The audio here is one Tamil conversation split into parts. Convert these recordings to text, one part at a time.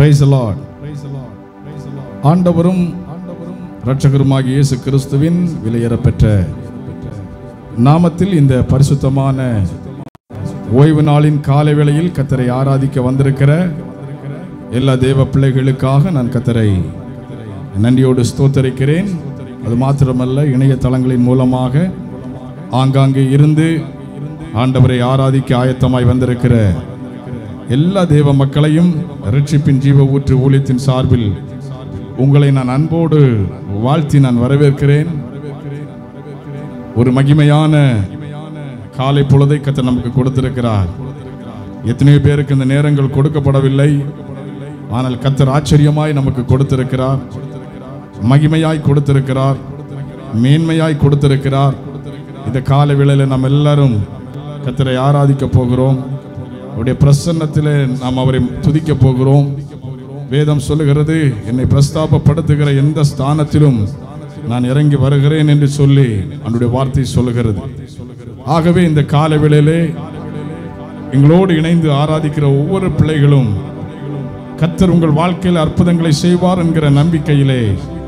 Praise the Lord. ஆண்டவரும் இரட்சகருமாகிய இயேசு கிறிஸ்துவின் விலையேறப்பெற்ற நாமத்தில் இந்த பரிசுத்தமான ஓய்வு நாளின் காலை வேளையில் கத்தரை ஆராதிக்க வந்திருக்கிற எல்லா தேவ பிள்ளைகளுக்காக நான் கத்தரை நன்றியோடு ஸ்தோத்தரிக்கிறேன் அது மாத்திரமல்ல இணையதளங்களின் மூலமாக ஆங்காங்கே இருந்து ஆண்டவரை ஆராதிக்க ஆயத்தமாய் வந்திருக்கிற எல்லா தேவ மக்களையும் ரட்சிப்பின் ஜீவ ஊற்று ஊழியத்தின் சார்பில் உங்களை நான் அன்போடு வாழ்த்தி நான் வரவேற்கிறேன் ஒரு மகிமையான காலை பொழுதை கத்த நமக்கு கொடுத்திருக்கிறார் எத்தனையோ பேருக்கு இந்த நேரங்கள் கொடுக்கப்படவில்லை ஆனால் கத்தர் ஆச்சரியமாய் நமக்கு கொடுத்திருக்கிறார் மகிமையாய் கொடுத்திருக்கிறார் மேன்மையாய் கொடுத்திருக்கிறார் இந்த கால வேளையில் நாம் எல்லாரும் கத்தரை ஆராதிக்க போகிறோம் அவருடைய பிரசன்னத்திலே நாம் அவரை துதிக்க போகிறோம் வேதம் சொல்லுகிறது என்னை பிரஸ்தாபப்படுத்துகிற எந்த ஸ்தானத்திலும் நான் இறங்கி வருகிறேன் என்று சொல்லி அவனுடைய வார்த்தை சொல்லுகிறது ஆகவே இந்த கால வேளையிலே எங்களோடு இணைந்து ஆராதிக்கிற ஒவ்வொரு பிள்ளைகளும் கத்தர் உங்கள் வாழ்க்கையில் அற்புதங்களை செய்வார் என்கிற நம்பிக்கையிலே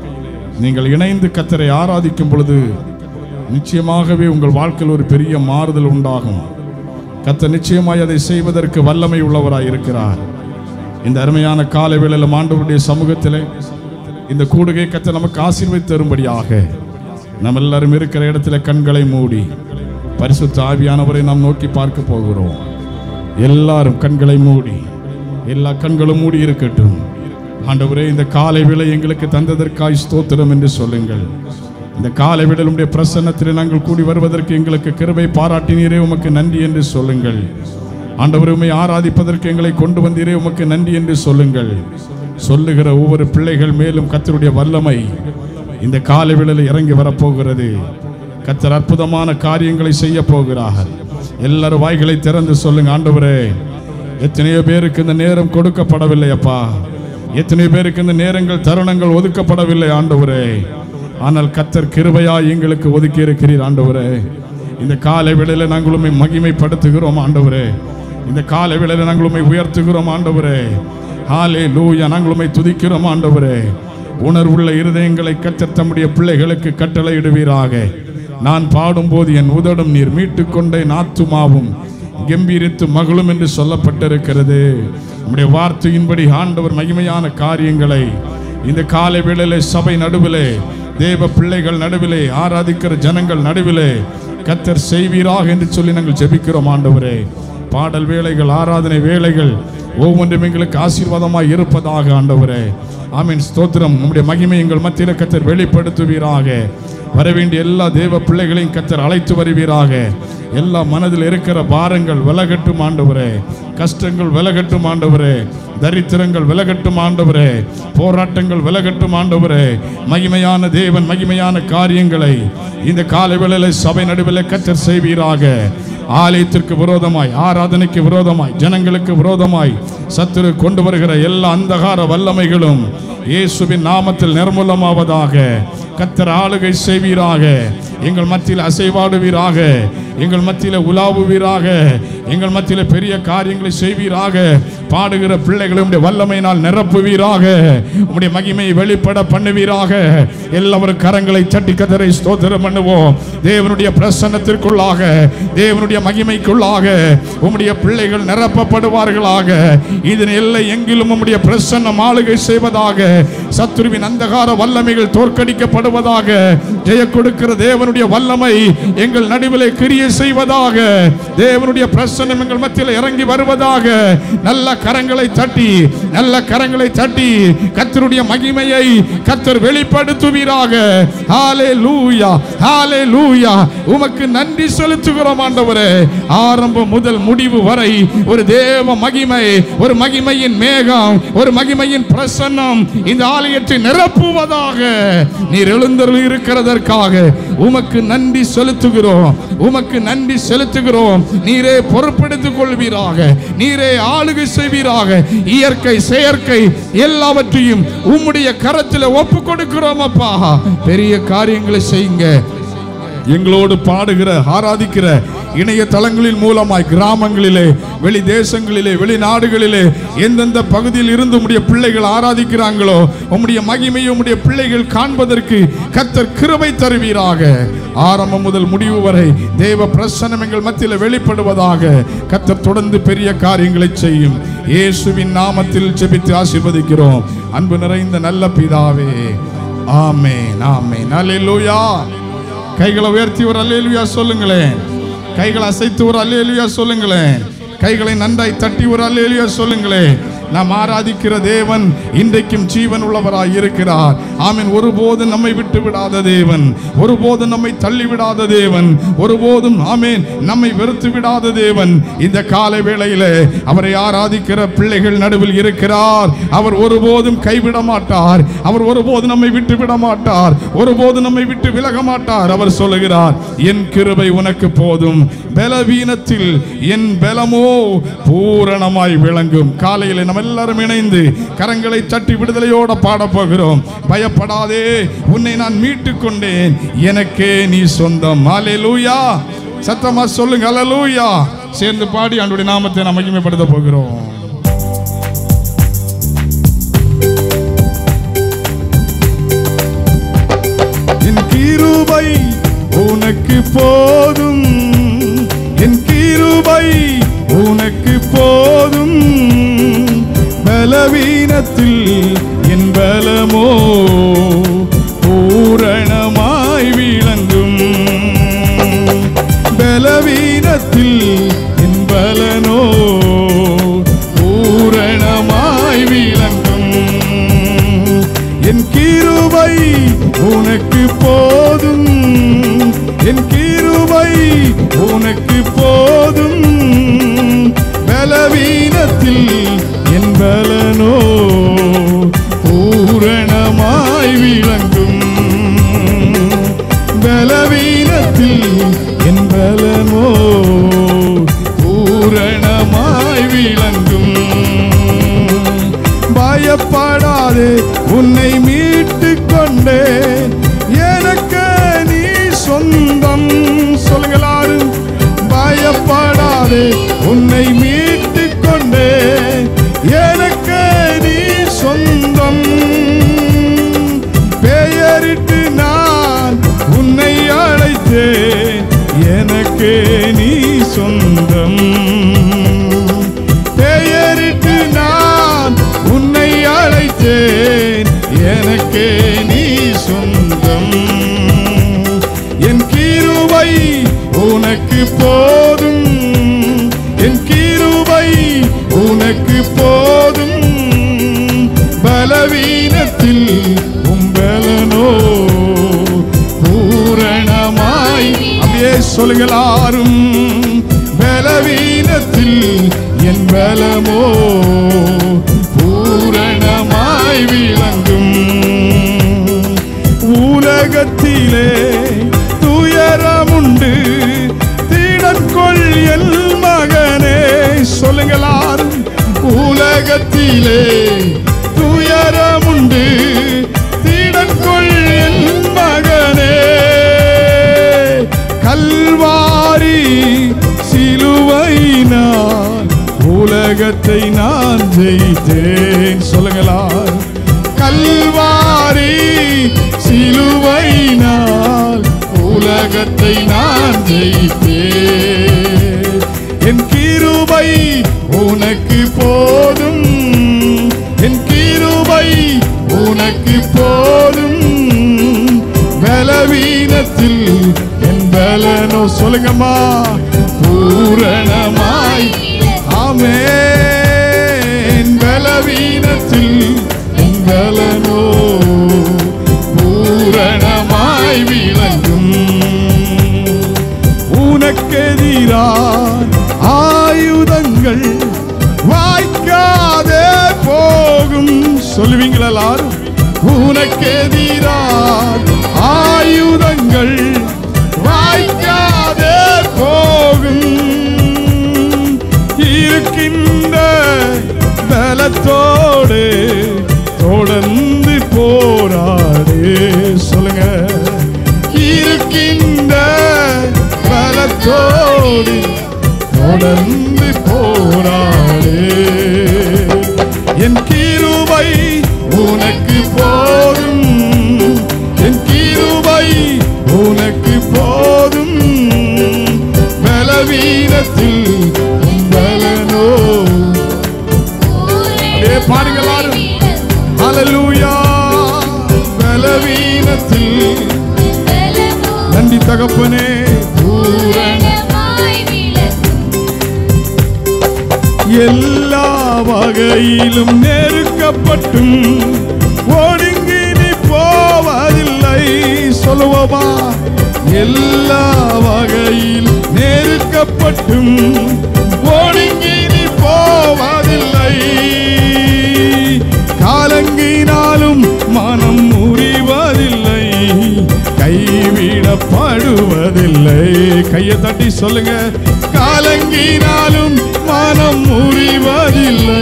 நீங்கள் இணைந்து கத்தரை ஆராதிக்கும் பொழுது நிச்சயமாகவே உங்கள் வாழ்க்கையில் ஒரு பெரிய மாறுதல் உண்டாகும் கத்தர் நிச்சயமாய் அதை செய்வதற்கு வல்லமை உள்ளவராய் இருக்கிறார் இந்த அருமையான கால வேளையில் ஆண்டவருடைய சமூகத்திலே இந்த கூடுகை கத்த நமக்கு ஆசீர்வதித்து தரும்படியாக நம்ம எல்லாரும் இருக்கிற இடத்துல கண்களை மூடி பரிசுத்த ஆவியானவரை நாம் நோக்கி பார்க்க போகிறோம் எல்லாரும் கண்களை மூடி எல்லா கண்களும் மூடி இருக்கட்டும் ஆண்டவரே இந்த காலை வேளை எங்களுக்கு தந்ததற்காய் ஸ்தோத்திரம் என்று சொல்லுங்கள் இந்த காலை வேளையிலுடைய பிரசன்னத்தில் நாங்கள் கூடி வருவதற்கு எங்களுக்கு கிருபை பாராட்டினீரே உமக்கு நன்றி என்று சொல்லுங்கள் ஆண்டவரே உம்மை ஆராதிப்பதற்கு எங்களை கொண்டு வந்தீரே உமக்கு நன்றி என்று சொல்லுங்கள் சொல்லுகிற ஒவ்வொரு பிள்ளைகள் மேலும் கத்தருடைய வல்லமை இந்த காலை வேளையில் இறங்கி வரப்போகிறது கத்தர் அற்புதமான காரியங்களை செய்ய போகிறார் எல்லாரும் வாய்களை திறந்து சொல்லுங்க ஆண்டவரே எத்தனையோ பேருக்கு இந்த நேரம் கொடுக்கப்படவில்லை அப்பா எத்தனையோ பேருக்கு இந்த நேரங்கள் தருணங்கள் ஒதுக்கப்படவில்லை ஆண்டவரே ஆனால் கத்தர் கிருபையா எங்களுக்கு ஒதுக்கி இருக்கிறீர் ஆண்டவரே இந்த காலை வேளையில நாங்கள் உண்மை மகிமைப்படுத்துகிறோம் ஆண்டவரே இந்த காலை வேளையில நாங்கள் உண்மை உயர்த்துகிறோம் ஆண்டவரே ஹாலே லூயா நாங்கள் உண்மை துதிக்கிறோம் ஆண்டவரே உணர்வுள்ள இருதயங்களை கத்தர் தம்முடைய பிள்ளைகளுக்கு கட்டளையிடுவீராக நான் பாடும்போது என் உதடும் நீர் மீட்டுக் கொண்டே நாத்துமாவும் கம்பீரித்து மகளும் என்று சொல்லப்பட்டிருக்கிறது நம்முடைய வார்த்தையின்படி ஆண்டவர் மகிமையான காரியங்களை இந்த காலை வேளையிலே சபை நடுவிலே தேவ பிள்ளைகள் நடுவிலே ஆராதிக்கிற ஜனங்கள் நடுவிலே கத்தர் செய்வீராக என்று சொல்லி நாங்கள் ஜெபிக்கிறோம் ஆண்டவரே பாடல் வேலைகள் ஆராதனை வேலைகள் ஒவ்வொன்றும் எங்களுக்கு ஆசீர்வாதமாய் இருப்பதாக ஆண்டவரே ஆமீன் ஸ்தோத்திரம் நம்முடைய மகிமை எங்கள் மத்தியில் கத்தர் வெளிப்படுத்துவீராக வரவேண்டிய எல்லா தேவ பிள்ளைகளையும் கத்தர் அழைத்து வருவீராக எல்லா மனதில் இருக்கிற பாரங்கள் விலகட்டும் ஆண்டவரே கஷ்டங்கள் விலகட்டும் ஆண்டவரே தரித்திரங்கள் விலகட்டும் ஆண்டவரே போராட்டங்கள் விலகட்டும் ஆண்டவரே மகிமையான தேவன் மகிமையான காரியங்களை இந்த காலை வேளையில சபை நடுவில் கத்தர் செய்வீராக ஆலயத்திற்கு விரோதமாய் ஆராதனைக்கு விரோதமாய் ஜனங்களுக்கு விரோதமாய் சத்துரு கொண்டு வருகிற எல்லா அந்தகார வல்லமைகளும் இயேசுவின் நாமத்தில் நிர்மூலமாவதாக கத்தர் ஆளுகை செய்வீராக எங்கள் மத்தியில் அசைவாடுவீராக எங்கள் மத்தியில் உலாவுவீராக எங்கள் மத்தியில் பெரிய காரியங்களை செய்வீராக பாடுகிற பிள்ளைகளை உடைய வல்லமையினால் நிரப்புவீராக உம்முடைய மகிமையை வெளிப்பட பண்ணுவீராக எல்லாரும் கரங்களை தட்டி கதரை ஸ்தோத்திரம் பண்ணுவோம் தேவனுடைய பிரசன்னத்திற்குள்ளாக தேவனுடைய மகிமைக்குள்ளாக உம்முடைய பிள்ளைகள் நிரப்பப்படுவார்களாக இதன் எல்லை எங்கிலும் உம்முடைய பிரசன்னம் ஆளுகை செய்வதாக சத்துருவின் அந்தகார வல்லமைகள் தோற்கடிக்கப்படுவதாக ஜெய கொடுக்கிற தேவனுடைய வல்லமை எங்கள் நடுவிலே கிரிய செய்வதாக தேவனுடைய பிரசன்னம் எங்கள் மத்தியில் இறங்கி வருவதாக நல்ல கரங்களை தட்டி நல்ல கரங்களை தட்டி கத்தருடைய மகிமையை கத்தர் வெளிப்படுத்துவீராக ஹாலே லூயா ஹாலே லூயா உமக்கு நன்றி செலுத்துகிறோம் ஆண்டவரே ஆரம்பம் முதல் முடிவு வரை ஒரு தேவ மகிமை ஒரு மகிமையின் மேகம் ஒரு மகிமையின் பிரசன்னம் இந்த ஆலயத்தை நிரப்புவதாக நீர் எழுந்தருள் இருக்கிறதற்காக உமக்கு நன்றி செலுத்துகிறோம் உமக்கு நன்றி செலுத்துகிறோம் நீரே பொறுப்பெடுத்துக் கொள்வீராக நீரே ஆளுகை செய்வீராக இயற்கை செயற்கை எல்லாவற்றையும் உம்முடைய கரத்தில் ஒப்பு கொடுக்கிறோம் அப்பா பெரிய காரியங்களை செய்யுங்க எங்களோடு பாடுகிற ஆராதிக்கிற இணையதளங்களின் மூலமாய் கிராமங்களிலே வெளி தேசங்களிலே வெளிநாடுகளிலே எந்தெந்த பகுதியில் இருந்து உம்முடைய பிள்ளைகள் ஆராதிக்கிறாங்களோ உம்முடைய மகிமையை உம்முடைய பிள்ளைகள் காண்பதற்கு கத்தர் கிருபை தருவீராக ஆரம்பம் முதல் முடிவு வரை தேவ பிரசன்னம் எங்கள் மத்தியில் வெளிப்படுவதாக கத்தர் தொடர்ந்து பெரிய காரியங்களை செய்யும் இயேசுவின் நாமத்தில் ஜெபித்து ஆசீர்வதிக்கிறோம் அன்பு நிறைந்த நல்ல பிதாவே ஆமென் ஆமென் அல்லேலூயா கைகளை உயர்த்தி ஒரு அல்லேலூயா சொல்லுங்களேன் கைகளை அசைத்து ஒரு அல்லேலூயா சொல்லுங்களேன் கைகளை நன்றாய் தட்டி ஒரு அல்லேலூயா சொல்லுங்களேன் நாம் ஆராதிக்கிற தேவன் இன்றைக்கும் ஜீவன் உள்ளவராய் இருக்கிறார் ஆமென் ஒருபோதும் நம்மை விட்டு விடாத தேவன் ஒருபோதும் நம்மை தள்ளி விடாத தேவன் ஒருபோதும் ஆமென் நம்மை வெறுத்து விடாத தேவன் இந்த காலை வேளையிலே அவரை ஆராதிக்கிற பிள்ளைகள் நடுவில் இருக்கிறார் அவர் ஒருபோதும் கைவிட மாட்டார் அவர் ஒருபோதும் நம்மை விட்டு விட மாட்டார் ஒருபோதும் நம்மை விட்டு விலக மாட்டார் அவர் சொல்லுகிறார் என் கிருபை உனக்கு போதும் பலவீனத்தில் என் பலமோ பூரணமாய் விளங்கும் காலையிலே நம்ம எல்லாரும் இணைந்து கரங்களை தட்டி விடுதலையோட பாடப் போகிறோம் பயப்படாதே உன்னை நான் மீட்டுக் கொண்டேன் எனக்கே நீ சொந்தம் ஹalleluya சத்தமா சொல்லுங்க ஹalleluya சேர்ந்து பாடி ஆண்டுடைய நாமத்தை நாம் மகிமைப்படுத்த போகிறோம் என் கிருபை உனக்கு போதும் என் கிருபை உனக்கு போதும் பலவீனத்தில் என் பலமோ பூரணமாய் விளங்கும் பலவீனத்தில் என் பலனோ பூரணமாய் விளங்கும் என் கிருபை உனக்கு போதும் என் கிருபை உனக்கு போதும் பலவீனத்தில் என் பலனோ பூரணமாய் விளங்கும் பலவீனத்தில் என் பலனோ பூரணமாய் விளங்கும் பயப்படாதே உன்னை மீட்டு கொண்டேன் எனக்கு நீ சொந்தம் சொல்லுங்களாரும் பயப்படாதே உன்னை மீட்டு கொண்டேன் எனக்கு நீ சொந்தம் பெயரிட்டு நான் உன்னை அழைத்தேன் எனக்கு நீ சொந்தம் பெயரிட்டு நான் உன்னை அழைத்தேன் எனக்கு நீ சொந்தம் என் கிருபை உனக்கு போதும் என் கிருபை உனக்கு போதும் பலவீனத்தில் உம்பலனோ பூரணமாய் அப்படியே சொல்லுங்களாரும் பலவீனத்தில் என் பலமோ பூரணமாய் விளங்கும் உலகத்திலே துயரமுண்டு திடற்கொள் எல் மகனே சொல்லுங்களாரும் உலகத்திலே துயரமுண்டு திடற்கொள் எல் மகனே கல்வாரி சிலுவையினால் உலகத்தை நான் ஜெயித்தேன் சொல்லுங்களா கல்வாரி சிலுவையினால் உலகத்தை நான் ஜெயித்தேன் என் கிருபை உனக்கு போதும் என் கிருபை உனக்கு போதும் பலவீனத்தில் என் பலனோ சொல்லுங்கம்மா பூரணமாய் ஆமென் பலவீனத்தில் என் பலனோ பூரணமாய் விளங்கும் உனக்கெதிராய் ஆயுதங்கள் வாய்க்காதே போகும் சொல்லுவீங்களா எல்லாரும் உனக்கெதிராய் ஆயுதங்கள் வாய்க்காதே போகும் இருக்கின்ற பலத்தோடு தொடர்ந்து போரா என்னோடு தொடர்ந்து போராடு என் கிருபை உனக்கு போதும் என் கிருபை உனக்கு போதும் பலவீனத்தில் உன் பலனோ அப்படியே பாருங்க எல்லாரும் ஹalleluya பலவீனத்தில் நன்றி தகப்பனே பூரண எல்லா வகையிலும் நெருக்கப்பட்டும் ஒடுங்கி நீ போவதில்லை சொல்லுவோமா எல்லா வகையிலும் நெருக்கப்பட்டும் ஒடுங்கி நீ போவதில்லை காலங்கினாலும் மனம் முறிவதில்லை கைவிடப்படுவதில்லை கையை தட்டி சொல்லுங்க காலங்கினாலும் மனம் முறிவதில்லை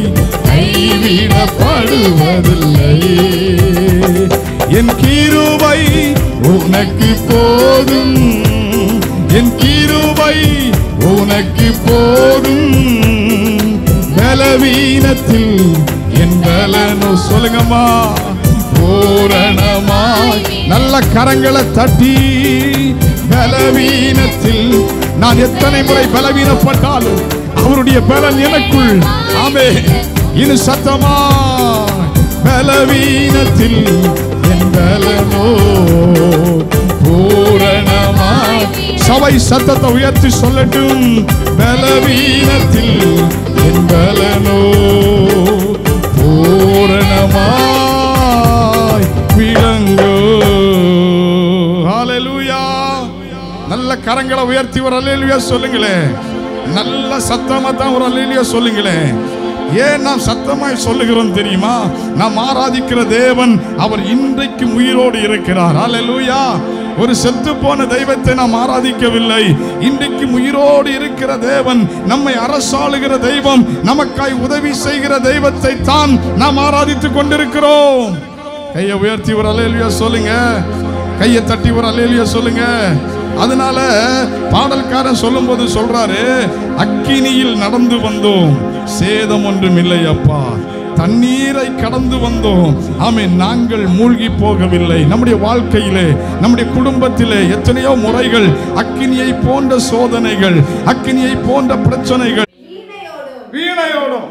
கைவிடப்படுவதில்லை என் கிருபை உனக்கு போதும் என் கிருபை உனக்கு போதும் பலவீனத்தில் என் பலனோ சொல்லுங்கம்மா பூரணமாய் நல்ல கரங்களை தட்டி பலவீனத்தில் நான் எத்தனை முறை பலவீனப்பட்டாலும் அவருடைய பலன் எனக்குள் ஆமே இனு சத்தமா பலவீனத்தில் என் பலனோ பூரணமாய் சபை சத்தத்தை உயர்த்தி சொல்லட்டும் பலவீனத்தில் என் பலனோ பூரணமாய் விளங்கோ ஹalleluya நல்ல கரங்களை உயர்த்தி ஒரு அல்லேலூயா சொல்லுங்களேன் நல்ல சத்தமா தான் ஒரு அல்லேலூயா சொல்லுங்களேன் ஏன் நாம் சத்தமாய் சொல்லுகிறோம் தெரியுமா நாம் ஆராதிக்கிற தேவன் அவர் இன்றைக்கு உயிரோடு இருக்கிறார் ஹalleluya ஒரு செத்து போன தெய்வத்தை நாம் ஆராதிக்கவில்லை இன்றைக்கு உயிரோடு இருக்கிற தேவன் நம்மை அரசாளுகிற தெய்வம் நமக்காய் உதவி செய்கிற தெய்வத்தை தான் நாம் ஆராதித்துக் கொண்டிருக்கிறோம் கையை உயர்த்தி ஒரு அலேலியா சொல்லுங்க கையை தட்டி ஒரு அலேலியா சொல்லுங்க அதனால பாடல்காரன் சொல்லும்போது சொல்றாரு அக்கினியில் நடந்து வந்தோம் சேதம் ஒன்றும் இல்லை அப்பா தண்ணீரை கடந்து வந்தோம் ஆமே நாங்கள் மூழ்கி போகவில்லை நம்முடைய வாழ்க்கையிலே நம்முடைய குடும்பத்திலே எத்தனையோ முறைகள் அக்கினியை போன்ற சோதனைகள் அக்கினியை போன்ற பிரச்சனைகள் வீணையோடும்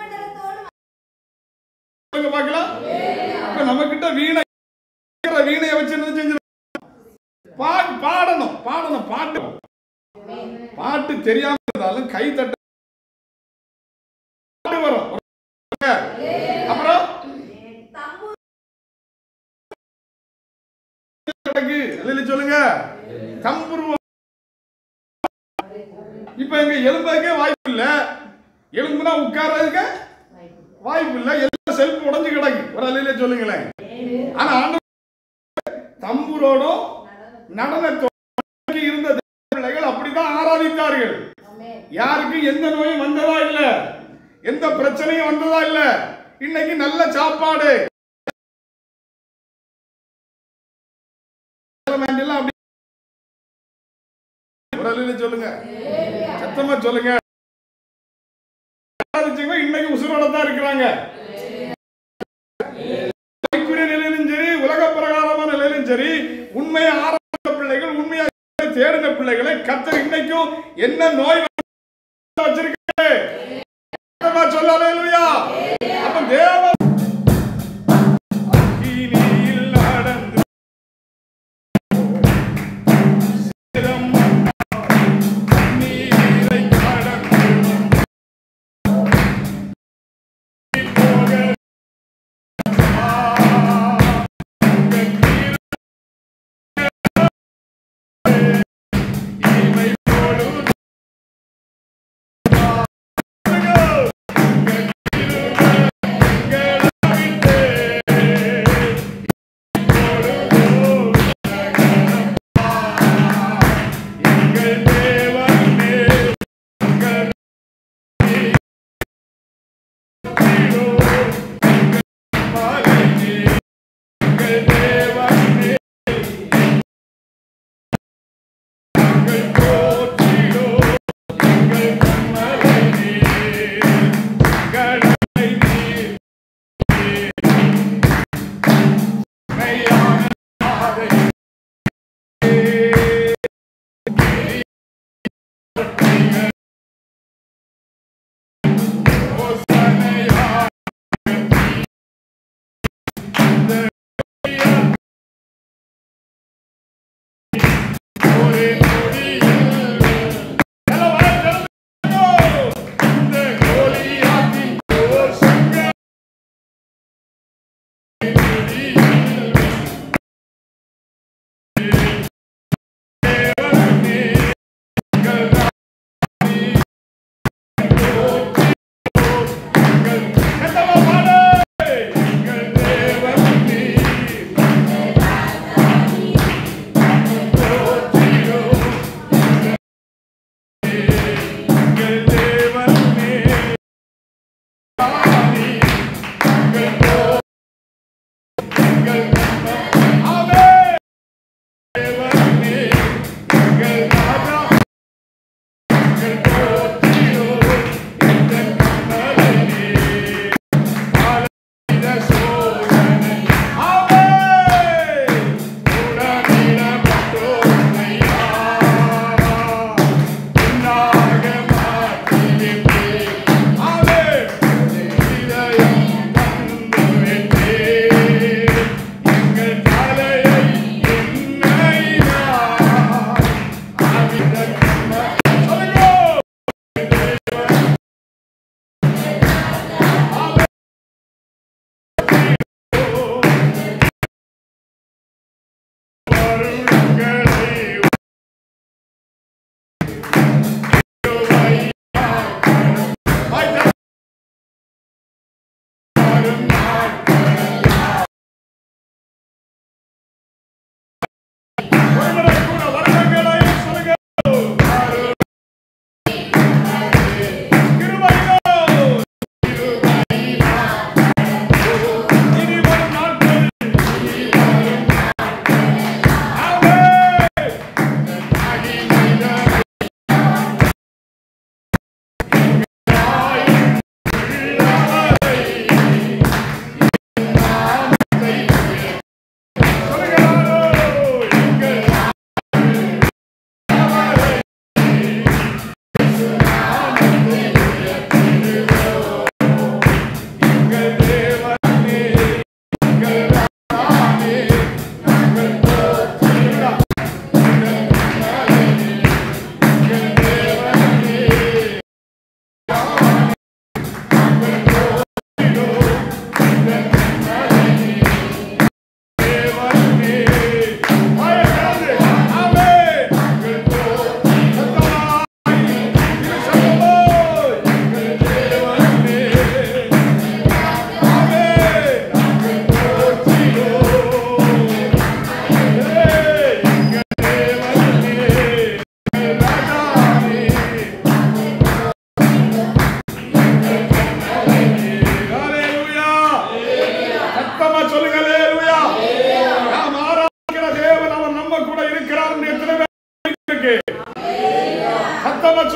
சொல்லுங்க பார்க்கலாம் இப்ப நம்ம கிட்ட வீணை இருக்கிற வீணையை வச்சு என்ன செஞ்சு பாட்டு பாடணும் பாடணும் பாட்டு பாட்டு தெரியாம இருந்தாலும் கை தட்ட பாட்டு வரும் அப்புறம் கிடக்கு அல்லேலூயா சொல்லுங்க தம்புரு இப்ப எங்க எலும்புக்கே வாய்ப்பு இல்ல எலும்புனா உட்கார்றதுக்கு வாய்ப்பு இல்ல எல்லாம் செல்ஃப் உடைஞ்சு கிடக்கு ஒரு அலையில சொல்லுங்களேன் ஆனா ஆண்டவர் தம்புரோடும் நடனத்தோடு இருந்த தேவ பிள்ளைகள் அப்படிதான் ஆராதித்தார்கள் யாருக்கு எந்த நோயும் வந்ததா இல்ல எந்த பிரச்சனையும் வந்ததா இல்ல இன்னைக்கு நல்ல சாப்பாடு எல்லாம் அப்படி ஒரு அலையில சொல்லுங்க சத்தமா சொல்லுங்க ஆராதிச்சவங்க இன்னைக்கு உசுரோட தான் இருக்கிறாங்க ஆவிக்குரிய நிலையிலும் சரி உலக பிரகாரமான நிலையிலும் சரி உண்மையை ஆராய்ந்த பிள்ளைகள் உண்மையை தேடின பிள்ளைகளை கத்தர் இன்னைக்கும் என்ன நோய் வச்சிருக்காரு சொல்லலையா அப்ப தேவ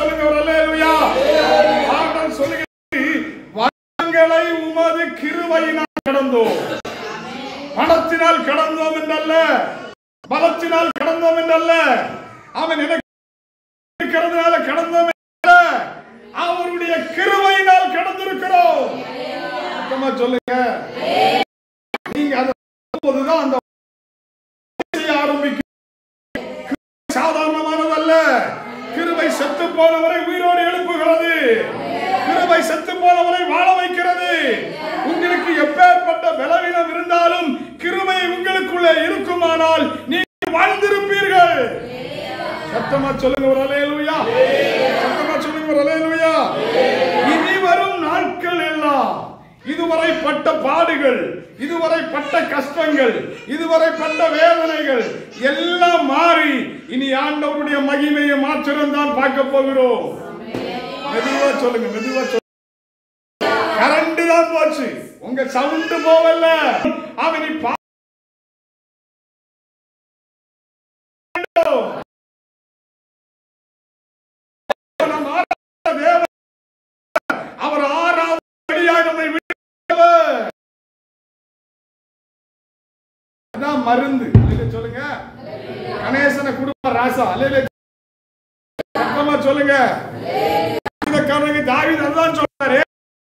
சொல்லுங்க ஒரு அல்லேலூயா ஆண்டவர் சொல்லுகிறது வரங்களை உமது கிருபையினால் கடந்தோம் பணத்தினால் கடந்தோம் என்றல்ல பலத்தினால் கடந்தோம் என்றல்ல அவன் எனக்கு இருக்கிறதுனால கடந்தோம் என்றல்ல அவருடைய கிருபையினால் கடந்திருக்கிறோம் சத்தமா சொல்லுங்க நீங்க அதை போதுதான் அந்த செய்ய ஆரம்பிக்கும் கிருபை சாதாரணமானதல்ல கிருபை செத்து போனவரை உயிரோடு எழுப்புகிறது கிருபை செத்து போனவரை வாழ வைக்கிறது உங்களுக்கு எப்பேற்பட்ட பலவீனம் இருந்தாலும் கிருபை உங்களுக்குள்ளே இருக்குமானால் நீங்கள் வாழ்ந்திருப்பீர்கள் சத்தமா சொல்லுங்க ஒரு அலையலுயா சத்தமா சொல்லுங்க ஒரு அலையலுயா இனி வரும் நாட்கள் எல்லாம் இதுவரை பட்ட பாடுகள் இதுவரை பட்ட கஷ்டங்கள் இதுவரை பட்ட வேதனைகள் எல்லாம் மாறி இனி ஆண்டவருடைய மகிமையை மாத்திரம் தான் பார்க்க போகிறோம் மெதுவா சொல்லுங்க மெதுவா சொல்லுங்க கரண்ட் தான் போச்சு உங்க சவுண்ட் போவல்ல அவன் நீ பா- நம் ஆராய்ந்த தேவன், அவர் ஆறாவது அடியாய் நம்மை விட்டவர். அதான் மருந்து இல்லையா சொல்லுங்க கணேசனை குடும்ப ராசா அல்ல சத்தமா சொல்லுங்க காரணங்க தாவீது அதுதான் சொல்றாரு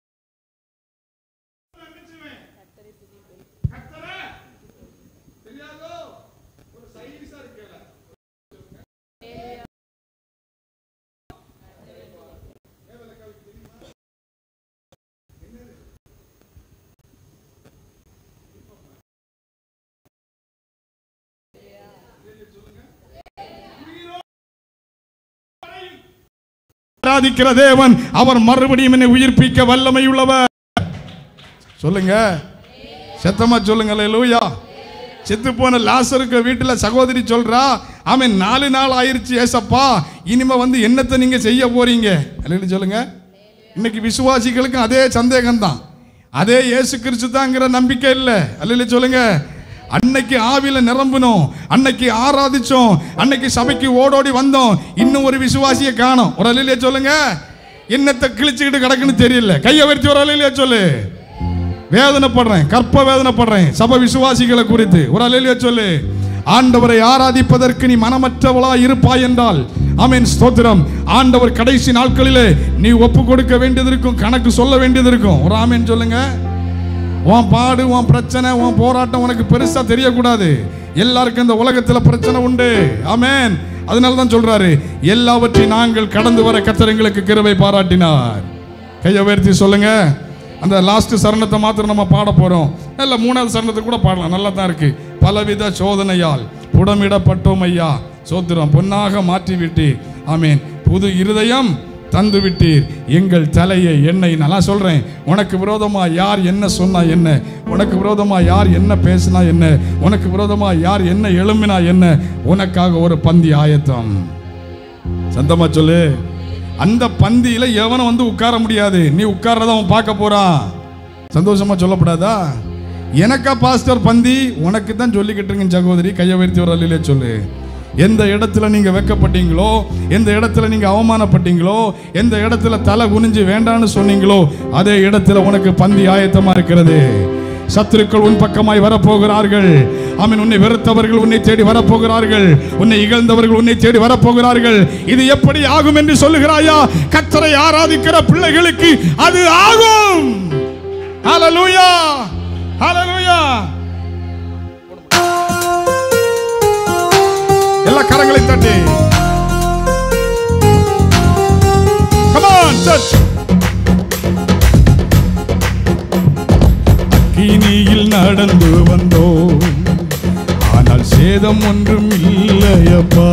கர்த்தரே, தெரியாதோ? ஒரு சைஸா இருக்கேல. ஆராதிக்கிற தேவன் அவர் மறுபடியும் என்னை உயிர்ப்பிக்க வல்லமை உள்ளவர் சொல்லுங்க சத்தமா சொல்லுங்க லூயா செத்து போன லாசருக்கு வீட்டுல சகோதரி சொல்றா அவன் நாலு நாள் ஆயிருச்சு ஏசப்பா இனிமே வந்து என்னத்தை நீங்க செய்ய போறீங்க அல்லையா சொல்லுங்க இன்னைக்கு விசுவாசிகளுக்கு அதே சந்தேகம் தான் அதே இயேசு கிறிஸ்து தாங்கிற நம்பிக்கை இல்லை அல்லையா சொல்லுங்க அன்னைக்கு ஆவில நிரம்பினோம் அன்னைக்கு ஆராதிச்சோம் அன்னைக்கு சபைக்கு ஓடோடி வந்தோம் இன்னும் ஒரு விசுவாசியை காணோம் ஒரு அலையிலே சொல்லுங்க என்னத்தை கிழிச்சுக்கிட்டு கிடக்குன்னு தெரியல கையை வரிச்சு ஒரு அலையிலே சொல்லு வேதனைப்படுறேன் கற்ப வேதனைப்படுறேன் சபை விசுவாசிகளை குறித்து ஒரு அலையிலே சொல்லு ஆண்டவரை ஆராதிப்பதற்கு நீ மனமற்றவளா இருப்பாய் என்றால் ஆமென் ஸ்தோத்திரம் ஆண்டவர் கடைசி நாட்களிலே நீ ஒப்பு கொடுக்க வேண்டியது இருக்கும் கணக்கு சொல்ல வேண்டியது இருக்கும் ஒரு ஆமென் சொல்லுங்க உன் பாடு உன் பிரச்சனை உன் போராட்டம் உனக்கு பெருசா தெரியக்கூடாது எல்லாருக்கும் இந்த உலகத்துல பிரச்சனை உண்டு ஆமென் அதனால தான் சொல்றாரு எல்லாவற்றையும் நாங்கள் கடந்து வர கர்த்தர் எங்களுக்கு கிருபை பாராட்டினார் கையை உயர்த்தி சொல்லுங்க அந்த லாஸ்ட் சரணத்தை மாத்திரம் நம்ம பாட போறோம் இல்ல மூணாவது சரணத்தை கூட பாடலாம் நல்லா தான் இருக்கு பலவித சோதனையால் புடமிடப்பட்டோம் ஐயா சோத்திரம் பொன்னாக மாற்றி விட்டு ஆமேன் புது இருதயம் தந்து விட்டீர் எங்கள் தலையை என்னை நான் சொல்றேன் உனக்கு விரோதமா யார் என்ன சொன்னா என்ன உனக்கு விரோதமா யார் என்ன பேசினா என்ன உனக்கு விரோதமா யார் என்ன எழும்பினா என்ன உனக்காக ஒரு பந்தி ஆயத்தம் சந்தமா சொல்லு அந்த பந்தியில எவனும் வந்து உட்கார முடியாது நீ உட்கார்றத அவன் பார்க்க போறான் சந்தோஷமா சொல்லப்படாதா எனக்கா பாஸ்டர் பந்தி உனக்கு தான் சொல்லிக்கிட்டு இருக்கேன் சகோதரி கையை உயர்த்தி ஒரு அல்லிலே சொல்லு எந்த இடத்துல நீங்க வெக்கப்பட்டீங்களோ எந்த இடத்துல நீங்க அவமானப்பட்டீங்களோ எந்த இடத்துல தலை குனிஞ்சு வேண்டான்னு சொன்னீங்களோ அதே இடத்துல உனக்கு பந்தி ஆயத்தமா இருக்கிறது சத்துருக்கள் உன் பக்கமாய் வரப்போகிறார்கள் ஆமென் உன்னை வெறுத்தவர்கள் உன்னை தேடி வரப்போகிறார்கள் உன்னை இகழ்ந்தவர்கள் உன்னை தேடி வரப்போகிறார்கள் இது எப்படி ஆகும் என்று சொல்லுகிறாயா கத்தரை ஆராதிக்கிற பிள்ளைகளுக்கு அது ஆகும் ஹalleluya ஹalleluya எல்லா கரங்களை தட்டி come on church அக்கினியில் நடந்து வந்தோம் ஆனால் சேதம் ஒன்றும் இல்லையப்பா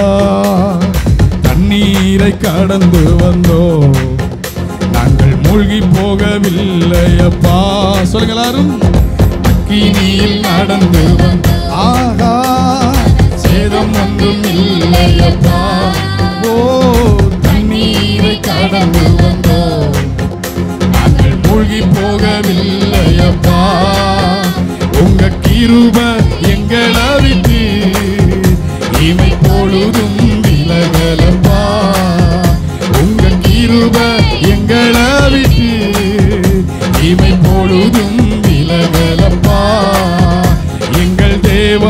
தண்ணீரை கடந்து வந்தோம் நாங்கள் மூழ்கி போகவில்லையப்பா சொல்லுங்க எல்லாரும் அக்கினியில் நடந்து வந்தோம் ஆகா சேதம் ஒன்றும் இல்லையப்பா ஓ தண்ணீரை கடந்து வந்தோம் நாங்கள் மூழ்கி போகவில்லையப்பா உங்க கிருப எங்களை விட்டு இமை பொழுதும் விலகலப்பா உங்க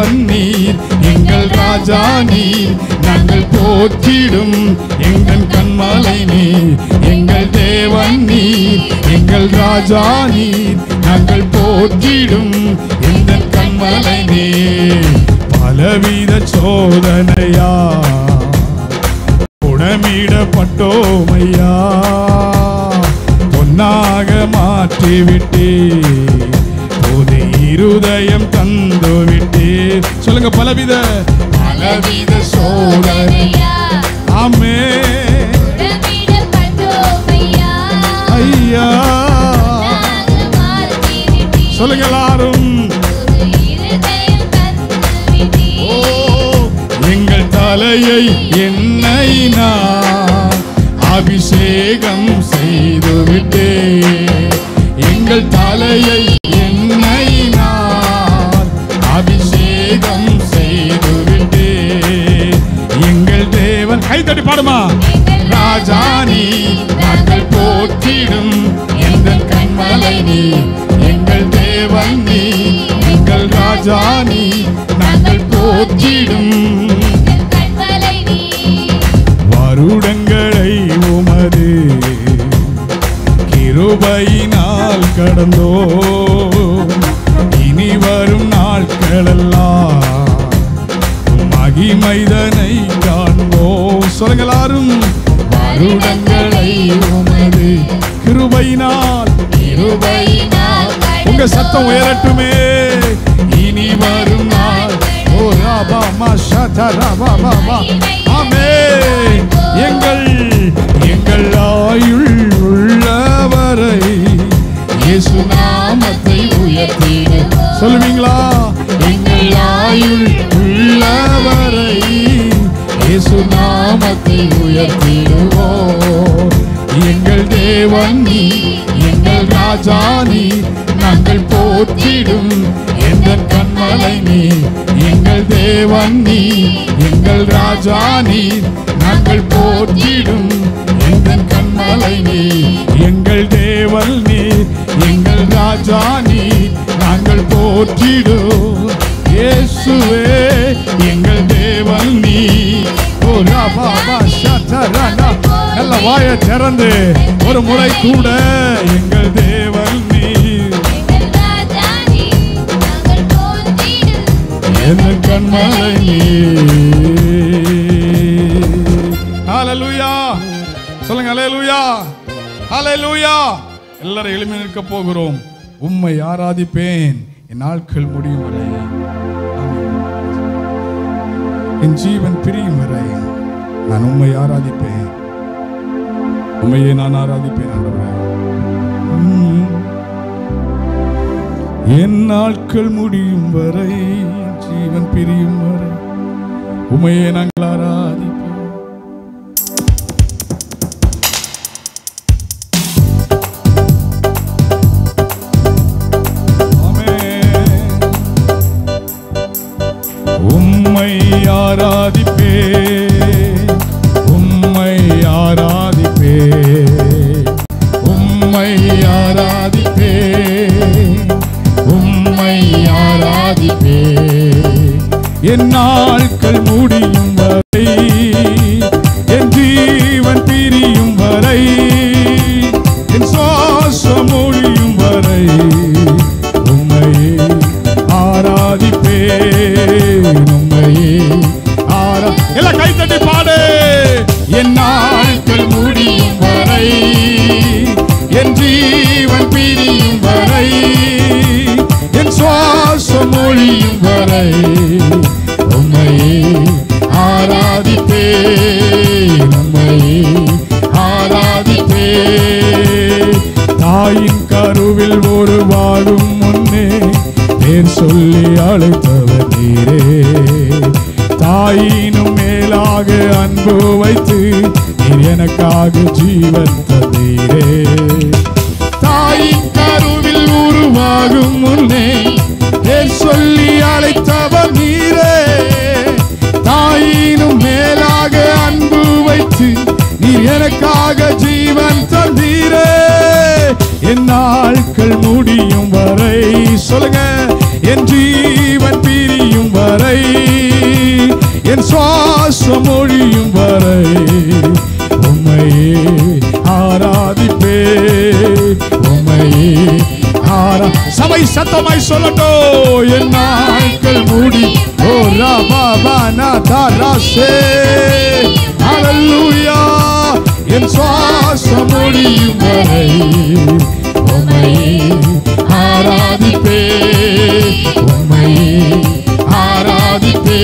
தேவன் நீர் எங்கள் ராஜா நீர் நாங்கள் போற்றிடும் எங்கள் கண்மலை நீர் எங்கள் தேவன் நீர் எங்கள் ராஜா நீர் நாங்கள் போற்றிடும் எங்கள் கண்மலை நீர் பலவித சோதனையா உடமிடப்பட்டோமையா பொன்னாக மாற்றிவிட்டே புது இருதயம் தந்து விட்டே சொல்லுங்க பலவித பலவித சோதனை ஆமே ஐயா சொல்லுங்க எல்லாரும் ஓ எங்கள் தலையை எண்ணெயினால் அபிஷேகம் செய்து விட்டே எங்கள் தலையை எண்ணெயினால் அபிஷேகம் செய்து விட்டே எங்கள் தேவன் கைத்தட்டி பாடுமா ராஜானி நாங்கள் போற்றிடும் எங்கள் கண்மலை நீ எங்கள் தேவன் நீ எங்கள் ராஜானி நாங்கள் போற்றிடும் வருடங்களை உமது கிருபையினால் கடந்தோ இனி வரும் நாட்களெல்லாம் மகிமைதனை காண்போம் சொல்லுங்களாரும் வருடங்களை உமது கிருபையினால் கிருபையினால் உங்க சத்தம் உயரட்டுமே இனி வரும் நாள் ஓ ராபா மா ஷாதா ராபா பாபா ஆமே எங்கள் எங்கள் ஆயுள் உள்ளவரை இயேசு நாமத்தை உயர்த்திடு சொல்லுவீங்களா எங்கள் ஆயுள் உள்ளவரை இயேசு நாமத்தை உயர்த்திடுவோ எங்கள் தேவன் நீ எங்கள் ராஜா நீ நாங்கள் போற்றிடும் எங்கள் கண்மலை நீ எங்கள் தேவன் நீ எங்கள் ராஜா நீ நாங்கள் போற்றிடும் எங்கள் கண்மலை நீ எங்கள் தேவன் நீ எங்கள் ராஜா நீ நாங்கள் போற்றிடும் இயேசுவே எங்கள் தேவன் நீ ஓ ராபா பா ஷாத்தரானா நல்ல வாய திறந்து ஒரு முறை கூட எங்கள் தேவன் நீ என் கண்மலை நீ ஹalleluya சொல்லுங்க ஹalleluya ஹalleluya எல்லாரும் எழுப்பி நிற்க போகிறோம் உம்மை ஆராதிப்பேன் என் நாட்கள் முடியும் வரை ஆமென். என் ஜீவன் பிரியும் வரை நான் உம்மை ஆராதிப்பேன் உம்மையே நான் ஆராதிப்பேன் ஆண்டவரே உம். என் நாட்கள் முடியும் வரை என் ஜீவன் பிரியும் வரை உமையே நாங்கள் ஆராதிப்போம் ஆமென். உம்மை ஆராதிப்பே உம்மை ஆராதிப்பே உம்மை ஆராதிப்பே உம்மை ஆராதிப்பே என் நாட்கள் முடியும் வரை என் ஜீவன் பிரியும் வரை என் சுவாசம் ஒழியும் வரை உம்மையே ஆராதிப்பேன் உம்மையே ஆரா எல்லாம் கைத்தட்டி பாடு என் நாட்கள் முடியும் வரை என் ஜீவன் பிரியும் வரை என் சுவாசம் ஒழியும் வரை உம்மையே ஆராதிப்பேன் உம்மையே ஆராதிப்பேன் தாயின் கருவில் ஒரு வாழும் முன்னே பேர் சொல்லி அழைத்தவர் நீரே தாயினும் மேலாக அன்பு வைத்து நீர் எனக்காக ஜீவன் தந்தீரே தாயின் கருவில் உருவாகும் முன்னே பேர் சொல்லி அழைத்தவர் நீரே தாயினும் மேலாக அன்பு வைத்து நீர் எனக்காக ஜீவன் தந்தீரே என் நாட்கள் முடியும் வரை சொல்லுங்க என் ஜீவன் பிரியும் வரை என் சுவாசம் ஒழியும் வரை உம்மையே ஆராதிப்பே உம்மையே ஆரா சபை சத்தமாய் சொல்லட்டும் என் நாட்கள் மூடி ஓ ராபா தாராசே ஹalleluya என் சுவாசம் ஒழியும் வரை உம்மையே ஆராதிப்பே உம்மையே ஆராதிப்பே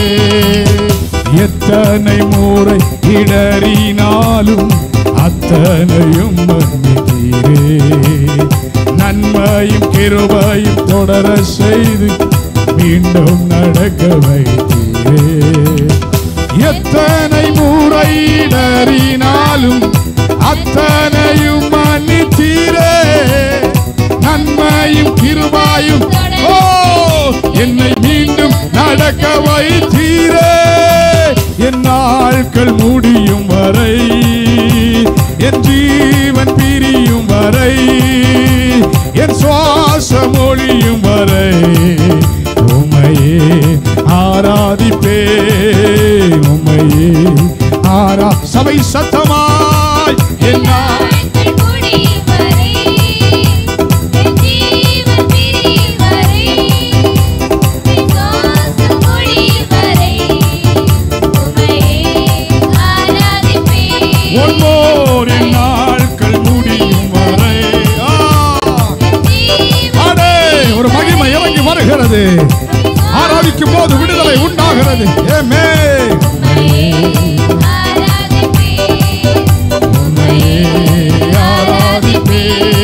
எத்தனை முறை இடறினாலும் அத்தனையும் மன்னித்தீரே நன்மையும் கிருபையும் தொடர செய்து மீண்டும் நடக்க வைத்தீரே எத்தனை முறை இடறினாலும் அத்தனையும் மன்னித்தீரே நன்மையும் கிருபாயும் ஓ என்னை மீண்டும் நடக்க வைத்தீரே என் நாட்கள் முடியும் வரை என் ஜீவன் பிரியும் வரை என் சுவாசம் ஒழியும் வரை உம்மையே ஆராதிப்பே உம்மையே ஆரா சபை சத்தமாய் என் நா- நாட்கள் முடியும் வரை என் ஜீவன் பிரியும் வரை என் சுவாசம் ஒழியும் வரை உம்மையே ஆராதிப்பேன் One more என் நாட்கள் முடியும் வரை ஆ, என் ஜீவன் ஆடே, ஒரு மகிமை இறங்கி வருகிறது ஆராதிக்கும் போது விடுதலை உண்டாகிறது ஏமே உம்மையே ஆராதிப்பேன் ஆராதிப்பே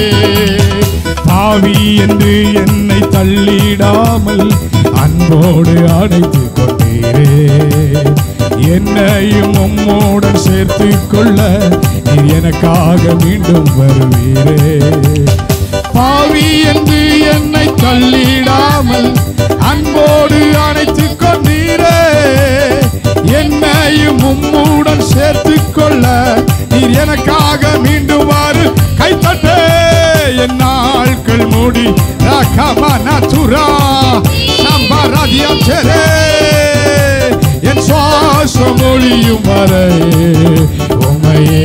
பாவி என்று என்னை தள்ளிடாமல் அன்போடு அணைத்து கொண்டீரே என்னையும் உம்மோடன் சேர்த்து கொள்ள நீர் எனக்காக மீண்டும் வருவீரே பாவி என்று என்னை தள்ளிடாமல் அன்போடு அணைத்து கொண்டீரே என்னையும் உம்முடன் சேர்த்து கொள்ள நீர் எனக்காக மீண்டும் வாரு கைத்தட்டே என் நாட்கள் மூடி ராகமா நாத்துரா சம்பராதியா செரே என் சுவாசம் ஒளியும் வரை உம்மையே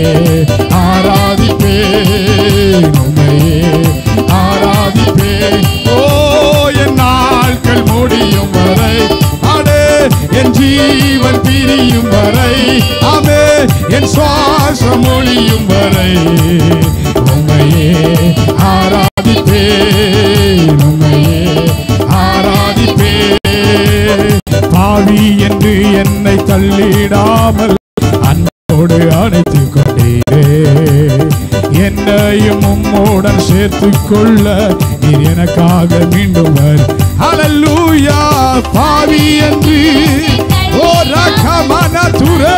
ஆராதிப்பேன் உம்மையே ஆராதிப்பேன் ஓ என் நாட்கள் முடியும் வரை ஆடே என் ஜீவன் பிரியும் வரை ஆமே என் சுவாசம் ஒளியும் வரை உம்மையே ஆராதிப்பேன் உம்மையே ஆராதிப்பேன் பாவி என்று என்னை தள்ளிடாமல் அன்போடு அணைத்து கொண்டீரே என்னையும் உம்மோடன் சேர்த்து கொள்ள நீர் எனக்காக மீண்டும் வரு ஹalleluya பாவி என்று ஓ ரகமன துரே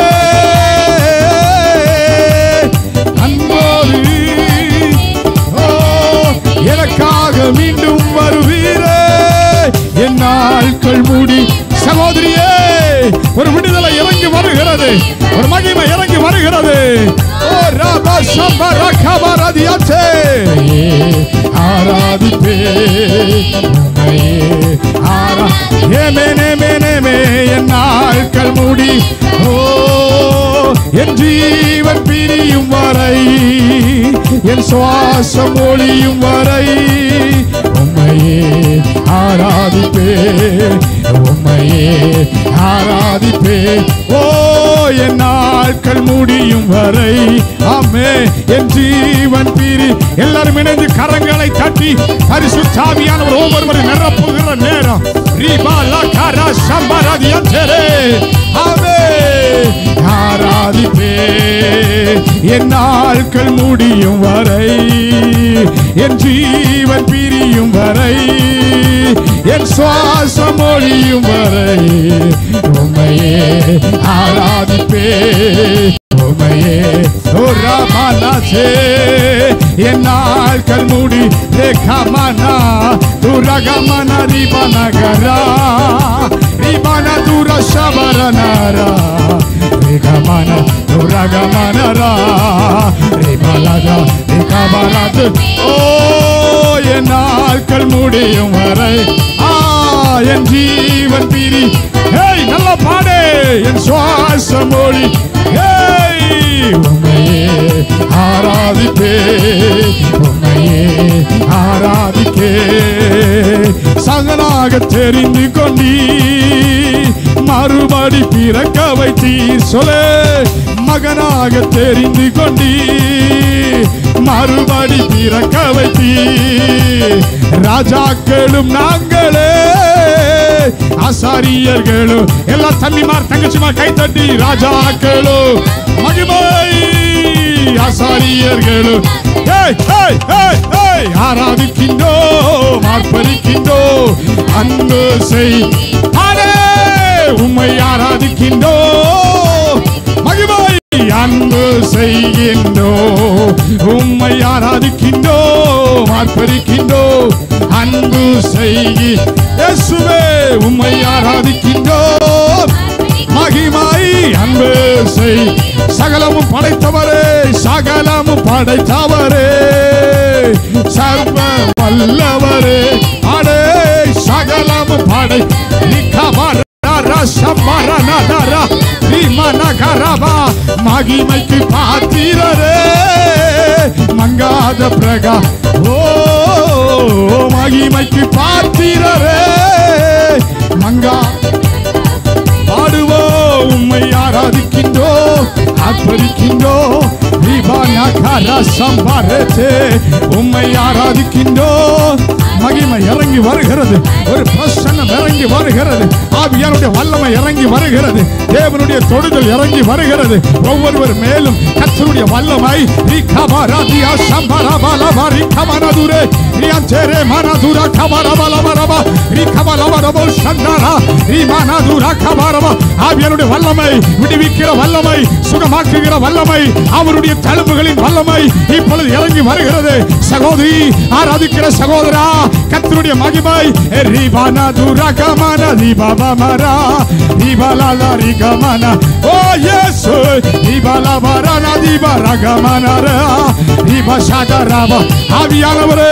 அன்போடு ஓ எனக்காக மீண்டும் வருவீரே என் நாட்கள் மூடி சகோதரியே ஒரு விடுதலை இறங்கி வருகிறது ஒரு மகிமை இறங்கி வருகிறது ஓ ராபா சம்பர கபரதியாச்சே ஆராதிப்பே உம்மையே ஆரா ஏமே நேமே நேமே என் நாட்கள் மூடி ஓ என் ஜீவன் பிரியும் வரை என் சுவாசம் ஒளியும் வரை உம்மையே ஆராதிப்பே உம்மையே ஆராதிப்பே ஓ என் நாட்கள் முடியும் வரை ஆமே என் ஜீவன் பிரி எல்லாரும் இணைந்து கரங்களை தட்டி பரிசுத்தாவியானவர் ஒவ்வொருவரை நிரப்புகிற நேரம் ரீபா லகாரா சம்பராதியந்தரே ஆமே ஆராதிப்பே என் நாட்கள் முடியும் வரை என் ஜீவன் பிரியும் வரை என் சுவாசம் ஒழியும் வரை உம்மையே ஆராதிப்பே உம்மையே துரமனசே என் நாட்கள் முடி ரேகமனா துரகமன ரிபனகரா ரிபன துர சபரனரா ரேகமன துரகமனரா ரிபலதா ரிகபரது ஓ என் நாட்கள் முடியும் வரை ஆ என் ஜீவன் பிரி ஹேய் நல்ல பாடு என் சுவாச மொழி ஹேய் உம்மையே ஆராதிப்பே உம்மையே ஆராதிக்கே சகனாக தெரிந்து கொண்டீ மறுபடி பிறக்க வைத்தீர் சொல்லு மகனாக தெரிந்து கொண்டீ மறுபடி பிறக்க வைத்தீ ராஜாக்களும் நாங்களே ஆசாரியர்களும் எல்லா தம்பிமார் தங்கச்சிமார் கை தட்டி ராஜாக்களும் மகிமை ஆசாரியர்களும் ஏய், ஏய், ஏய், ஏய், ஆராதிக்கின்றோ மார்பரிக்கின்றோ அன்பு செய் ஆரே உம்மை ஆராதிக்கின்றோ மகிமை அன்பு செய்கின்றோ உம்மை ஆராதிக்கின்றோ மார்பரிக்கின்றோ அன்பு செய்கி இயேசுவே உம்மை ஆராதிக்கின்றோ மகிமை அன்பு செய் சகலமும் படைத்தவரே சகலமும் படைத்தவரே சர்வ வல்லவரே அடே சகலமும் படை நிக்கபரரா சம்பரனதரா விமனகரபா மகிமைக்கு பாத்திரரே மங்காத பிரகா ஓ மகிமைக்கு பாத்திரரே மங்கா பாடுவோ உம்மை ஆராதிக்கின்றோ ஆர்ப்பரிக்கின்றோ சம்பாரத்தே உம்மை ஆராதிக்கின்றோ மகிமை இறங்கி வருகிறது ஒரு பிரசன்னம் இறங்கி வருகிறது ஆவியானுடைய வல்லமை இறங்கி வருகிறது தேவனுடைய தொடுதல் இறங்கி வருகிறது ஒவ்வொருவர் மேலும் கத்தருடைய வல்லமை ரிகபரதியா சம்பரபலப ரிகமனதுரே ரியாஞ்சேரே மனதுரா கபரபலபரப ரிகபலபரபோ சந்தரா ரிமனதுரா கபரப ஆவியானுடைய வல்லமை விடுவிக்கிற வல்லமை சுகமாக்குகிற வல்லமை அவருடைய தழும்புகளின் வல்லமை இப்பொழுது இறங்கி வருகிறது சகோதரி ஆராதிக்கிற சகோதரா கத்தருடைய மகிமை ரிபானா துரகமான ரிபாபமரா ரிபாலாலா ரிகமன ஓ இயேசு ரிபாலா வரனா ரிபரகமனரா ரிபஷதரப ஆவியானவரே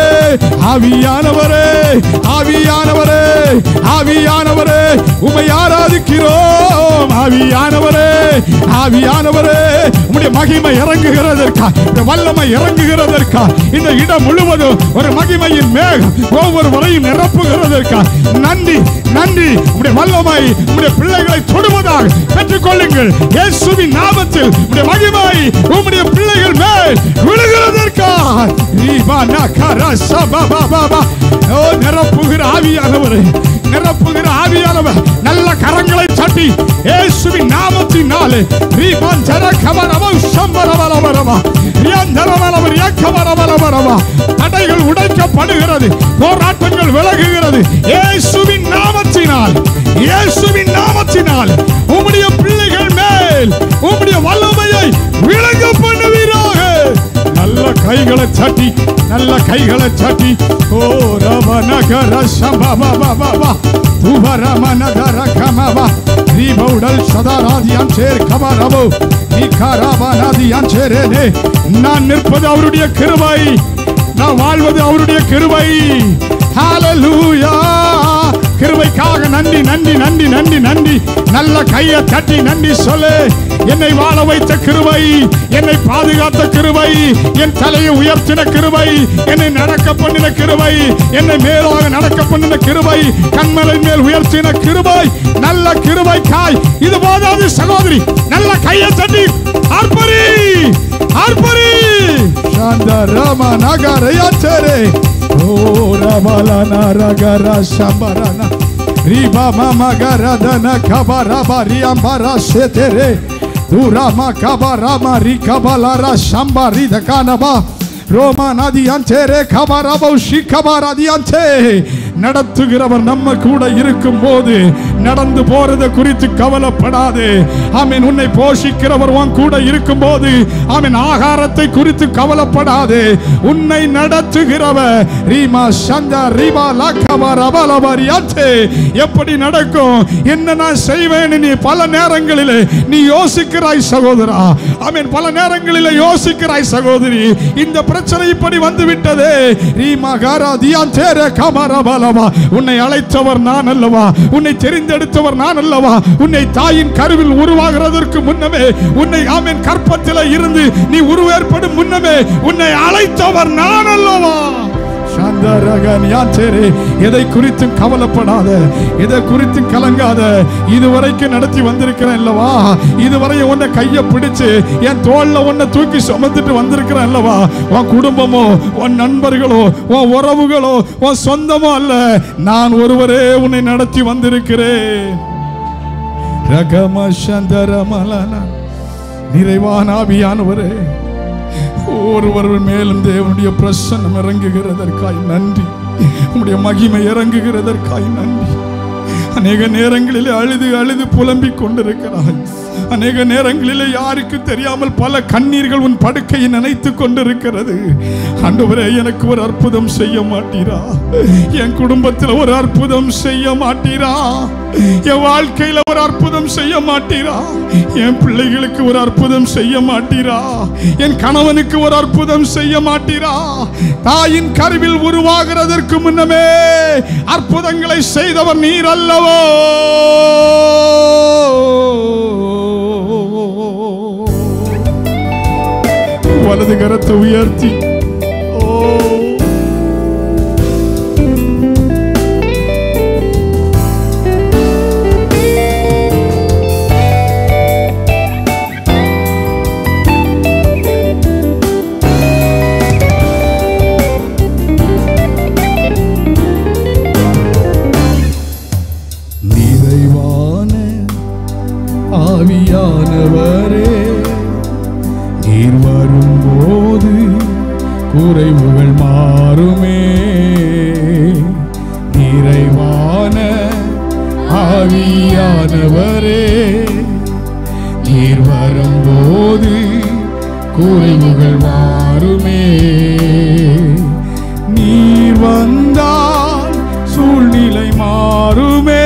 ஆவியானவரே ஆவியானவரே ஆவியானவரே உம்மை ஆராதிக்கிறோம் ஆவியானவரே ஆவியானவரே உம்முடைய மகிமை இறங்குகிறதற்கா இந்த வல்லமை இறங்குகிறதற்கா இந்த இடம் முழுவதும் ஒரு மகிமையின் மேகம் ஒவ்வொருவரையும் நிரப்புகிறதற்கா நன்றி நன்றி உம்முடைய வல்லமை உம்முடைய பிள்ளைகளை தொடுவதாக பெற்றுக்கொள்ளுங்கள் இயேசுவின் நாமத்தில் உம்முடைய மகிமை உம்முடைய பிள்ளைகள் மேல் விழுகிறதற்கா ரீபானா கரா சபா பாபா ஓ நிரப்புகிற ஆவியானவரே நிரப்புகிற ஆவியானவர் நல்ல கரங்களை தட்டி இயேசுவின் நாமத்தினாலே ரீபான் ஜர கமரவ சம்பரவரவரவா ரியாந்தரவரவர் யக்கமரவரவரவா தடைகள் உடைக்கப்படுகிறது போராட்டங்கள் விலகுகிறது இயேசுவின் நாமத்தினால் இயேசுவின் நாமத்தினால் உம்முடைய பிள்ளைகள் மேல் உம்முடைய வல்லமையை விளங்க பண்ணுவீராக நல்ல கைகளை தட்டி நல்ல கைகளை தட்டி ஓ ரவனகர சம்பபபபப துவரமனதர கமப ரீபௌடல் சதாராதியான் சேர் கமரபோ நீகாராபானாதியான் சேரேனே நான் நிற்பது அவருடைய கிருபை நான் வாழ்வது அவருடைய கிருபை ஹalleluya கிருபைக்காக நன்றி நன்றி நன்றி நன்றி நன்றி நல்ல கையை தட்டி நன்றி சொல்லு என்னை வாழ வைத்த கிருபை என்னை பாதுகாத்த கிருபை என் தலையை உயர்த்தின கிருபை என்னை நடக்க பண்ணின கிருபை என்னை மேலாக நடக்க பண்ணின கிருபை கண்மலை மேல் உயர்த்தின கிருபை நல்ல கிருபை காய் இது போதாது சகோதரி நல்ல கையை தட்டி ஆர்ப்பரி ஆர்ப்பரி சாந்த ராம நகரையாச்சரே ஓ ரமலன ரகர சம்பரன ரிபா மம கரதன கபரப ரியாம்பர செதரே துரம கபரம ரிகபலர சம்பரி தகானபா ரோமா நதியாந்தேரே கபரபௌ ஷிகபரதியாந்தே நடத்துகிறவர் நம்ம கூட இருக்கும் போது நடந்து போறதை குறித்து கவலைப்படாதே ஆமீன் உன்னை போஷிக்கிறவர் உன் கூட இருக்கும் போது ஆமீன் ஆகாரத்தை குறித்து கவலைப்படாதே உன்னை நடத்துகிறவர் ரீமா சந்தா ரீபா லாக்கபர் அபலபரியாத்தே எப்படி நடக்கும் என்ன நான் செய்வேன் நீ பல நேரங்களிலே நீ யோசிக்கிறாய் சகோதரா ஆமீன் பல நேரங்களிலே யோசிக்கிறாய் சகோதரி இந்த பிரச்சனை இப்படி வந்து விட்டதே ரீமா காரா தியான் தேர கமரபல அல்லவா உன்னை அழைத்தவர் நான் அல்லவா உன்னை தெரிந்தெடுத்தவர் நான் அல்லவா உன்னை தாயின் கருவில் உருவாகிறதற்கு முன்னமே உன்னை ஆமீன் கற்பத்தில் இருந்து நீ உருவேற்படும் முன்னமே உன்னை அழைத்தவர் நான் அல்லவா சாந்தரகன்யாச்சேரே, எதை குறித்தும் கவலைப்படாத எதை குறித்தும் கலங்காத இதுவரைக்கும் நடத்தி வந்திருக்கிறேன் அல்லவா இதுவரை உன்னை கையை பிடிச்சு என் தோல்ல உன்னை தூக்கி சுமந்துட்டு வந்திருக்கிறேன் அல்லவா உன் குடும்பமோ உன் நண்பர்களோ உன் உறவுகளோ உன் சொந்தமோ அல்ல நான் ஒருவரே உன்னை நடத்தி வந்திருக்கிறேன் ரகம சந்தரமலன நிறைவான ஆவியானவரே ஒருவர் மேலும் தேவனுடைய பிரசன்னம் இறங்குகிறதற்காய் நன்றி உம்முடைய மகிமை இறங்குகிறதற்காய் நன்றி அநேக நேரங்களிலே அழுது அழுது புலம்பிக் கொண்டிருக்கிறாய் அநேக நேரங்களிலே யாருக்கு தெரியாமல் பல கண்ணீர்கள் உன் படுக்கையை நினைத்து கொண்டிருக்கிறது ஆண்டவரே எனக்கு ஒரு அற்புதம் செய்ய மாட்டீரா என் குடும்பத்தில் ஒரு அற்புதம் செய்ய மாட்டீரா என் வாழ்க்கையில ஒரு அற்புதம் செய்ய மாட்டீரா என் பிள்ளைகளுக்கு ஒரு அற்புதம் செய்ய மாட்டீரா என் கணவனுக்கு ஒரு அற்புதம் செய்ய மாட்டீரா தாயின் கருவில் உருவாகிறதற்கு முன்னமே அற்புதங்களை செய்தவர் நீர் அல்லவோ வலது கரத்தை உயர்த்தி ஓ நிறைவான ஆவியானவரே நீர் வரும்போது குறைவுகள் மாறுமே நிறைவான ஆவியானவரே நீர் வரும்போது குறைவுகள் மாறுமே நீர் வந்தால் சூழ்நிலை மாறுமே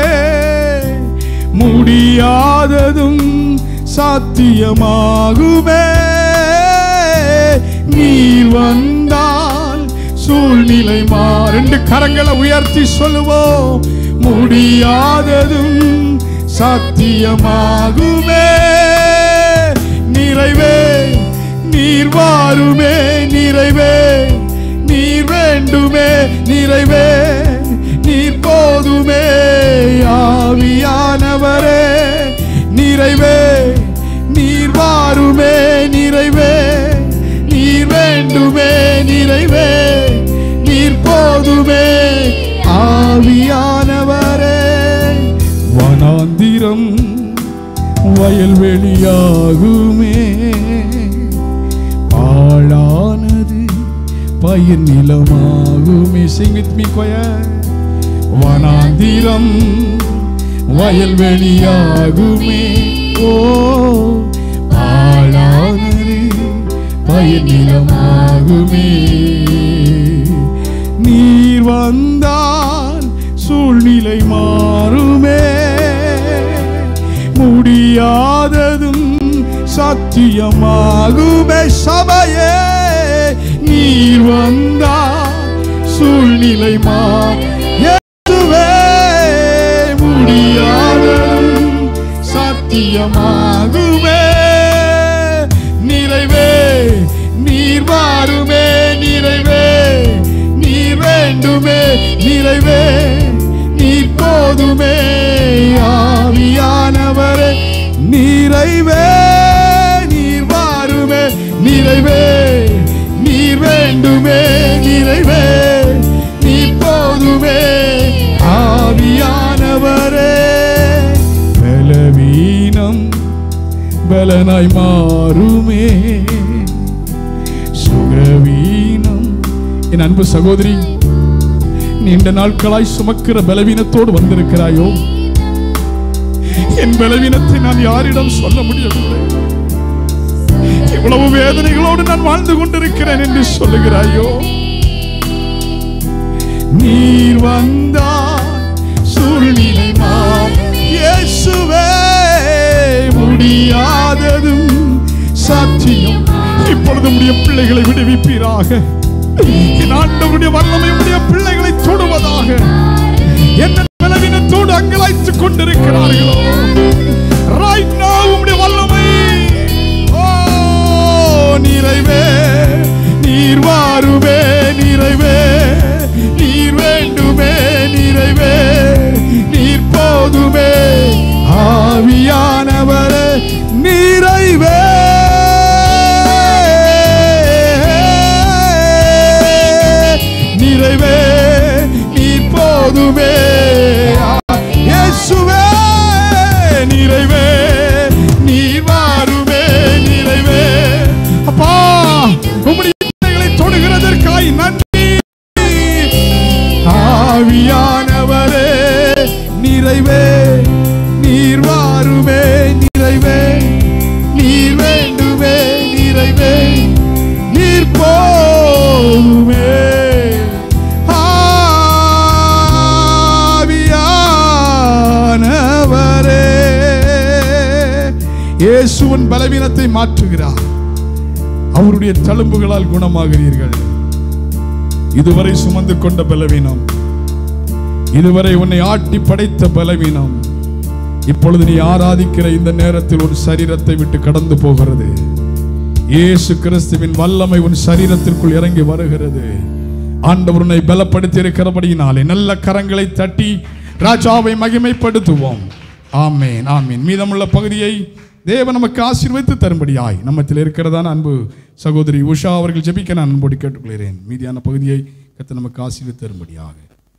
முடியாததும் சாத்தியமாகுமே நீர் வந்தால் சூழ்நிலை மா ரெண்டு கரங்களை உயர்த்தி சொல்லுவோம் முடியாததும் சாத்தியமாகுமே நிறைவே நீர் வாருமே நிறைவே நீர் வேண்டுமே நிறைவே நீர் போதுமே ஆவியானவரே நிறைவே நீர் வாருமே நிறைவே நீர் வேண்டுமே நிறைவே நீர் போதுமே ஆவியானவரே வனாந்திரம் வயல்வெளியாகுமே பாழானது பயிர் நிலமாகுமே sing with me choir வனாந்திரம் வயல்வெளியாகுமே ஓ பாழானது பயிர் நிலமாகுமே நீர் வந்தால் சூழ்நிலை மாறுமே முடியாததும் சத்தியமாகுமே சபையே நீர் வந்தால் சூழ்நிலை மாறுவே முடியாததும் சத்தியமாகுமே நிறைவே நீர் வாருமே நிறைவே நீர் வேண்டுமே நிறைவே நீர் போதுமே ஆவியானவரே நிறைவே நீர் வாருமே நிறைவே நீர் வேண்டுமே நிறைவே நீர் போதுமே ஆவியானவரே பலவீனம் பலனாய் மாறுமே சுகவீனம் என் அன்பு சகோதரி நீண்ட நாட்களாய் சுமக்கிற பலவீனத்தோடு வந்திருக்கிறாயோ என் பலவீனத்தை நான் யாரிடம் சொல்ல முடியவில்லை இவ்வளவு வேதனைகளோடு நான் வாழ்ந்து கொண்டிருக்கிறேன் என்று சொல்லுகிறாயோ நீர் வந்தால் சூழ்நிலை மாறும். இயேசுவே முடியாததும் சத்தியம் இப்பொழுது உடைய பிள்ளைகளை விடுவிப்பீராக என் ஆண்டவருடைய வல்லமை உடைய பிள்ளைகளை தொடுவதாக என்ன பலவீனத்தோடு அங்கலாய்த்துக் கொண்டிருக்கிறார்களோ right now உம்முடைய வல்லமை ஓ நிறைவே நீர் வாருமே நிறைவே நீர் வேண்டுமே நிறைவே நீர் போதுமே ஆவியானவரே நிறைவே நிறைவே நீர் போதுமே இயேசுவே நிறைவே நீர் வாருமே நிறைவே அப்பா உம்முடைய பிள்ளைகளை தொடுகிறதற்காய் நன்றி ஆவியானவரே நிறைவே நீர் வாருமே நிறைவே நீர் வேண்டுமே நிறைவே நீர் போதுமே ஆவியானவரே இயேசுவின் பலவீனத்தை மாற்றுகிறார் அவருடைய தழும்புகளால் குணமாகிறீர்கள் இதுவரை சுமந்து கொண்ட பலவீனம் இதுவரை உன்னை ஆட்டி படைத்த பலவீனம் இப்பொழுது நீ ஆராதிக்கிற இந்த நேரத்தில் உன் சரீரத்தை விட்டு கடந்து போகிறது இயேசு கிறிஸ்துவின் வல்லமை உன் சரீரத்திற்குள் இறங்கி வருகிறது ஆண்டவர் உன்னை பலப்படுத்தி இருக்கிறபடியினாலே நல்ல கரங்களை தட்டி ராஜாவை மகிமைப்படுத்துவோம் ஆமேன் ஆமீன் மீதமுள்ள பகுதியை தேவன் நமக்கு ஆசீர்வதித்து தரும்படியாய் நம்மத்தில் இருக்கிறதான அன்பு சகோதரி உஷா அவர்கள் ஜெபிக்க நான் அன்போடு கேட்டுக்கொள்கிறேன் மீதியான பகுதியை கத்த நமக்கு ஆசீர்வதித்து தரும்படியாக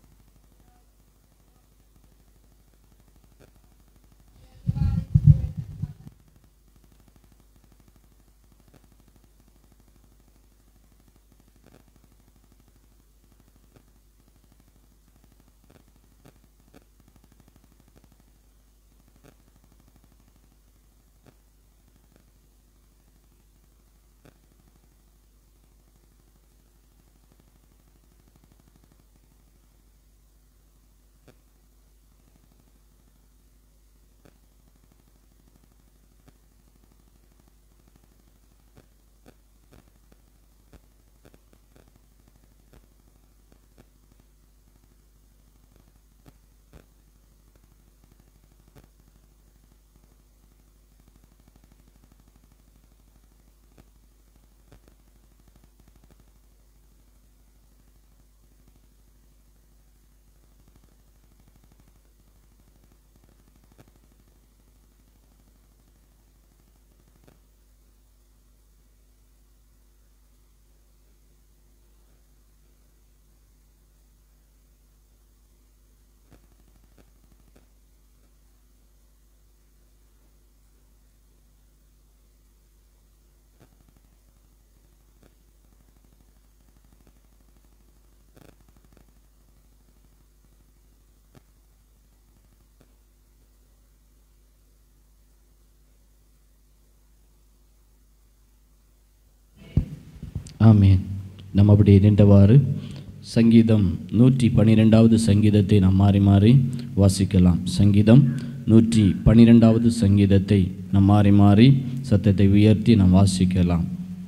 ஆமென் நம்ம அப்படி நின்றவாறு சங்கீதம் நூற்றி பன்னிரெண்டாவது சங்கீதத்தை நாம் மாறி மாறி வாசிக்கலாம் சங்கீதம் நூற்றி பன்னிரெண்டாவது சங்கீதத்தை நாம் மாறி மாறி சத்தத்தை உயர்த்தி நாம் வாசிக்கலாம்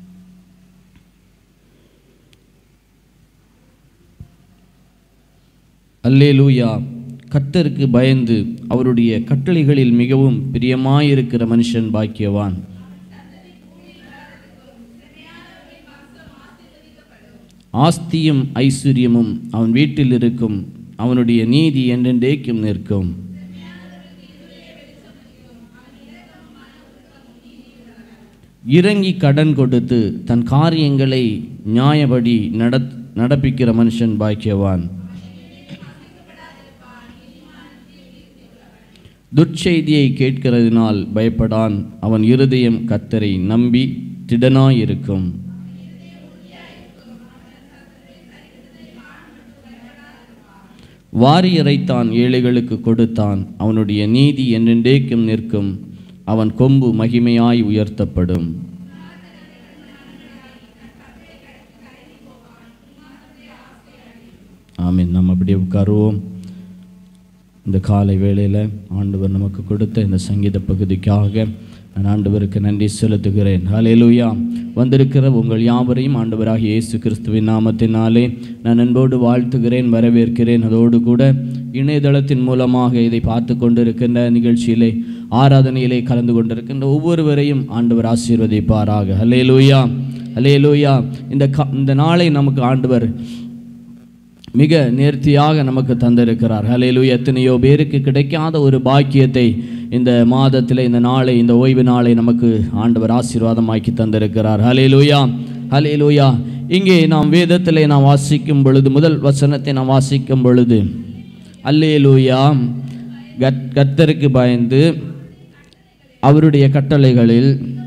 அல்லேலூயா கர்த்தருக்கு பயந்து அவருடைய கட்டளைகளில் மிகவும் பிரியமாயிருக்கிற மனுஷன் பாக்கியவான் ஆஸ்தியும் ஐஸ்வர்யமும் அவன் வீட்டில் இருக்கும் அவனுடைய நீதி என்றென்றேக்கும் நிற்கும் இறங்கி கடன் கொடுத்து தன் காரியங்களை நியாயப்படி நடத் நடப்பிக்கிற மனுஷன் பாக்கியவான் துர்ச்செய்தியை கேட்கிறதினால் பயப்படான் அவன் இருதயம் கத்தரை நம்பி திடனாயிருக்கும் வாரி இறைத்தான் ஏழைகளுக்கு கொடுத்தான் அவனுடைய நீதி என்றென்றேக்கும் நிற்கும் அவன் கொம்பு மகிமையாய் உயர்த்தப்படும் ஆமீன் நம்ம அப்படியே உட்காருவோம் இந்த காலை வேளையில் ஆண்டவர் நமக்கு கொடுத்த இந்த சங்கீத பகுதிக்காக நான் ஆண்டவருக்கு நன்றி செலுத்துகிறேன் ஹalleluya வந்திருக்கிற உங்கள் யாவரையும் ஆண்டவராகிய இயேசு கிறிஸ்துவின் நாமத்தினாலே நான் அன்போடு வாழ்த்துகிறேன் வரவேற்கிறேன் அதோடு கூட இணையதளத்தின் மூலமாக இதை பார்த்து கொண்டிருக்கின்ற நிகழ்ச்சியிலே ஆராதனையிலே கலந்து கொண்டிருக்கின்ற ஒவ்வொருவரையும் ஆண்டவர் ஆசீர்வதிப்பாராக ஹalleluya ஹalleluya இந்த க- இந்த நாளை நமக்கு ஆண்டவர் மிக நேர்த்தியாக நமக்கு தந்திருக்கிறார் ஹalleluya எத்தனையோ பேருக்கு கிடைக்காத ஒரு பாக்கியத்தை இந்த மாதத்தில் இந்த நாளை இந்த ஓய்வு நாளை நமக்கு ஆண்டவர் ஆசீர்வாதமாக்கி தந்திருக்கிறார் ஹalleluya ஹalleluya இங்கே நாம் வேதத்திலே நாம் வாசிக்கும் பொழுது முதல் வசனத்தை நாம் வாசிக்கும் பொழுது அல்லேலூயா கத் கர்த்தருக்கு பயந்து அவருடைய கட்டளைகளில்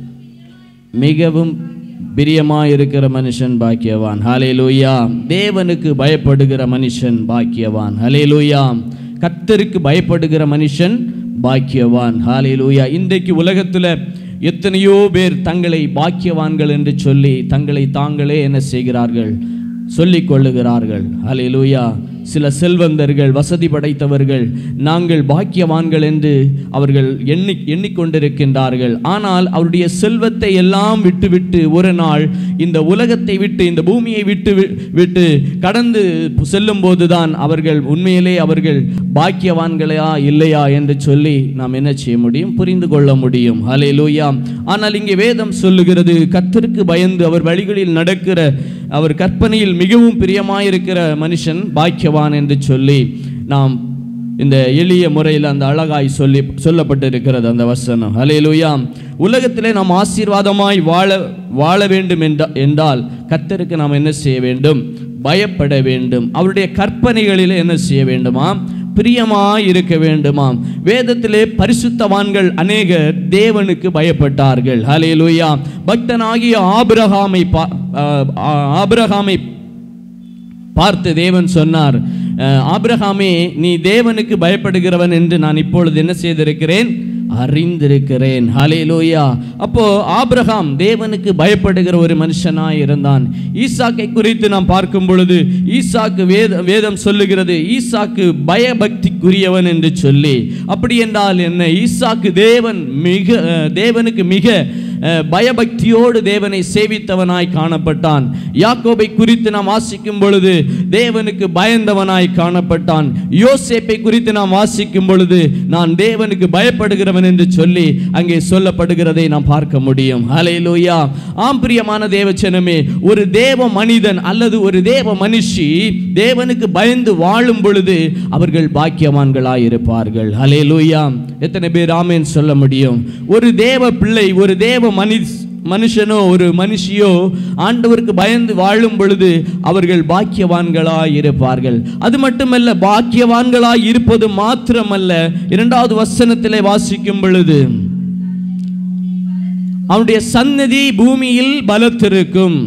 மிகவும் பிரியமாயிருக்கிற மனுஷன் பாக்கியவான் ஹalleluya தேவனுக்கு பயப்படுகிற மனுஷன் பாக்கியவான் ஹalleluya கர்த்தருக்கு பயப்படுகிற மனுஷன் பாக்கியவான் ஹalleluya இன்றைக்கு உலகத்தில் எத்தனையோ பேர் தங்களை பாக்கியவான்கள் என்று சொல்லி தங்களை தாங்களே என்ன செய்கிறார்கள் சொல்லிக் கொள்ளுகிறார்கள் ஹalleluya சில செல்வந்தர்கள் வசதி படைத்தவர்கள் நாங்கள் பாக்கியவான்கள் என்று அவர்கள் எண்ணி எண்ணிக்கொண்டிருக்கின்றார்கள் ஆனால் அவருடைய செல்வத்தை எல்லாம் விட்டுவிட்டு ஒரு நாள் இந்த உலகத்தை விட்டு இந்த பூமியை விட்டு வி- விட்டு கடந்து செல்லும் போதுதான் அவர்கள் உண்மையிலே அவர்கள் பாக்கியவான்களையா இல்லையா என்று சொல்லி நாம் என்ன செய்ய முடியும் புரிந்து கொள்ள முடியும் ஹalleluya ஆனால் இங்கே வேதம் சொல்லுகிறது கர்த்தருக்கு பயந்து அவர் வழிகளில் நடக்கிற அவர் கற்பனையில் மிகவும் பிரியமாயிருக்கிற மனுஷன் பாக்கியவான் என்று சொல்லி நாம் இந்த எளிய முறையில் அந்த அழகாய் சொல்லி சொல்லப்பட்டிருக்கிறது அந்த வசனம் ஹalleluya உலகத்திலே நாம் ஆசீர்வாதமாய் வாழ வாழ வேண்டும் என்றா- என்றால் கர்த்தருக்கு நாம் என்ன செய்ய வேண்டும் பயப்பட வேண்டும் அவருடைய கற்பனைகளில் என்ன செய்ய வேண்டுமாம் பிரியமாய் இருக்க வேண்டுமாம் வேதத்திலே பரிசுத்தவான்கள் அநேகர் தேவனுக்கு பயப்பட்டார்கள் ஹalleluya பக்தனாகிய ஆபிரகாமை பா- ஆ- ஆ- ஆபிரகாமை பார்த்து தேவன் சொன்னார் "அஹ், ஆபிரகாமே நீ தேவனுக்கு பயப்படுகிறவன் என்று நான் இப்பொழுது என்ன செய்திருக்கிறேன் அறிந்திருக்கிறேன் ஹalleluya அப்போ ஆபிரகாம் தேவனுக்கு பயப்படுகிற ஒரு மனுஷனாய் இருந்தான் ஈசாக்கை குறித்து நாம் பார்க்கும் பொழுது ஈசாக்கு வேத வேதம் சொல்லுகிறது ஈசாக்கு பயபக்திக்குரியவன் என்று சொல்லி அப்படி என்றால் என்ன ஈசாக்கு தேவன் மிக அஹ், தேவனுக்கு மிக அஹ், பயபக்தியோடு தேவனை சேவித்தவனாய் காணப்பட்டான் யாக்கோபை குறித்து நாம் வாசிக்கும் பொழுது தேவனுக்கு பயந்தவனாய் காணப்பட்டான் யோசேப்பை குறித்து நாம் வாசிக்கும் பொழுது நான் தேவனுக்கு பயப்படுகிறவன் என்று சொல்லி அங்கே சொல்லப்படுகிறதை நாம் பார்க்க முடியும் ஹalleluya ஆம் பிரியமான தேவச்சனமே ஒரு தேவ மனிதன் அல்லது ஒரு தேவ மனுஷி தேவனுக்கு பயந்து வாழும் பொழுது அவர்கள் பாக்கியவான்களாய் இருப்பார்கள் ஹalleluya எத்தனை பேர் ஆமென் சொல்ல முடியும் ஒரு தேவ பிள்ளை ஒரு தேவ மனிஷ் மனுஷனோ ஒரு மனுஷியோ ஆண்டவருக்கு பயந்து வாழும் பொழுது அவர்கள் பாக்கியவான்களாய் இருப்பார்கள் அது மட்டுமல்ல பாக்கியவான்களாய் இருப்பது மாத்திரமல்ல இரண்டாவது வசனத்திலே வாசிக்கும் பொழுது அவனுடைய சன்னதி பூமியில் பலத்திருக்கும்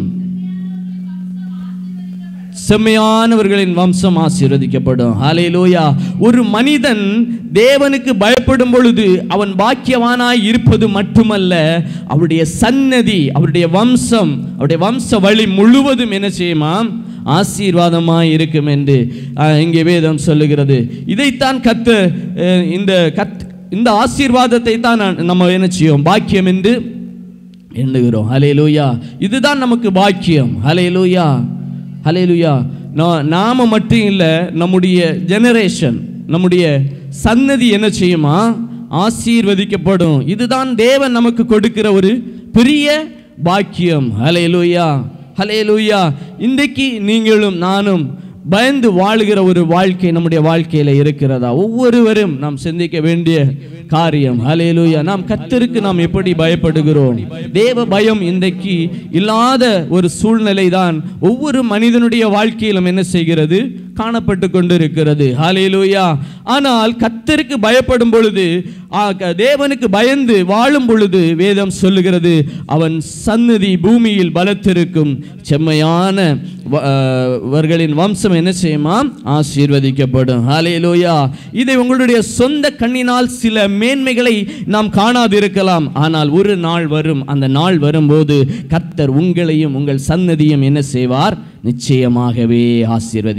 செம்மையானவர்களின் வம்சம் ஆசீர்வதிக்கப்படும் ஹalleluya ஒரு மனிதன் தேவனுக்கு பயப்படும் பொழுது அவன் பாக்கியவானாய் இருப்பது மட்டுமல்ல அவருடைய சன்னதி அவருடைய வம்சம் அவருடைய வம்ச வழி முழுவதும் என்ன செய்யுமாம் ஆசீர்வாதமாய் இருக்கும் என்று அஹ், இங்கே வேதம் சொல்லுகிறது இதைத்தான் கத்த அஹ், இந்த கத் இந்த ஆசீர்வாதத்தை தான் நான் நம்ம என்ன செய்வோம் பாக்கியம் என்று எண்ணுகிறோம் ஹalleluya இதுதான் நமக்கு பாக்கியம் ஹalleluya ஹalleluya நா- நாம மட்டும் இல்லை நம்முடைய ஜெனரேஷன் நம்முடைய சன்னதி என்ன செய்யுமா ஆசீர்வதிக்கப்படும் இதுதான் தேவன் நமக்கு கொடுக்கிற ஒரு பெரிய பாக்கியம் ஹalleluya ஹalleluya இன்றைக்கு நீங்களும் நானும் பயந்து வாழுகிற ஒரு வாழ்க்கை நம்முடைய வாழ்க்கையில இருக்கிறதா ஒவ்வொருவரும் நாம் சிந்திக்க வேண்டிய காரியம் ஹalleluya நாம் கர்த்தருக்கு நாம் எப்படி பயப்படுகிறோம் தேவ பயம் இன்றைக்கு இல்லாத ஒரு சூழ்நிலை தான் ஒவ்வொரு மனிதனுடைய வாழ்க்கையிலும் என்ன செய்கிறது காணப்பட்டு கொண்டிருக்கிறது ஹalleluya ஆனால் கர்த்தருக்கு பயப்படும் பொழுது ஆ, க- தேவனுக்கு பயந்து வாழும் பொழுது வேதம் சொல்லுகிறது அவன் சந்நிதி பூமியில் பலத்திருக்கும் செம்மையான வ- ஆ, வர்களின் வம்சம் என்ன செய்யுமா ஆசீர்வதிக்கப்படும் ஹalleluya இதை உங்களுடைய சொந்த கண்ணினால் சில மேன்மைகளை நாம் காணாதிருக்கலாம் ஆனால் ஒரு நாள் வரும் அந்த நாள் வரும்போது கர்த்தர் உங்களையும் உங்கள் சன்னதியும் என்ன செய்வார் நிச்சயமாகவே ஆசீர்வதிப்பார்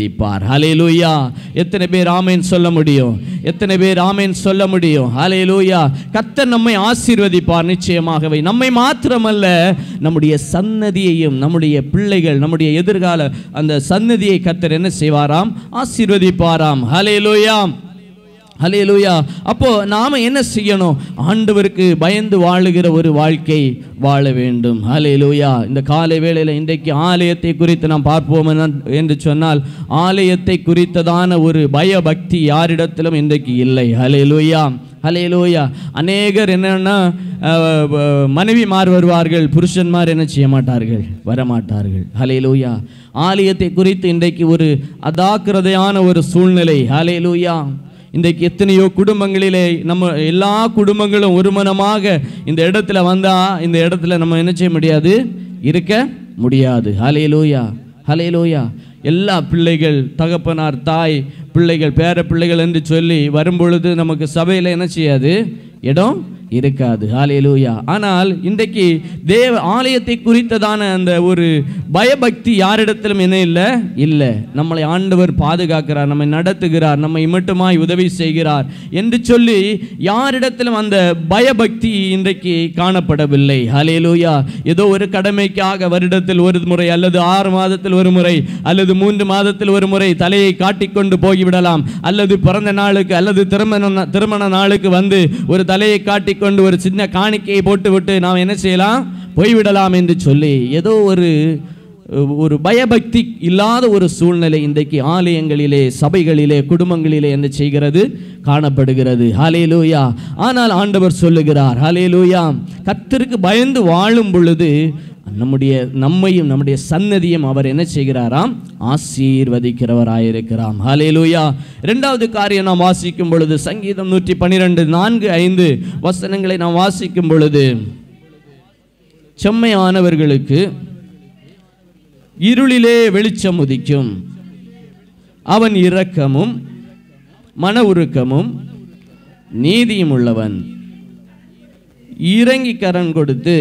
ஹalleluya எத்தனை பேர் ஆமென் சொல்ல முடியும் எத்தனை பேர் ஆமென் சொல்ல முடியும் ஹalleluya கர்த்தர் நம்மை ஆசீர்வதிப்பார் நிச்சயமாகவே நம்மை மாத்திரமல்ல நம்முடைய சன்னதியையும் நம்முடைய பிள்ளைகள் நம்முடைய எதிர்கால அந்த சன்னதியை கர்த்தர் என்ன செய்வாராம் ஆசீர்வதிப்பாராம் ஹalleluya ஹalleluya அப்போ நாம என்ன செய்யணும் ஆண்டவருக்கு பயந்து வாழுகிற ஒரு வாழ்க்கை வாழ வேண்டும் ஹalleluya இந்த காலை வேளையில் இன்றைக்கு ஆலயத்தை குறித்து நாம் பார்ப்போம் என- என்று சொன்னால் ஆலயத்தை குறித்ததான ஒரு பயபக்தி யாரிடத்திலும் இன்றைக்கு இல்லை ஹalleluya ஹalleluya அநேகர் என்னன்னா அஹ், அஹ், மனைவிமார் வருவார்கள் புருஷன்மார் என்ன செய்ய மாட்டார்கள் வரமாட்டார்கள் ஹalleluya ஆலயத்தை குறித்து இன்றைக்கு ஒரு அதாக்கிரதையான ஒரு சூழ்நிலை ஹalleluya இன்றைக்கு எத்தனையோ குடும்பங்களிலே நம்ம எல்லா குடும்பங்களும் ஒருமனமாக இந்த இடத்துல வந்தா இந்த இடத்துல நம்ம என்ன செய்ய முடியாது இருக்க முடியாது ஹலேலூயா ஹலேலூயா எல்லா பிள்ளைகள் தகப்பனார் தாய் பிள்ளைகள் பேர பிள்ளைகள் என்று சொல்லி வரும்பொழுது நமக்கு சபையில் என்ன செய்யாது இடம் இருக்காது ஹalleluya ஆனால் இன்றைக்கு தேவ ஆலயத்தை குறித்ததான அந்த ஒரு பயபக்தி யாரிடத்திலும் என்ன இல்லை இல்லை நம்மளை ஆண்டவர் பாதுகாக்கிறார் நம்மை நடத்துகிறார் நம்மை மட்டுமாய் உதவி செய்கிறார் என்று சொல்லி யாரிடத்திலும் அந்த பயபக்தி இன்றைக்கு காணப்படவில்லை ஹalleluya ஏதோ ஒரு கடமைக்காக வருடத்தில் ஒரு முறை அல்லது ஆறு மாதத்தில் ஒரு முறை அல்லது மூன்று மாதத்தில் ஒரு முறை தலையை காட்டிக்கொண்டு போய்விடலாம் அல்லது பிறந்த நாளுக்கு அல்லது திருமண நா- திருமண நாளுக்கு வந்து ஒரு தலையை காட்டிக்கொண்டு ஒரு சின்ன காணிக்கையை போட்டுவிட்டு நாம் என்ன செய்யலாம் போய்விடலாம் என்று சொல்லி ஏதோ ஒரு ஒரு பயபக்தி இல்லாத ஒரு சூழ்நிலை இன்றைக்கு ஆலயங்களிலே சபைகளிலே குடும்பங்களிலே என்ன செய்கிறது காணப்படுகிறது ஹalleluya ஆனால் ஆண்டவர் சொல்லுகிறார் ஹalleluya கர்த்தருக்கு பயந்து வாழும் பொழுது நம்முடைய நம்மையும் நம்முடைய சன்னதியும் அவர் என்ன செய்கிறாராம் ஆசீர்வதிக்கிறவராயிருக்கிறாம் ஹalleluya இரண்டாவது காரியம் நாம் வாசிக்கும் பொழுது சங்கீதம் நூற்றி பன்னிரெண்டு நான்கு ஐந்து வசனங்களை நாம் வாசிக்கும் பொழுது செம்மையானவர்களுக்கு இருளிலே வெளிச்சம் உதிக்கும் அவன் இரக்கமும் மன உருக்கமும் நீதியும் உள்ளவன் இறங்கி கரம் கொடுத்து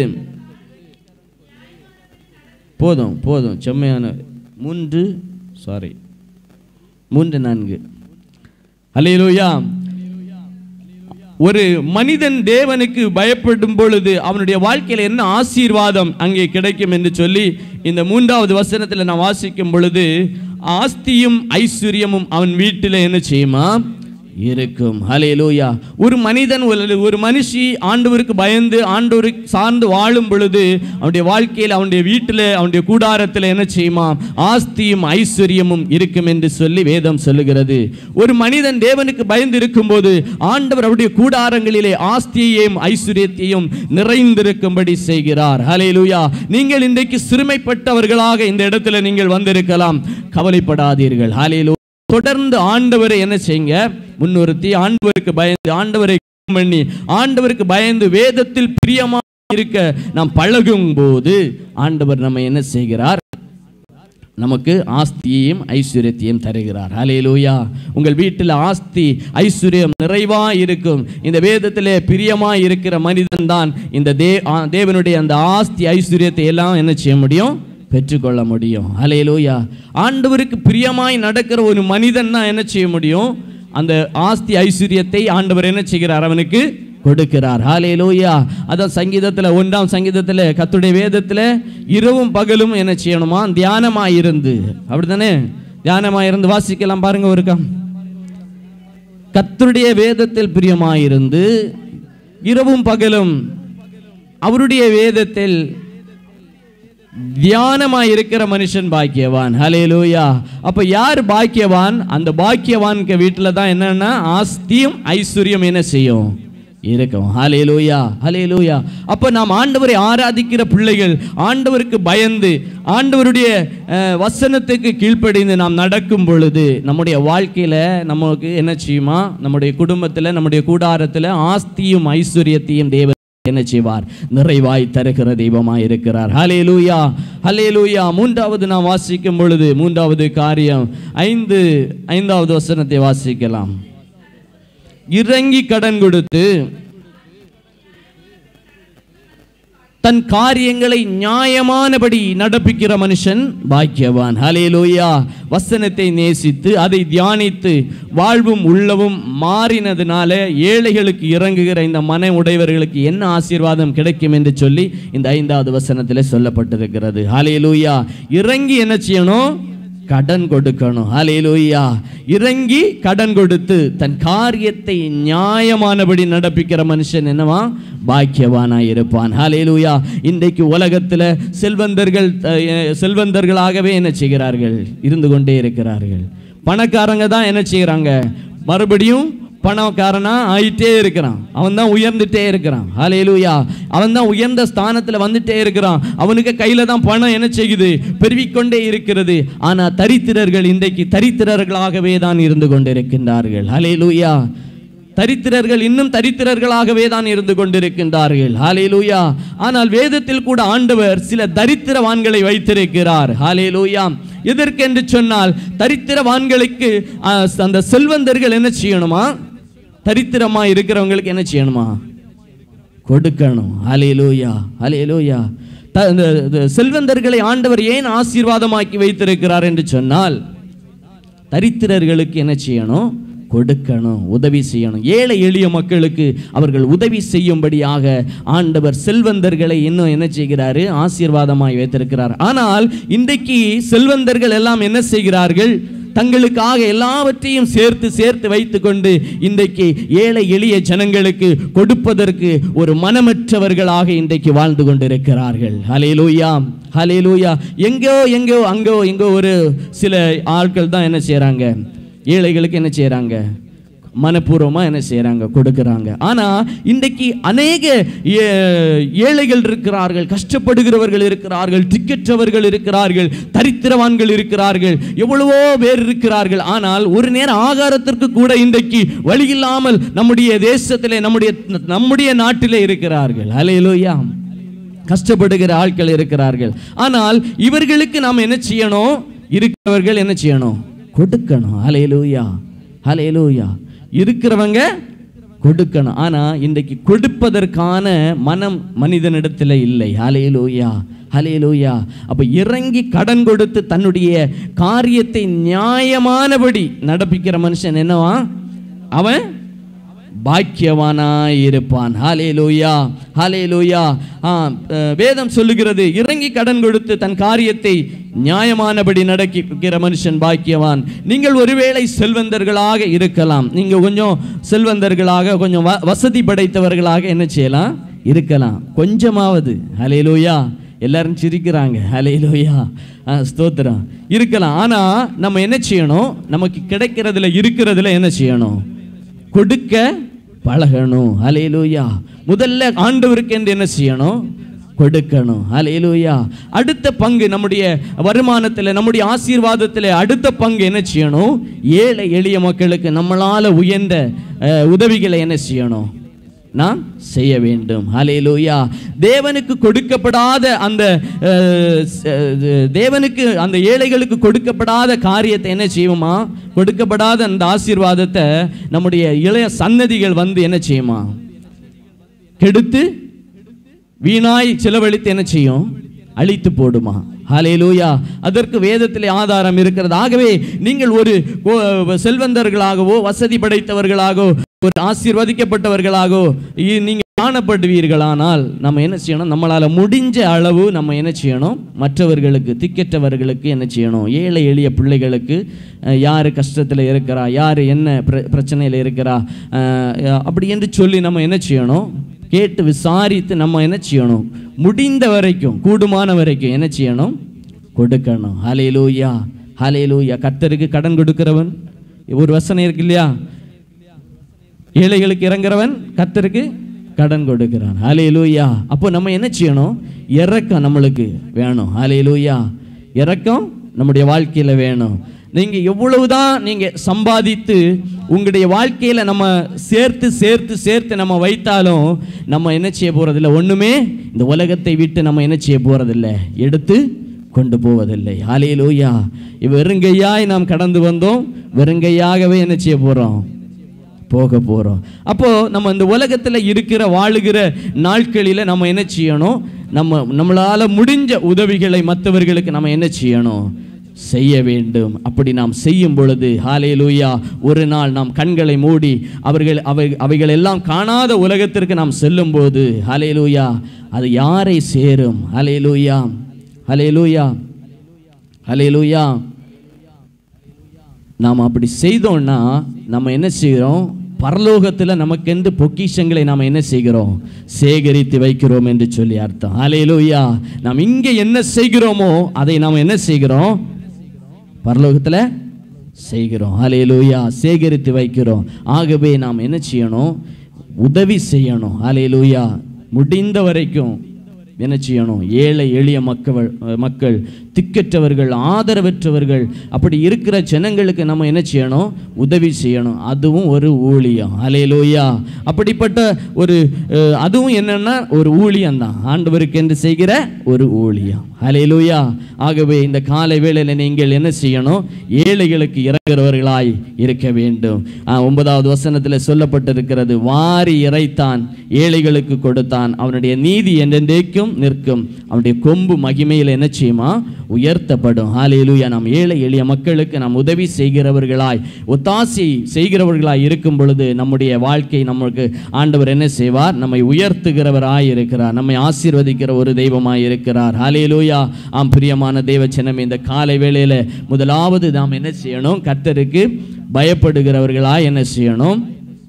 போதும் போதும் செம்மையான மூன்று சாரி மூன்று நான்கு அல்லேலூயா ஒரு மனிதன் தேவனுக்கு பயப்படும் பொழுது அவனுடைய வாழ்க்கையில் என்ன ஆசீர்வாதம் அங்கே கிடைக்கும் என்று சொல்லி இந்த மூன்றாவது வசனத்தில் நான் வாசிக்கும் பொழுது ஆஸ்தியும் ஐஸ்வர்யமும் அவன் வீட்டில் என்ன செய்யுமா இருக்கும் ஹalleluya ஒரு மனிதன் ஒரு ஒரு மனுஷி ஆண்டவருக்கு பயந்து ஆண்டவருக்கு சார்ந்து வாழும் பொழுது அவனுடைய வாழ்க்கையில் அவனுடைய வீட்டில் அவனுடைய கூடாரத்தில் என்ன செய்யுமா ஆஸ்தியும் ஐஸ்வர்யமும் இருக்கும் என்று சொல்லி வேதம் சொல்லுகிறது ஒரு மனிதன் தேவனுக்கு பயந்து இருக்கும்போது ஆண்டவர் அவருடைய கூடாரங்களிலே ஆஸ்தியையும் ஐஸ்வர்யத்தையும் நிறைந்திருக்கும்படி செய்கிறார் ஹalleluya நீங்கள் இன்றைக்கு சிறுமைப்பட்டவர்களாக இந்த இடத்துல நீங்கள் வந்திருக்கலாம் கவலைப்படாதீர்கள் ஹalleluya தொடர்ந்து ஆண்டவரை என்ன செய்யுங்க முன்னிறுத்தி ஆண்டவருக்கு பயந்து ஆண்டவரை பண்ணி ஆண்டவருக்கு பயந்து வேதத்தில் பிரியமா இருக்க நாம் பழகும் போது ஆண்டவர் நம்ம என்ன செய்கிறார் நமக்கு ஆஸ்தியையும் ஐஸ்வர்யத்தையும் தருகிறார் ஹalleluya உங்கள் வீட்டில் ஆஸ்தி ஐஸ்வர்யம் நிறைவா இருக்கும் இந்த வேதத்திலே பிரியமா இருக்கிற மனிதன் தான் இந்த தே ஆ- தேவனுடைய அந்த ஆஸ்தி ஐஸ்வர்யத்தை எல்லாம் என்ன செய்ய முடியும் பெற்றுக்கொள்ள முடியும் ஹalleluya ஆண்டவருக்கு பிரியமாய் நடக்கிற ஒரு மனிதன் தான் என்ன செய்ய முடியும் அந்த ஆஸ்தி ஐஸ்வர்யத்தை ஆண்டவர் என்ன செய்கிறார் அவனுக்கு கொடுக்கிறார் ஹalleluya அதான் சங்கீதத்தில் ஒன்றாம் சங்கீதத்தில் கத்துடைய வேதத்தில் இரவும் பகலும் என்ன செய்யணுமா தியானமாக இருந்து அப்படிதானே தியானமாக இருந்து வாசிக்கலாம் பாருங்க ஒருக்கா கர்த்தருடைய வேதத்தில் பிரியமாயிருந்து இரவும் பகலும் அவருடைய வேதத்தில் தியானமாய் இருக்கிற மனுஷன் பாக்கியவான் ஹalleluya அப்ப யார் பாக்கியவான் அந்த பாக்கியவான்க்கு வீட்டில் தான் என்னன்னா ஆஸ்தியும் ஐஸ்வர்யம் என்ன செய்யும் இருக்கும் ஹalleluya ஹalleluya அப்ப நாம் ஆண்டவரை ஆராதிக்கிற பிள்ளைகள் ஆண்டவருக்கு பயந்து ஆண்டவருடைய அஹ், வசனத்துக்கு கீழ்ப்படிந்து நாம் நடக்கும் பொழுது நம்முடைய வாழ்க்கையில நமக்கு என்ன செய்யுமா நம்முடைய குடும்பத்தில் நம்முடைய கூடாரத்தில் ஆஸ்தியும் ஐஸ்வர்யத்தையும் தேவ என்ன செய்வார் நிறைவாய் தருகிற தெய்வமாய் இருக்கிறார் ஹalleluya ஹalleluya மூன்றாவது நாம் வாசிக்கும் பொழுது மூன்றாவது காரியம் ஐந்து ஐந்தாவது வசனத்தை வாசிக்கலாம் இறங்கி கடன் கொடுத்து தன் காரியங்களை நியாயமானபடி நடப்பிக்கிற மனுஷன் பாக்கியவான் ஹலேலூயா வசனத்தை நேசித்து அதை தியானித்து வாழ்வும் உள்ளவும் மாறினதுனால ஏழைகளுக்கு இறங்குகிற இந்த மன உடையவர்களுக்கு என்ன ஆசீர்வாதம் கிடைக்கும் என்று சொல்லி இந்த ஐந்தாவது வசனத்தில் சொல்லப்பட்டிருக்கிறது ஹலேலூயா இறங்கி என்ன செய்யணும் கடன் கொடுக்கணும் ஹalleluya இறங்கி கடன் கொடுத்து தன் காரியத்தை நியாயமானபடி நடப்பிக்கிற மனுஷன் என்னவா பாக்கியவானாய் இருப்பான் ஹalleluya இன்றைக்கு உலகத்தில் செல்வந்தர்கள் அஹ், செல்வந்தர்களாகவே என்ன செய்கிறார்கள் இருந்து கொண்டே இருக்கிறார்கள் பணக்காரங்க தான் என்ன செய்கிறாங்க மறுபடியும் பணக்காரனா ஆயிட்டே இருக்கிறான் அவன் தான் உயர்ந்துட்டே இருக்கிறான் ஹalleluya அவன் தான் உயர்ந்த ஸ்தானத்தில் வந்துட்டே இருக்கிறான் அவனுக்கு கையில தான் பணம் என்ன செய்யுது பெருவிக்கொண்டே இருக்கிறது ஆனா தரித்திரர்கள் இன்றைக்கு தரித்திரர்களாகவே தான் இருந்து கொண்டிருக்கின்றார்கள் ஹalleluya தரித்திரர்கள் இன்னும் தரித்திரர்களாகவே தான் இருந்து கொண்டிருக்கின்றார்கள் ஹalleluya ஆனால் வேதத்தில் கூட ஆண்டவர் சில தரித்திரவான்களை வைத்திருக்கிறார் ஹalleluya எதற்கென்று சொன்னால் தரித்திரவான்களுக்கு ஆ, அந்த செல்வந்தர்கள் என்ன செய்யணுமா தரித்திரமா இருக்கிறவங்களுக்கு என்ன செய்யணுமா கொடுக்கணும் ஹalleluya ஹalleluya த இந்த இந்த செல்வந்தர்களை ஆண்டவர் ஏன் ஆசீர்வாதமாக்கி வைத்திருக்கிறார் என்று சொன்னால் தரித்திரர்களுக்கு என்ன செய்யணும் கொடுக்கணும் உதவி செய்யணும் ஏழை எளிய மக்களுக்கு அவர்கள் உதவி செய்யும்படியாக ஆண்டவர் செல்வந்தர்களை இன்னும் என்ன செய்கிறாரு ஆசீர்வாதமாய் வைத்திருக்கிறார் ஆனால் இன்றைக்கு செல்வந்தர்கள் எல்லாம் என்ன செய்கிறார்கள் தங்களுக்காக எல்லாவற்றையும் சேர்த்து சேர்த்து வைத்துக்கொண்டு இன்றைக்கு ஏழை எளிய ஜனங்களுக்கு கொடுப்பதற்கு ஒரு மனமற்றவர்களாக இன்றைக்கு வாழ்ந்து கொண்டிருக்கிறார்கள் ஹலேலூயா ஹலேலூயா எங்கோ எங்கோ அங்கோ எங்கோ ஒரு சில ஆட்கள் தான் என்ன செய்கிறாங்க ஏழைகளுக்கு என்ன செய்கிறாங்க மனப்பூர்வமாக என்ன செய்கிறாங்க கொடுக்குறாங்க ஆனால் இன்றைக்கு அநேக ஏ- ஏழைகள் இருக்கிறார்கள் கஷ்டப்படுகிறவர்கள் இருக்கிறார்கள் திக்கற்றவர்கள் இருக்கிறார்கள் தரித்திரவான்கள் இருக்கிறார்கள் எவ்வளவோ பேர் இருக்கிறார்கள் ஆனால் ஒரு நேரம் ஆகாரத்திற்கு கூட இன்றைக்கு வழி இல்லாமல் நம்முடைய தேசத்திலே நம்முடைய நம்முடைய நாட்டிலே இருக்கிறார்கள் அலையிலோயா கஷ்டப்படுகிற ஆட்கள் இருக்கிறார்கள் ஆனால் இவர்களுக்கு நாம் என்ன செய்யணும் இருக்கிறவர்கள் என்ன செய்யணும் கொடுக்கணும் ஹalleluya ஹalleluya இருக்கிறவங்க கொடுக்கணும் ஆனா இன்றைக்கு கொடுப்பதற்கான மனம் மனிதனிடத்தில் இல்லை ஹalleluya ஹalleluya அப்ப இறங்கி கடன் கொடுத்து தன்னுடைய காரியத்தை நியாயமானபடி நடப்பிக்கிற மனுஷன் என்னவா அவன் பாக்கியவானாய் இருப்பான் ஹalleluya ஹalleluya ஆ அஹ், வேதம் சொல்லுகிறது இறங்கி கடன் கொடுத்து தன் காரியத்தை நியாயமானபடி நடக்கிற மனுஷன் பாக்கியவான் நீங்கள் ஒருவேளை செல்வந்தர்களாக இருக்கலாம் நீங்க கொஞ்சம் செல்வந்தர்களாக கொஞ்சம் வ- வசதி படைத்தவர்களாக என்ன செய்யலாம் இருக்கலாம் கொஞ்சமாவது ஹalleluya எல்லாரும் சிரிக்கிறாங்க ஹalleluya ஆ, ஸ்தோத்திரம் இருக்கலாம் ஆனா நம்ம என்ன செய்யணும் நமக்கு கிடைக்கிறதுல இருக்கிறதுல என்ன செய்யணும் கொடுக்க பழகணும் ஹalleluya முதல்ல ஆண்டவருக்கு என்று என்ன செய்யணும் கொடுக்கணும் ஹalleluya அடுத்த பங்கு நம்முடைய வருமானத்தில் நம்முடைய ஆசீர்வாதத்தில் அடுத்த பங்கு என்ன செய்யணும் ஏழை எளிய மக்களுக்கு நம்மளால உயர்ந்த அஹ், உதவிகளை என்ன செய்யணும் நாம் செய்ய வேண்டும் ஹalleluya தேவனுக்கு கொடுக்கப்படாத அந்த அஹ், ச- அஹ், தேவனுக்கு அந்த ஏழைகளுக்கு கொடுக்கப்படாத காரியத்தை என்ன செய்வோமா கொடுக்கப்படாத அந்த ஆசீர்வாதத்தை நம்முடைய இளைய சன்னதிகள் வந்து என்ன செய்யுமா கெடுத்து வீணாய் செலவழித்து என்ன செய்யும் அழித்து போடுமா ஹalleluya அதற்கு வேதத்திலே ஆதாரம் இருக்கிறது ஆகவே நீங்கள் ஒரு கோ- செல்வந்தர்களாகவோ வசதி படைத்தவர்களாகவோ ஒரு ஆசீர்வதிக்கப்பட்டவர்களாகவோ இ- நீங்க காணப்படுவீர்களானால் நம்ம என்ன செய்யணும் நம்மளால முடிஞ்ச அளவு நம்ம என்ன செய்யணும் மற்றவர்களுக்கு திக்கற்றவர்களுக்கு என்ன செய்யணும் ஏழை எளிய பிள்ளைகளுக்கு அஹ், யாரு கஷ்டத்தில் இருக்கிறா யார் என்ன பிர பிரச்சனையில் இருக்கிறா அஹ், அப்படி என்று சொல்லி நம்ம என்ன செய்யணும் கேட்டு விசாரித்து நம்ம என்ன செய்யணும் முடிந்த வரைக்கும் கூடுமான வரைக்கும் என்ன செய்யணும் கொடுக்கணும் ஹalleluya ஹalleluya கர்த்தருக்கு கடன் கொடுக்கிறவன் ஒரு வசனம் இருக்கு இல்லையா ஏழைகளுக்கு இறங்குறவன் கர்த்தருக்கு கடன் கொடுக்கிறான் ஹalleluya அப்போ நம்ம என்ன செய்யணும் இறக்கம் நம்மளுக்கு வேணும் ஹalleluya இறக்கம் நம்முடைய வாழ்க்கையில வேணும் நீங்க எவ்வளவுதான் நீங்க சம்பாதித்து உங்களுடைய வாழ்க்கையில நம்ம சேர்த்து சேர்த்து சேர்த்து நம்ம வைத்தாலும் நம்ம என்ன செய்ய போறதில்லை ஒண்ணுமே இந்த உலகத்தை விட்டு நம்ம என்ன செய்ய போறதில்லை எடுத்து கொண்டு போவதில்லை ஹalleluya வெறுங்கையாய் நாம் கடந்து வந்தோம் வெறுங்கையாகவே என்ன செய்ய போறோம் போக போகிறோம் அப்போ நம்ம இந்த உலகத்தில் இருக்கிற வாழுகிற நாட்களில் நம்ம என்ன செய்யணும் நம்ம நம்மளால முடிஞ்ச உதவிகளை மற்றவர்களுக்கு நம்ம என்ன செய்யணும் செய்ய வேண்டும் அப்படி நாம் செய்யும் பொழுது ஹாலேலூயா ஒரு நாள் நாம் கண்களை மூடி அவர்கள் அவை அவைகள் எல்லாம் காணாத உலகத்திற்கு நாம் செல்லும்போது ஹாலேலூயா அது யாரை சேரும் ஹலேலூயா ஹலேலூயா ஹலேலூயா நாம் அப்படி செய்தோம்னா நம்ம என்ன செய்கிறோம் பரலோகத்தில் நமக்கென்று பொக்கிஷங்களை நாம் என்ன செய்கிறோம் சேகரித்து வைக்கிறோம் என்று சொல்லி அர்த்தம் ஹalleluya நாம் இங்கே என்ன செய்கிறோமோ அதை நாம் என்ன செய்கிறோம் பரலோகத்தில் செய்கிறோம் ஹalleluya சேகரித்து வைக்கிறோம் ஆகவே நாம் என்ன செய்யணும் உதவி செய்யணும் ஹalleluya முடிந்த வரைக்கும் என்ன செய்யணும் ஏழை எளிய மக்கள் மக்கள் திக்கற்றவர்கள் ஆதரவற்றவர்கள் அப்படி இருக்கிற ஜனங்களுக்கு நம்ம என்ன செய்யணும் உதவி செய்யணும் அதுவும் ஒரு ஊழியம் அலையலோயா அப்படிப்பட்ட ஒரு அஹ், அதுவும் என்னன்னா ஒரு ஊழியம் தான் ஆண்டவருக்கு என்று செய்கிற ஒரு ஊழியம் அலையலோயா ஆகவே இந்த காலை வேளையில் நீங்கள் என்ன செய்யணும் ஏழைகளுக்கு இறங்குறவர்களாய் இருக்க வேண்டும் ஆஹ், ஒன்பதாவது வசனத்தில் சொல்லப்பட்டிருக்கிறது வாரி இறைத்தான் ஏழைகளுக்கு கொடுத்தான் அவனுடைய நீதி என்றென்றைக்கும் நிற்கும் அவனுடைய கொம்பு மகிமையில் என்ன செய்யுமா உயர்த்தப்படும் ஹalleluya நாம் ஏழை எளிய மக்களுக்கு நாம் உதவி செய்கிறவர்களாய் ஒத்தாசி செய்கிறவர்களாய் இருக்கும் பொழுது நம்முடைய வாழ்க்கை நமக்கு ஆண்டவர் என்ன செய்வார் நம்மை உயர்த்துகிறவராய் இருக்கிறார் நம்மை ஆசீர்வதிக்கிற ஒரு தெய்வமாய் இருக்கிறார் ஹalleluya ஆம் பிரியமான தேவச்சனம் இந்த காலை வேளையில முதலாவது நாம் என்ன செய்யணும் கர்த்தருக்கு பயப்படுகிறவர்களாய் என்ன செய்யணும்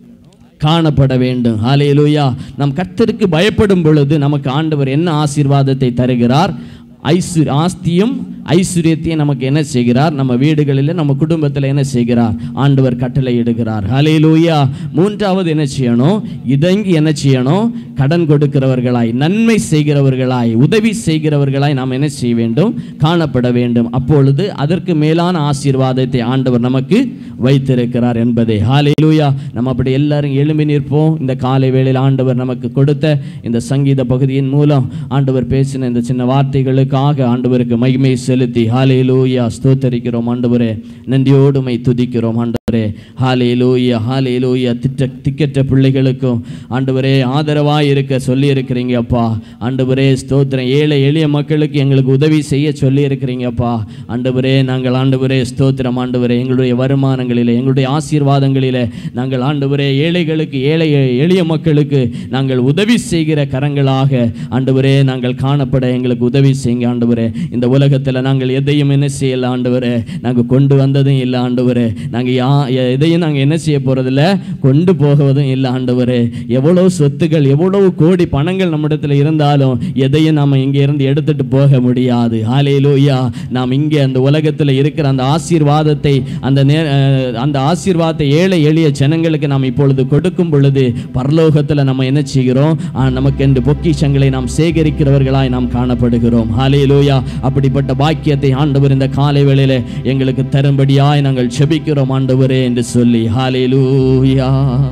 காணப்பட வேண்டும் ஹalleluya நம் கர்த்தருக்கு பயப்படும் பொழுது நமக்கு ஆண்டவர் என்ன ஆசீர்வாதத்தை தருகிறார் ஐஸ்வர் ஆஸ்தியும் ஐஸ்வர்யத்தையும் நமக்கு என்ன செய்கிறார் நம்ம வீடுகளில் நம்ம குடும்பத்தில் என்ன செய்கிறார் ஆண்டவர் கட்டளை இடுகிறார் ஹalleluya மூன்றாவது என்ன செய்யணும் இதங்கி என்ன செய்யணும் கடன் கொடுக்கிறவர்களாய் நன்மை செய்கிறவர்களாய் உதவி செய்கிறவர்களாய் நாம் என்ன செய்ய வேண்டும் காணப்பட வேண்டும் அப்பொழுது அதற்கு மேலான ஆசீர்வாதத்தை ஆண்டவர் நமக்கு வைத்திருக்கிறார் என்பதை ஹalleluya நம்ம அப்படி எல்லாரும் எழும்பி நிற்போம் இந்த காலை வேளையில் ஆண்டவர் நமக்கு கொடுத்த இந்த சங்கீத பகுதியின் மூலம் ஆண்டவர் பேசின இந்த சின்ன வார்த்தைகளுக்காக ஆண்டவருக்கு மகிமை செலுத்தி ஹalleluya ஸ்தோத்தரிக்கிறோம் ஆண்டவரே நன்றியோடுமை துதிக்கிறோம் ஆண்டவரே ஹalleluya ஹalleluya திட்ட திக்கற்ற பிள்ளைகளுக்கும் ஆண்டவரே ஆதரவாய் இருக்க சொல்லி இருக்கிறீங்க அப்பா ஆண்டவரே ஸ்தோத்திரம் ஏழை எளிய மக்களுக்கு எங்களுக்கு உதவி செய்ய சொல்லி இருக்கிறீங்கப்பா ஆண்டவரே நாங்கள் ஆண்டவரே ஸ்தோத்திரம் ஆண்டவரே எங்களுடைய வருமானங்களிலே எங்களுடைய ஆசீர்வாதங்களிலே நாங்கள் ஆண்டவரே ஏழைகளுக்கு ஏழை எளிய மக்களுக்கு நாங்கள் உதவி செய்கிற கரங்களாக ஆண்டவரே நாங்கள் காணப்பட எங்களுக்கு உதவி செய்யுங்க ஆண்டவரே இந்த உலகத்தில் நாங்கள் எதையும் என்ன செய்யல ஆண்டவரே நாங்கள் கொண்டு வந்ததும் இல்லை ஆண்டவரே நாங்கள் யா எதையும் நாங்கள் என்ன செய்ய போகிறதில்ல கொண்டு போகுவதும் இல்லை ஆண்டவரே எவ்வளோ சொத்துக்கள் எவ்வளவு கோடி பணங்கள் நம்மிடத்தில் இருந்தாலும் எதையும் நாம் இங்கே இருந்து எடுத்துட்டு போக முடியாது ஹalleluya நாம் இங்கே அந்த உலகத்தில் இருக்கிற அந்த ஆசீர்வாதத்தை அந்த நே அஹ் அந்த ஆசீர்வாதத்தை ஏழை எளிய ஜனங்களுக்கு நாம் இப்பொழுது கொடுக்கும் பொழுது பரலோகத்தில் நம்ம என்ன செய்கிறோம் ஆஹ் நமக்கு என்று பொக்கிஷங்களை நாம் சேகரிக்கிறவர்களாய் நாம் காணப்படுகிறோம் ஹalleluya அப்படிப்பட்ட பாக்கியத்தை ஆண்டவர் இந்த காலை வேளையில எங்களுக்கு தரும்படியாய் நாங்கள் செபிக்கிறோம் ஆண்டவரே என்று சொல்லி ஹalleluya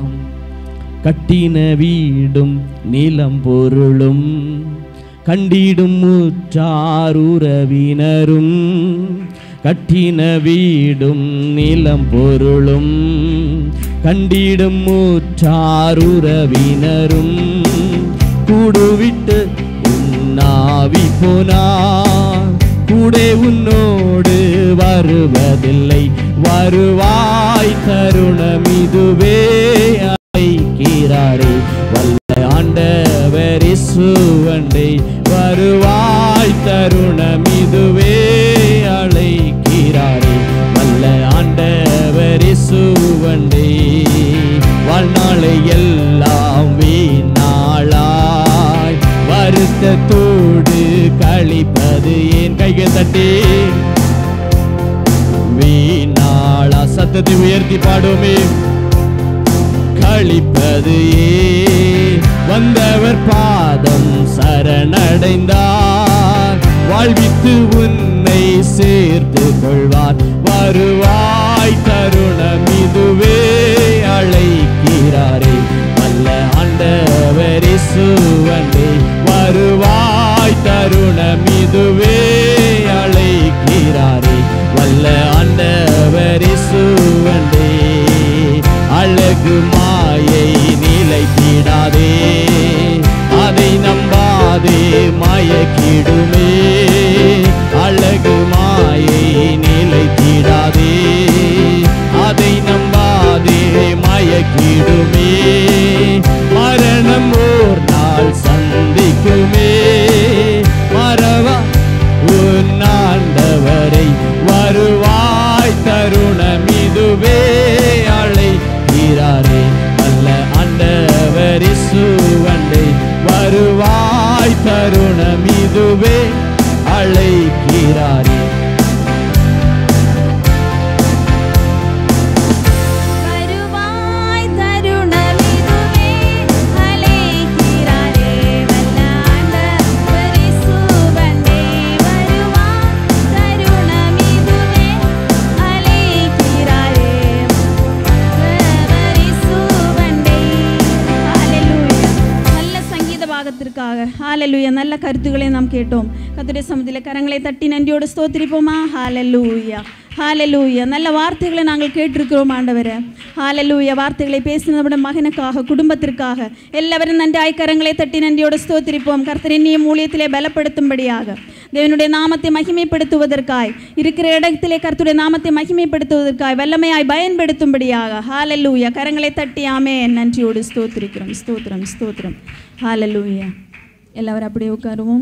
கட்டின வீடும் நிலம் பொருளும் கண்டிடும் முற்றாருறவினரும் கட்டின வீடும் நிலம் பொருளும் கண்டிடும் முற்றாருறவினரும் கூடுவிட்டு உன்னாவி போனார் கூட உன்னோடு வருவதில்லை வருவாய் தருணம் இதுவே அழைக்கிறாரே வல்ல ஆண்டவர் இசுவண்டை வருவாய் தருணம் இதுவே அழைக்கிறாரே வல்ல ஆண்டவர் இசுவண்டை வாழ்நாளை எல்லாம் வீணாளாய் வருத்தத்தோடு கழிப்பது ஏன் கைகள் தட்டி வீணாளா சத்தத்தை உயர்த்தி பாடுமே கழிப்பது ஏன் வந்தவர் பாதம் சரணடைந்தார் வாழ்வித்து உன்னை சேர்த்து கொள்வார் வருவாய் தருணம் இதுவே அழைக்கிறாரே வல்ல ஆண்டவர் இசுவண்டே வருவாய் தருணம் இதுவே அழைக்கிறாரே வல்ல ஆண்டவர் இசுவண்டே அழகு மாயை நிலைத்திடாதே அதை நம்பாதே மாய தருணமிதுவே அழைக்கிறாரே வருவாய் தருணமிதுவே அழைக்கிறாரே வல்லாண்ட பரிசுவண்டே வருவாய் தருணமிதுவே அழைக்கிறாரே பரிசுவண்டே ஹalleluya நல்ல சங்கீத பாகத்திற்காக ஹalleluya நல்ல கருத்துக்களை நாம் கேட்டோம் கர்த்தருடைய சமூகத்தில் கரங்களை தட்டி நன்றியோடு ஸ்தோத்திரிப்போமா ஹalleluya ஹalleluya நல்ல வார்த்தைகளை நாங்கள் கேட்டிருக்கிறோம் ஆண்டவரே ஹalleluya வார்த்தைகளை பேசின நம்முடைய மகனுக்காக குடும்பத்திற்காக எல்லாவரும் நன்றாய் கரங்களை தட்டி நன்றியோடு ஸ்தோத்திரிப்போம் கர்த்தர் இன்னியும் ஊழியத்திலே பலப்படுத்தும்படியாக தேவனுடைய நாமத்தை மகிமைப்படுத்துவதற்காய் இருக்கிற இடத்திலே கர்த்தருடைய நாமத்தை மகிமைப்படுத்துவதற்காய் வல்லமையாய் பயன்படுத்தும்படியாக ஹalleluya கரங்களை தட்டி ஆமே நன்றியோடு ஸ்தோத்திரிக்கிறோம் ஸ்தோத்திரம் ஸ்தோத்திரம் ஹalleluya எல்லாரும் அப்படியே உட்காருவோம்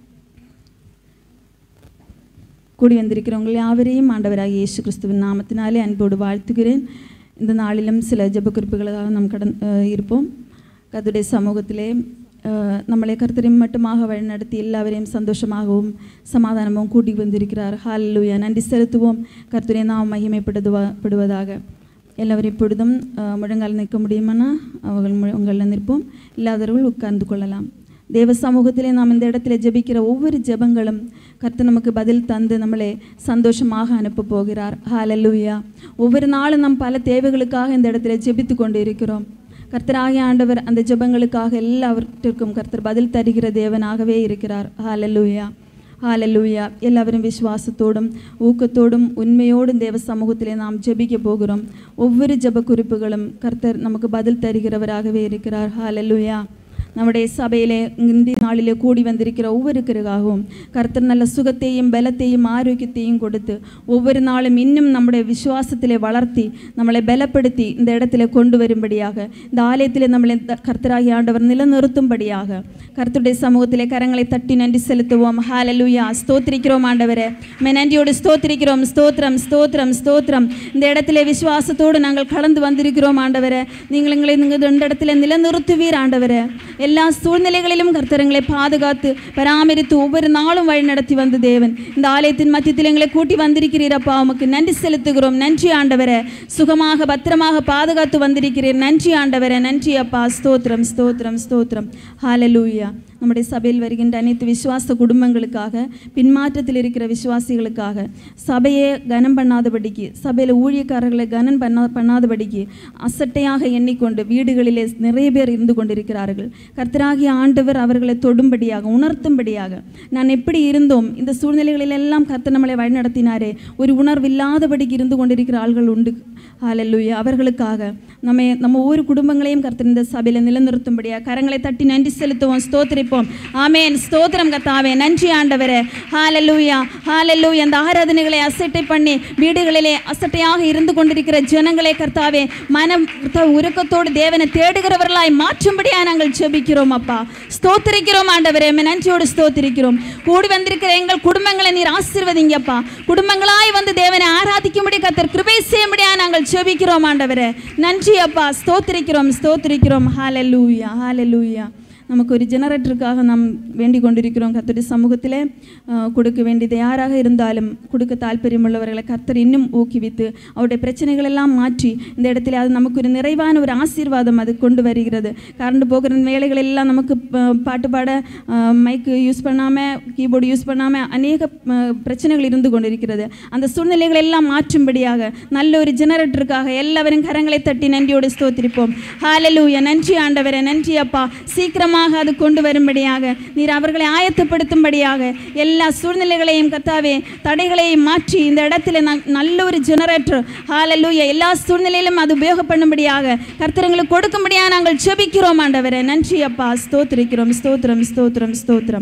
கூடி வந்திருக்கிறவங்க யாவரையும் ஆண்டவராகிய இயேசு கிறிஸ்துவின் நாமத்தினாலே அன்போடு வாழ்த்துகிறேன் இந்த நாளிலும் சில ஜெப குறிப்புகளாக நாம் கடன் அஹ் இருப்போம் கர்த்தருடைய சமூகத்திலே அஹ் நம்மளை கர்த்தரையும் மட்டுமாக வழிநடத்தி எல்லாவரையும் சந்தோஷமாகவும் சமாதானமும் கூட்டி வந்திருக்கிறார் ஹalleluya நன்றி செலுத்துவோம் கர்த்தரை நாம் மகிமைப்படுதுவா படுவதாக எல்லாவரும் இப்பொழுதும் அஹ், முழங்கால் நிற்க முடியுமானா அவர்கள் முழங்காலில் நிற்போம் இல்லாதவர்கள் உட்கார்ந்து கொள்ளலாம் தேவ சமூகத்திலே நாம் இந்த இடத்துல ஜெபிக்கிற ஒவ்வொரு ஜெபங்களும் கர்த்தர் நமக்கு பதில் தந்து நம்மளை சந்தோஷமாக அனுப்ப போகிறார் ஹalleluya ஒவ்வொரு நாளும் நாம் பல தேவைகளுக்காக இந்த இடத்துல ஜெபித்து கொண்டு இருக்கிறோம் கர்த்தராகிய ஆண்டவர் அந்த ஜெபங்களுக்காக எல்லாவற்றிற்கும் கர்த்தர் பதில் தருகிற தேவனாகவே இருக்கிறார் ஹalleluya ஹalleluya எல்லாவரும் விசுவாசத்தோடும் ஊக்கத்தோடும் உண்மையோடும் தேவ சமூகத்திலே நாம் ஜெபிக்க போகிறோம் ஒவ்வொரு ஜெப குறிப்புகளும் கர்த்தர் நமக்கு பதில் தருகிறவராகவே இருக்கிறார் ஹalleluya நம்முடைய சபையிலே இந்த நாளிலே கூடி வந்திருக்கிற ஒவ்வொருக்கருக்காகவும் கர்த்தர் நல்ல சுகத்தையும் பலத்தையும் ஆரோக்கியத்தையும் கொடுத்து ஒவ்வொரு நாளும் இன்னும் நம்முடைய விசுவாசத்திலே வளர்த்தி நம்மளை பலப்படுத்தி இந்த இடத்துல கொண்டு வரும்படியாக இந்த ஆலயத்திலே நம்மளை த- கர்த்தராகிய ஆண்டவர் நிலைநிறுத்தும்படியாக கர்த்தருடைய சமூகத்திலே கரங்களை தட்டி நன்றி செலுத்துவோம் ஹalleluya ஸ்தோத்திரிக்கிறோம் ஆண்டவரே உம்மை நன்றியோடு ஸ்தோத்திரிக்கிறோம் ஸ்தோத்திரம் ஸ்தோத்திரம் ஸ்தோத்திரம் இந்த இடத்திலே விசுவாசத்தோடு நாங்கள் கலந்து வந்திருக்கிறோம் ஆண்டவரே நீங்கள் எங்களை நீங்கள் இந்த இடத்துல நிலைநிறுத்துவீர் ஆண்டவரே எல்லா சூழ்நிலைகளிலும் கர்த்தரங்களை பாதுகாத்து பராமரித்து ஒவ்வொரு நாளும் வழி நடத்தி வந்த தேவன் இந்த ஆலயத்தின் மத்தியத்தில் எங்களை கூட்டி வந்திருக்கிறீரப்பா உமக்கு நன்றி செலுத்துகிறோம் நன்றி ஆண்டவரே சுகமாக பத்திரமாக பாதுகாத்து வந்திருக்கிறீர் நன்றி ஆண்டவரே நன்றி அப்பா ஸ்தோத்திரம் ஸ்தோத்திரம் ஸ்தோத்திரம் ஹalleluya நம்முடைய சபையில் வருகின்ற அனைத்து விசுவாச குடும்பங்களுக்காக பின்மாற்றத்தில் இருக்கிற விசுவாசிகளுக்காக சபையை கனம் பண்ணாதபடிக்கு சபையில் ஊழியக்காரர்களை கனம் பண்ணா பண்ணாதபடிக்கு அசட்டையாக எண்ணிக்கொண்டு வீடுகளிலே நிறைய பேர் இருந்து கொண்டிருக்கிறார்கள் கர்த்தராகிய ஆண்டவர் அவர்களை தொடும்படியாக உணர்த்தும்படியாக நான் எப்படி இருந்தோம் இந்த சூழ்நிலைகளில் எல்லாம் கர்த்தர் நம்மளை வழிநடத்தினாரே ஒரு உணர்வில்லாதபடிக்கு இருந்து கொண்டிருக்கிற ஆள்கள் உண்டு ஹalleluya அவர்களுக்காக நம்ம நம்ம ஒவ்வொரு குடும்பங்களையும் கர்த்தர் இந்த சபையில் நிலைநிறுத்தும்படியாக கரங்களை தட்டி நன்றி செலுத்துவோம் ஸ்தோத்திரிப்போம் ஆமென் ஸ்தோத்திரம் கர்த்தாவே நன்றி ஆண்டவரே ஹalleluya ஹalleluya அந்த ஆராதனைகளை அசட்டை பண்ணி வீடுகளிலே அசட்டையாக இருந்து கொண்டிருக்கிற ஜனங்களே கர்த்தாவே மனம் கர்த்தாவே, உருக்கத்தோடு தேவனை தேடுகிறவர்களாய் மாற்றும்படியாக நாங்கள் ஜெபிக்கிறோம் அப்பா ஸ்தோத்திரிக்கிறோம் ஆண்டவரே உம்மை நன்றியோடு ஸ்தோத்திரிக்கிறோம் கூடி வந்திருக்கிற எங்கள் குடும்பங்களை நீர் ஆசீர்வதிங்கப்பா குடும்பங்களாய் வந்து தேவனை ஆராதிக்கும்படி கர்த்தர் கிருபை செய்யும்படியாக நாங்கள் ஜெபிக்கிறோம் ஆண்டவரே நன்றி அப்பா ஸ்தோத்திரிக்கிறோம் ஸ்தோத்திரிக்கிறோம் ஹalleluya ஹalleluya நமக்கு ஒரு ஜெனரேட்டருக்காக நாம் வேண்டிக் கொண்டிருக்கிறோம் கர்த்தருடைய சமூகத்திலே அஹ், கொடுக்க வேண்டியது யாராக இருந்தாலும் கொடுக்க தாല്പര്യமுள்ளவர்களை கர்த்தர் இன்னும் ஊக்குவித்து அவருடைய பிரச்சனைகள் எல்லாம் மாற்றி இந்த இடத்துல அது நமக்கு ஒரு நிறைவான ஒரு ஆசீர்வாதம் அது கொண்டு வருகிறது கரண்ட் போகிற வேலைகள் எல்லாம் நமக்கு ப- பாட்டு பாட மைக்கு யூஸ் பண்ணாமல் கீபோர்டு யூஸ் பண்ணாமல் அநேக அஹ், பிரச்சனைகள் இருந்து கொண்டிருக்கிறது அந்த சூழ்நிலைகள் எல்லாம் மாற்றும்படியாக நல்ல ஒரு ஜெனரேட்டருக்காக எல்லாவரும் கரங்களை தட்டி நன்றியோடு ஸ்தோத்திரிப்போம் ஹalleluya நன்றி ஆண்டவரே நன்றி அப்பா சீக்கிரமாக அது கொண்டு வரும்படியாக நீர் அவர்களை ஆயத்தப்படுத்தும்படியாக எல்லா சூழ்நிலைகளையும் கர்த்தாவே தடைகளையும் மாற்றி இந்த இடத்துல ந- நல்ல ஒரு ஜெனரேட்டர் ஹalleluya எல்லா சூழ்நிலையிலும் அது உபயோகம் பண்ணும்படியாக கர்த்தரங்களுக்கு கொடுக்கும்படியாக நாங்கள் ஜெபிக்கிறோம் ஆண்டவரே நன்றி அப்பா ஸ்தோத்திரிக்கிறோம் ஸ்தோத்திரம் ஸ்தோத்திரம் ஸ்தோத்திரம்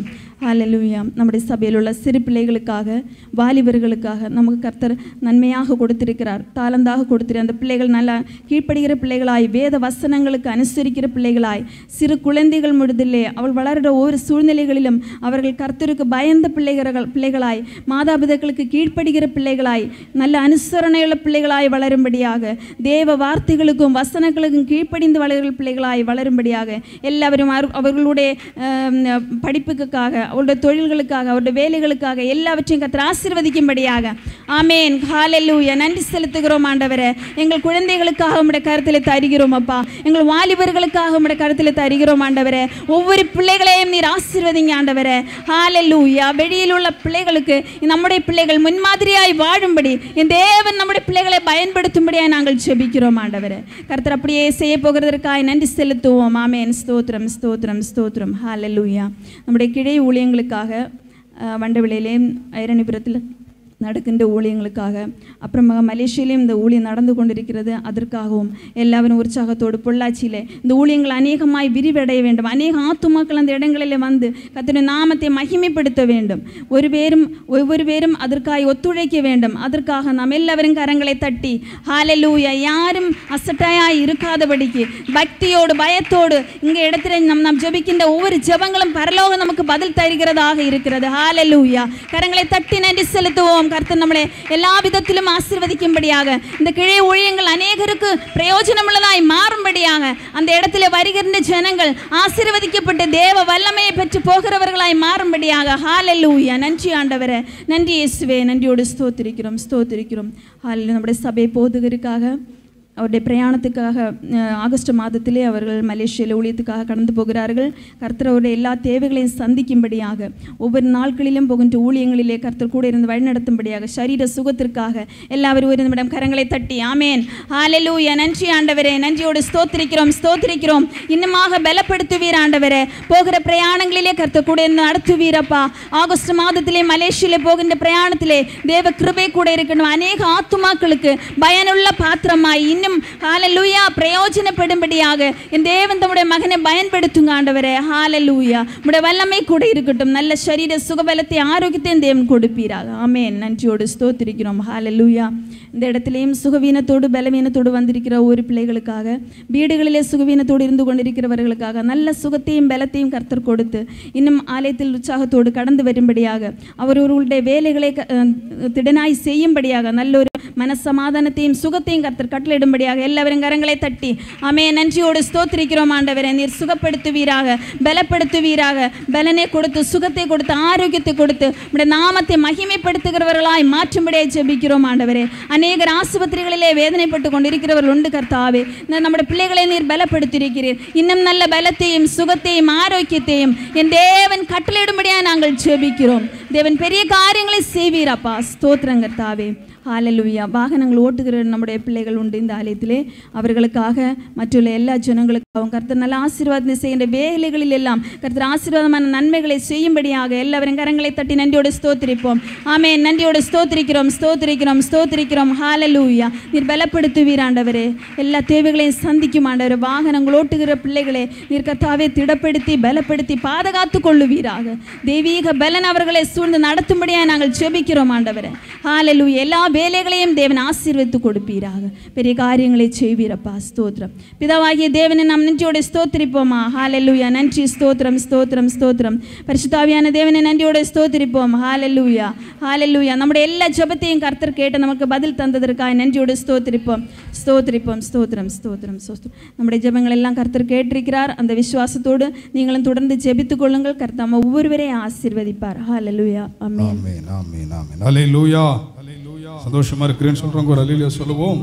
ஹalleluya நம்முடைய சபையிலுள்ள சிறு பிள்ளைகளுக்காக வாலிபர்களுக்காக நமக்கு கர்த்தர் நன்மையாக கொடுத்திருக்கிறார் தாளந்தாக கொடுத்திருக்கிறார் அந்த பிள்ளைகள் நல்லா கீழ்ப்படுகிற பிள்ளைகளாய் வேத வசனங்களுக்கு அனுசரிக்கிற பிள்ளைகளாய் சிறு குழந்தைகள் முழுதில்லே அவள் வளர்கிற ஒவ்வொரு சூழ்நிலைகளிலும் அவர்கள் கர்த்தருக்கு பயந்த பிள்ளைகள் பிள்ளைகளாய் மாதாபிதாக்களுக்கு கீழ்ப்படுகிற பிள்ளைகளாய் நல்ல அனுசரணையுள்ள பிள்ளைகளாய் வளரும்படியாக தேவ வார்த்தைகளுக்கும் வசனங்களுக்கும் கீழ்ப்படிந்து வளர்கிற பிள்ளைகளாய் வளரும்படியாக எல்லாவரும் அவர்- அவர்களுடைய ஆம், படிப்புக்காக அவருடைய தொழில்களுக்காக அவருடைய வேலைகளுக்காக எல்லாவற்றையும் கர்த்தர் ஆசீர்வதிக்கும்படியாக ஆமேன் ஹalleluya நன்றி செலுத்துகிறோம் ஆண்டவரே எங்கள் குழந்தைகளுக்காக உம்முடைய கருத்தில் தருகிறோம் அப்பா எங்கள் வாலிபர்களுக்காக உம்முடைய கருத்தில் தருகிறோம் ஆண்டவரே ஒவ்வொரு பிள்ளைகளையும் நீர் ஆசீர்வதிங்க ஆண்டவரே ஹalleluya வெளியில் உள்ள பிள்ளைகளுக்கு நம்முடைய பிள்ளைகள் முன்மாதிரியாய் வாழும்படி என் தேவன் நம்முடைய பிள்ளைகளை பயன்படுத்தும்படியாய் நாங்கள் ஜெபிக்கிறோம் ஆண்டவரே கர்த்தர் அப்படியே செய்ய போகிறதற்காய் நன்றி செலுத்துவோம் ஆமேன் ஸ்தோத்திரம் ஸ்தோத்திரம் ஸ்தோத்திரம் ஹalleluya நம்முடைய கிளை ஊழியங்களுக்காக அஹ், வண்டவிளையிலே ஐரணிபுரத்தில் நடக்கின்ற ஊழியங்களுக்காக அப்புறமா மலேசியிலையும் இந்த ஊழியம் நடந்து கொண்டிருக்கிறது அதற்காகவும் எல்லாரும் உற்சாகத்தோடு பொள்ளாச்சியிலே இந்த ஊழியங்கள் அநேகமாய் விரிவடைய வேண்டும் அநேக ஆத்துமாக்கள் அந்த இடங்களிலே வந்து கர்த்தருடைய நாமத்தை மகிமைப்படுத்த வேண்டும் ஒரு பேரும் ஒவ்வொரு பேரும் அதற்காக ஒத்துழைக்க வேண்டும் அதற்காக நாம் எல்லாவரும் கரங்களை தட்டி ஹalleluya யாரும் அசட்டாயாய் இருக்காதபடிக்கு பக்தியோடு பயத்தோடு இங்கே இடத்துல நம் நாம் ஜெபிக்கின்ற ஒவ்வொரு ஜெபங்களும் பரலோகம் நமக்கு பதில் தருகிறதாக இருக்கிறது ஹalleluya கரங்களை தட்டி நன்றி செலுத்துவோம் கர்த்தர் நம்மளை எல்லா விதத்திலும் ஆசீர்வதிக்கும்படியாக இந்த கிளை ஊழியங்கள் அநேகருக்கு பிரயோஜனமுள்ளதாய் மாறும்படியாக அந்த இடத்துல வருகின்ற ஜனங்கள் ஆசீர்வதிக்கப்பட்ட தேவ வல்லமையை பெற்று போகிறவர்களாய் மாறும்படியாக ஹalleluya நன்றி ஆண்டவரே நன்றி இயேசுவே நன்றியோடு ஸ்தோத்திரிக்கிறோம் ஸ்தோத்திரிக்கிறோம் ஹalleluya நம்முடைய சபை போதுகருக்காக அவருடைய பிரயாணத்துக்காக அஹ், ஆகஸ்ட் மாதத்திலே அவர்கள் மலேசியாவில் ஊழியத்துக்காக கடந்து போகிறார்கள் கர்த்தர் அவருடைய எல்லா தேவைகளையும் சந்திக்கும்படியாக ஒவ்வொரு நாட்களிலும் போகின்ற ஊழியங்களிலே கர்த்தர் கூட இருந்து வழிநடத்தும்படியாக சரீர சுகத்திற்காக எல்லாவரும் ஒரு நிமிடம் கரங்களை தட்டி ஆமேன் ஹalleluya நன்றி ஆண்டவரே நன்றியோடு ஸ்தோத்திரிக்கிறோம் ஸ்தோத்திரிக்கிறோம் இன்னுமாக பலப்படுத்துவீர் ஆண்டவரே போகிற பிரயாணங்களிலே கர்த்தர் கூட இருந்து நடத்துவீரப்பா ஆகஸ்ட் மாதத்திலே மலேசியாவிலே போகின்ற பிரயாணத்திலே தேவ கிருபை கூட இருக்கணும் அநேக ஆத்துமாக்களுக்கு பயனுள்ள பாத்திரமாய் இன்னும் ஹalleluya பிரயோஜனப்படும்படியாக என் தேவன் தம்முடைய மகனை பயன்படுத்துங்க ஆண்டவரே ஹalleluya உம்முடைய வல்லமை கூட இருக்கட்டும் நல்ல சரீர சுகபலத்தை ஆரோக்கியத்தையும் தேவன் கொடுப்பீராக ஆமென் நன்றியோடு ஸ்தோத்திரிக்கிறோம் ஹalleluya இந்த இடத்திலேயும் சுகவீனத்தோடு பலவீனத்தோடு வந்திருக்கிற ஒரு பிள்ளைகளுக்காக வீடுகளிலே சுகவீனத்தோடு இருந்து கொண்டிருக்கிறவர்களுக்காக நல்ல சுகத்தையும் பலத்தையும் கர்த்தர் கொடுத்து இன்னும் ஆலயத்தில் உற்சாகத்தோடு கடந்து வரும்படியாக அவர்களுடைய வேலைகளை க- அஹ் திடனாய் செய்யும்படியாக நல்ல ஒரு மனசமாதானத்தையும் சுகத்தையும் கர்த்தர் கட்டளையிடும்படியாக எல்லாவரும் கரங்களை தட்டி அமே நன்றியோடு ஸ்தோத்திரிக்கிறோம் ஆண்டவரே நீர் சுகப்படுத்துவீராக பலப்படுத்துவீராக பலனை கொடுத்து சுகத்தை கொடுத்து ஆரோக்கியத்தை கொடுத்து உடைய நாமத்தை மகிமைப்படுத்துகிறவர்களாய் மாற்றும்படியாக ஜெபிக்கிறோம் ஆண்டவரே அநேகர் ஆசுபத்திரிகளிலே வேதனைப்பட்டு கொண்டிருக்கிறவர்கள் உண்டு கர்த்தாவே இந்த நம்முடைய பிள்ளைகளை நீர் பலப்படுத்தியிருக்கிறீர் இன்னும் நல்ல பலத்தையும் சுகத்தையும் ஆரோக்கியத்தையும் என் தேவன் கட்டளையிடும்படியாக நாங்கள் ஜெபிக்கிறோம் தேவன் பெரிய காரியங்களை செய்வீரப்பா ஸ்தோத்திரம் கர்த்தாவே ஹalleluya வாகனங்கள் ஓட்டுகிற நம்முடைய பிள்ளைகள் உண்டு இந்த ஆலயத்திலே அவர்களுக்காக மற்றுள்ள எல்லா ஜனங்களுக்காகவும் கர்த்தர் நல்ல ஆசீர்வாதம் செய்கின்ற வேலைகளில் எல்லாம் கர்த்தர் ஆசீர்வாதமான நன்மைகளை செய்யும்படியாக எல்லாவரும் கரங்களை தட்டி நன்றியோடு ஸ்தோத்திரிப்போம் ஆமே நன்றியோடு ஸ்தோத்திரிக்கிறோம் ஸ்தோத்திரிக்கிறோம் ஸ்தோத்திரிக்கிறோம் ஹalleluya நீர் பலப்படுத்துவீர் ஆண்டவரே எல்லா தேவைகளையும் சந்திக்கும் ஆண்டவரே வாகனங்கள் ஓட்டுகிற பிள்ளைகளே நீர் கர்த்தாவே திடப்படுத்தி பலப்படுத்தி பாதுகாத்து கொள்ளுவீராக தெய்வீக பலன் அவர்களை சூழ்ந்து நடத்தும்படியாக நாங்கள் ஜெபிக்கிறோம் ஆண்டவரே ஹalleluya எல்லா வேலைகளையும் தேவன் ஆசீர்வதித்து கொடுப்பீராக பெரிய காரியங்களை செய்வீரப்பா ஸ்தோத்திரம் பிதாவாகிய தேவனை நாம் நன்றியோட ஸ்தோத்திரிப்போமா ஹalleluya நன்றி ஸ்தோத்திரம் ஸ்தோத்திரம் ஸ்தோத்திரம் பரிசுத்தாவியான தேவனை நன்றியோட ஸ்தோத்திரிப்போம் ஹalleluya ஹalleluya நம்முடைய எல்லா ஜெபத்தையும் கர்த்தர் கேட்டு நமக்கு பதில் தந்ததற்காக நன்றியோடு ஸ்தோத்திரிப்போம் ஸ்தோத்திரிப்போம் ஸ்தோத்திரம் ஸ்தோத்திரம் ஸ்தோத்திரம் நம்முடைய ஜெபங்கள் எல்லாம் கர்த்தர் கேட்டிருக்கிறார் அந்த விசுவாசத்தோடு நீங்களும் தொடர்ந்து ஜெபித்துக் கொள்ளுங்கள் கர்த்தாம ஒவ்வொருவரையும் ஆசீர்வதிப்பார் ஹalleluya ஆமென் ஆமென் ஆமென் ஆமென் அல்லேலூயா சந்தோஷமா இருக்கிறேன்னு சொல்றவங்க ஒரு அல்லேலூயா சொல்லுவோம்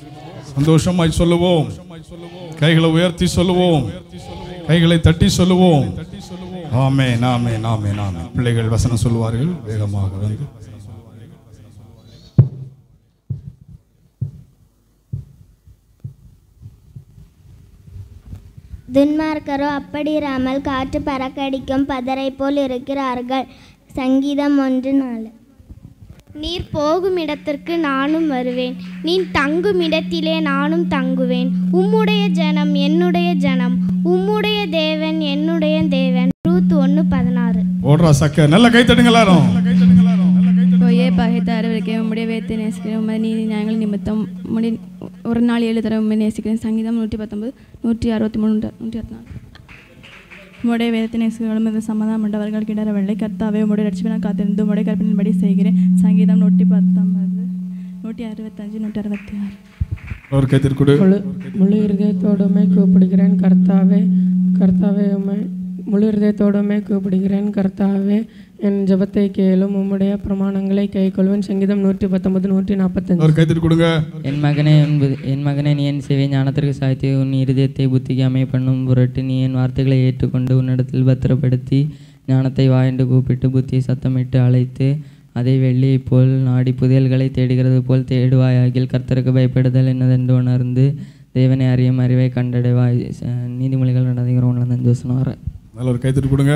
சந்தோஷமாய் சொல்லுவோம் கைகளை உயர்த்தி சொல்லுவோம் கைகளை தட்டி சொல்லுவோம் ஆமென் ஆமென் ஆமென் ஆமென் பிள்ளைகள் வசனம் சொல்லுவார்கள் வேகமாக வந்து துன்மார்க்கரோ அப்படி இராமல் காற்று பறக்கடிக்கும் பதரை போல் இருக்கிறார்கள் சங்கீதம் ஒன்று நாலு நீர் போகும் இடத்திற்கு நானும் வருவேன் நீ தங்கும் இடத்திலே நானும் தங்குவேன் உம்முடைய ஜனம் என்னுடைய ஜனம் உம்முடைய தேவன் என்னுடைய தேவன் ரூத் ஒன்று பதினாறு போட போடுறா சக்க நல்ல கை தட்டுங்க எல்லாரும் பொய்யே பகைத்தாரவருக்கே உம்முடைய வேத்தை நேசிக்கிறேன் உமது நீதி நியாயங்கள் நிமித்தம் உம்முடைய ஒரு நாள் ஏழு தடவை உண்மை நேசிக்கிறேன் சங்கீதம் நூற்றி பத்தொன்பது நூற்றி அறுபத்தி மூணு நூற்றி அறுபத்தி நாலு உம்முடைய வேதத்தை நேசிக்கிறோம் இது சமாதானம் உண்டவர்கள் கிடறவில்லை கர்த்தாவே உம்முடைய ரட்சிப்பினால் காத்திருந்து உம்முடைய கற்பின்படி செய்கிறேன் சங்கீதம் நூற்றி பத்தொன்பது நூற்றி அறுபத்தஞ்சு நூற்றி அறுபத்தி ஆறு ஒரு கை தட்டு கொடு முழு முழு இருதயத்தோடுமே கூப்பிடுகிறேன் கர்த்தாவே கர்த்தாவே உம்மை முழு இருதயத்தோடுமே கூப்பிடுகிறேன் கர்த்தாவே என் ஜெபத்தை கேளும் உம்முடைய பிரமாணங்களை கைக்கொள்வேன் சங்கீதம் நூற்றி பத்தொன்பது நூற்றி நாற்பத்தஞ்சு ஒரு கை தட்டு கொடுங்க என் மகனே என்பது என் மகனே நீ என் சேவை ஞானத்திற்கு சாய்த்து உன் இருதயத்தை புத்திக்கு அமைய பண்ணும் பொருட்டு நீ என் வார்த்தைகளை ஏற்றுக்கொண்டு உன்னிடத்தில் பத்திரப்படுத்தி ஞானத்தை வா என்று கூப்பிட்டு புத்தியை சத்தமிட்டு அழைத்து அதை வெள்ளியைப் போல் நாடி புதையல்களை தேடுகிறது போல் தேடுவாயாகில் கர்த்தருக்கு பயப்படுதல் என்னதென்று உணர்ந்து தேவனை அறியும் அறிவை கண்டடைவாய் ச- நீதிமொழிகள் நடந்துகிறோம் ஒன்று வசனம் வர நல்ல ஒரு கை தட்டு கொடுங்க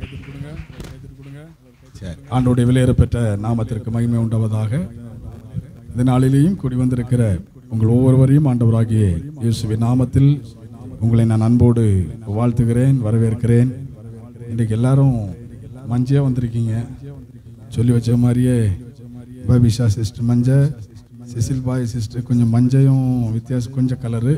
சரி ஆண்டோடைய விலையேறப்பெற்ற நாமத்திற்கு மகிமை உண்டாவதாக இந்த நாளிலேயும் கூடி வந்திருக்கிற உங்கள் ஒவ்வொருவரையும் ஆண்டவராகிய இயேசுவின் நாமத்தில் உங்களை நான் அன்போடு வாழ்த்துகிறேன் வரவேற்கிறேன் இன்றைக்கு எல்லாரும் மஞ்சையாக வந்திருக்கீங்க சொல்லி வச்ச மாதிரியே பபிஷா சிஸ்டர் மஞ்சள் சிசில் பாய் சிஸ்டர் கொஞ்சம் மஞ்சையும் வித்தியாசம் கொஞ்சம் கலரு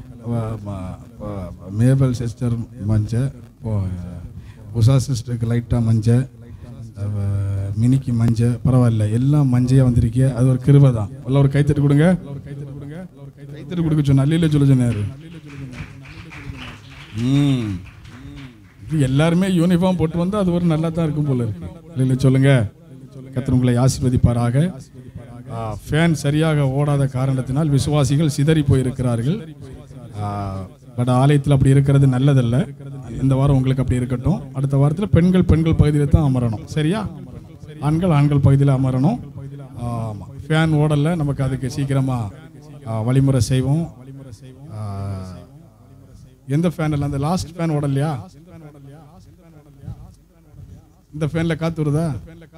மேபல் சிஸ்டர் மஞ்சள் உஷா சிஸ்டருக்கு லைட்டாக மஞ்சள் அவ மினிக்கு மஞ்சள் பரவாயில்ல எல்லாம் மஞ்சையாக வந்திருக்கீங்க அது ஒரு கிருபை தான் எல்லாம் ஒரு கைத்தட்டு கொடுங்க கைத்தட்டு கொடுக்க சொன்ன அல்லையில சொல்ல சொன்னாரு ம் இது எல்லாருமே யூனிஃபார்ம் போட்டு வந்தா அது ஒரு நல்லா தான் இருக்கும் போல இருக்கு இல்லைல்ல சொல்லுங்க கர்த்தர் உங்களை ஆசீர்வதிப்பாராக ஃபேன் சரியாக ஓடாத காரணத்தினால் விசுவாசிகள் சிதறி போயிருக்கிறார்கள் பட் ஆலயத்தில் அப்படி இருக்கிறது நல்லதல்ல இந்த வாரம் உங்களுக்கு அப்படி இருக்கட்டும் அடுத்த வாரத்தில் பெண்கள் பெண்கள் பகுதியில் தான் அமரணும் சரியா ஆண்கள் ஆண்கள் பகுதியில் அமரணும் ஆமாம் ஃபேன் ஓடல நமக்கு அதுக்கு சீக்கிரமாக வழிமுறை செய்வோம் ஆ, எந்த ஃபேன் இல்லை அந்த லாஸ்ட் ஃபேன் ஓடலையா இந்த ஃபேன்ல காத்து வருதா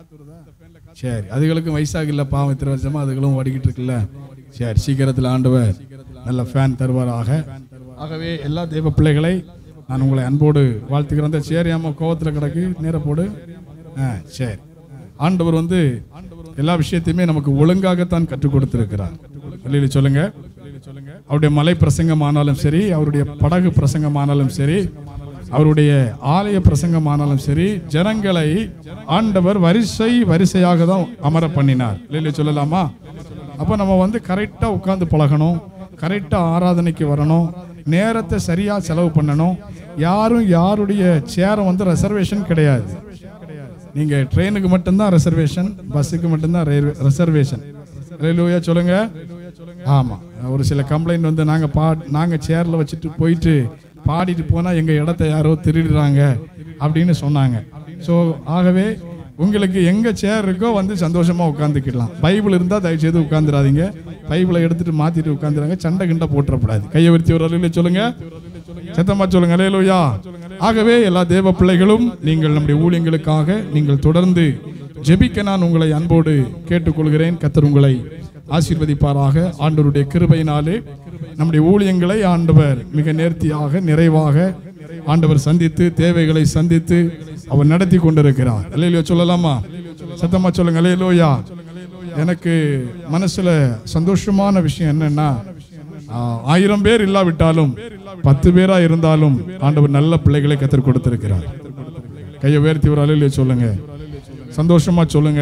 சரி அதுகளுக்கும் வயசாக இல்ல பாவம் இத்தனை வருஷமா அதுகளும் ஓடிக்கிட்டு இருக்குல்ல சரி சீக்கிரத்தில் ஆண்டவர் நல்ல ஃபேன் தருவாராக ஆகவே எல்லா தெய்வ பிள்ளைகளை நான் உங்களை அன்போடு வாழ்த்துக்கிறேன் அந்த சரி ஆமா கோவத்தில் கிடக்கு நேர போடு ஆ சரி ஆண்டவர் வந்து எல்லா விஷயத்தையுமே நமக்கு ஒழுங்காகத்தான் கற்றுக் கொடுத்திருக்கிறார் வெளியில சொல்லுங்க அவருடைய மலை பிரசங்கமானாலும் சரி அவருடைய படகு பிரசங்கமானாலும் சரி அவருடைய ஆலய பிரசங்கமானாலும் சரி ஜனங்களை ஆண்டவர் வரிசை வரிசையாக தான் அமர பண்ணினார் இல்லையா சொல்லலாமா அப்போ நம்ம வந்து கரெக்டாக உட்கார்ந்து பழகணும் கரெக்டாக ஆராதனைக்கு வரணும் நேரத்தை சரியாக செலவு பண்ணணும் யாரும் யாருடைய சேரை வந்து ரெசர்வேஷன் கிடையாது நீங்க ட்ரெயினுக்கு மட்டும்தான் ரெசர்வேஷன் பஸ்ஸுக்கு மட்டும்தான் ரெசர்வேஷன் ரயில்வேயா சொல்லுங்க ஆமா ஒரு சில கம்ப்ளைண்ட் வந்து நாங்க பா நாங்க சேர்ல வச்சுட்டு போயிட்டு பாடிட்டு போனா எங்க இடத்த யாரோ திருடுறாங்க அப்படின்னு சொன்னாங்க ஸோ ஆகவே உங்களுக்கு எங்க சேர் இருக்கோ வந்து சந்தோஷமா உட்காந்துக்கிடலாம் பைபிள் இருந்தா தயவு செய்து உட்காந்துடாதீங்க பைபிளை எடுத்துட்டு மாத்திட்டு உட்காந்துறாங்க சண்டை கிண்டை போட்டுறப்படாது கையை விரித்து ஒரு அலையில சொல்லுங்க சத்தமா சொல்லுங்க அலையலூயா ஆகவே எல்லா தேவ பிள்ளைகளும் நீங்கள் நம்முடைய ஊழியங்களுக்காக நீங்கள் தொடர்ந்து ஜெபிக்க நான் உங்களை அன்போடு கேட்டுக்கொள்கிறேன் கத்தர் உங்களை ஆசீர்வதிப்பாராக ஆண்டவருடைய கிருபையினாலே நம்முடைய ஊழியங்களை ஆண்டவர் மிக நேர்த்தியாக நிறைவாக ஆண்டவர் சந்தித்து தேவைகளை சந்தித்து அவர் நடத்தி கொண்டிருக்கிறார் அல்லையிலோ சொல்லலாமா சத்தமா சொல்லுங்க அல்லையிலோயா எனக்கு மனசுல சந்தோஷமான விஷயம் என்னன்னா ஆஹ், ஆயிரம் பேர் இல்லாவிட்டாலும் பத்து பேரா இருந்தாலும் ஆண்டவர் நல்ல பிள்ளைகளை கத்தர் கொடுத்திருக்கிறார் கையை உயர்த்தி ஒரு அலையிலே சொல்லுங்க சந்தோஷமா சொல்லுங்க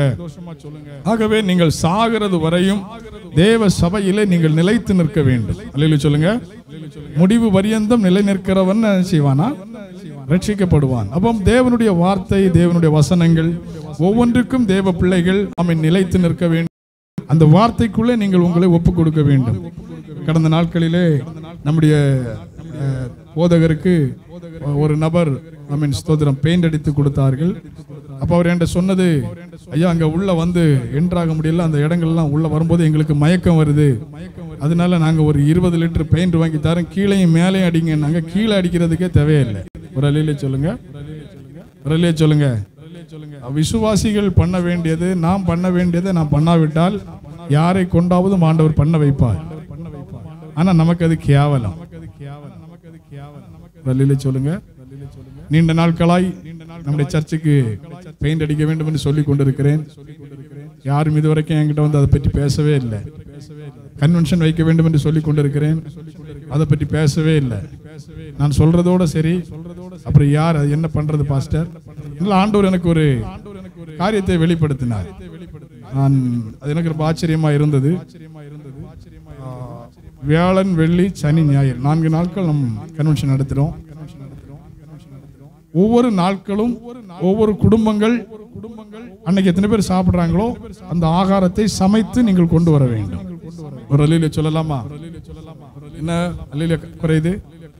ஆகவே நீங்கள் சாகிறது வரையும் தேவ சபையிலே நீங்கள் நிலைத்து நிற்க வேண்டும் அல்லையில சொல்லுங்க முடிவு பரியந்தம் நிலை நிற்கிறவன் என்ன செய்வானா ரட்சிக்கப்படுவான் அப்போ தேவனுடைய வார்த்தை தேவனுடைய வசனங்கள் ஒவ்வொன்றுக்கும் தேவ பிள்ளைகள் அவை நிலைத்து நிற்க வேண்டும் அந்த வார்த்தைக்குள்ளே நீங்கள் உங்களை ஒப்புக் கொடுக்க வேண்டும் கடந்த நாட்களிலே நம்முடைய அஹ், போதகருக்கு ஒரு நபர் ஐ மீன் ஸ்தோத்திரம் பெயிண்ட் அடித்து கொடுத்தார்கள் அப்போ அவர் என்கிட்ட சொன்னது ஐயா அங்க உள்ள வந்து என்ட்ராக முடியல அந்த இடங்கள்லாம் உள்ள வரும்போது எங்களுக்கு மயக்கம் வருது அதனால நாங்க ஒரு இருபது லிட்டர் பெயிண்ட் வாங்கி தரோம் கீழையும் மேலேயும் அடிங்க நாங்க கீழே அடிக்கிறதுக்கே தேவையில்லை ஒரு அலையில சொல்லுங்க ஒரு அலையில சொல்லுங்க விசுவாசிகள் பண்ண வேண்டியது நாம் பண்ண வேண்டியதை நாம் பண்ணாவிட்டால் யாரை கொண்டாவது ஆண்டவர் பண்ண வைப்பார் ஆனா நமக்கு அது கேவலம் வழியில சொல்லுங்க நீண்ட நாட்களாய் நம்முடைய சர்ச்சுக்கு பெயிண்ட் அடிக்க வேண்டும் என்று சொல்லிக் கொண்டிருக்கிறேன் யாரும் இதுவரைக்கும் என்கிட்ட வந்து அதை பற்றி பேசவே இல்லை கன்வென்ஷன் வைக்க வேண்டும் என்று சொல்லிக் கொண்டிருக்கிறேன் அதை பற்றி பேசவே இல்லை நான் சொல்றதோட சரி அப்புறம் யார் அது என்ன பண்றது பாஸ்டர் இல்லை ஆண்டவர் எனக்கு ஒரு காரியத்தை வெளிப்படுத்தினார் நான் அது எனக்கு ரொம்ப ஆச்சரியமா இருந்தது ஆ, வியாழன் வெள்ளி சனி ஞாயிறு நான்கு நாட்கள் நம் கன்வென்ஷன் நடத்துறோம் ஒவ்வொரு நாட்களும் ஒவ்வொரு குடும்பங்கள் அன்னைக்கு எத்தனை பேர் சாப்பிடுறாங்களோ அந்த ஆகாரத்தை சமைத்து நீங்கள் கொண்டு வர வேண்டும் ஒரு அலையில சொல்லலாமா என்ன அலையில குறையுது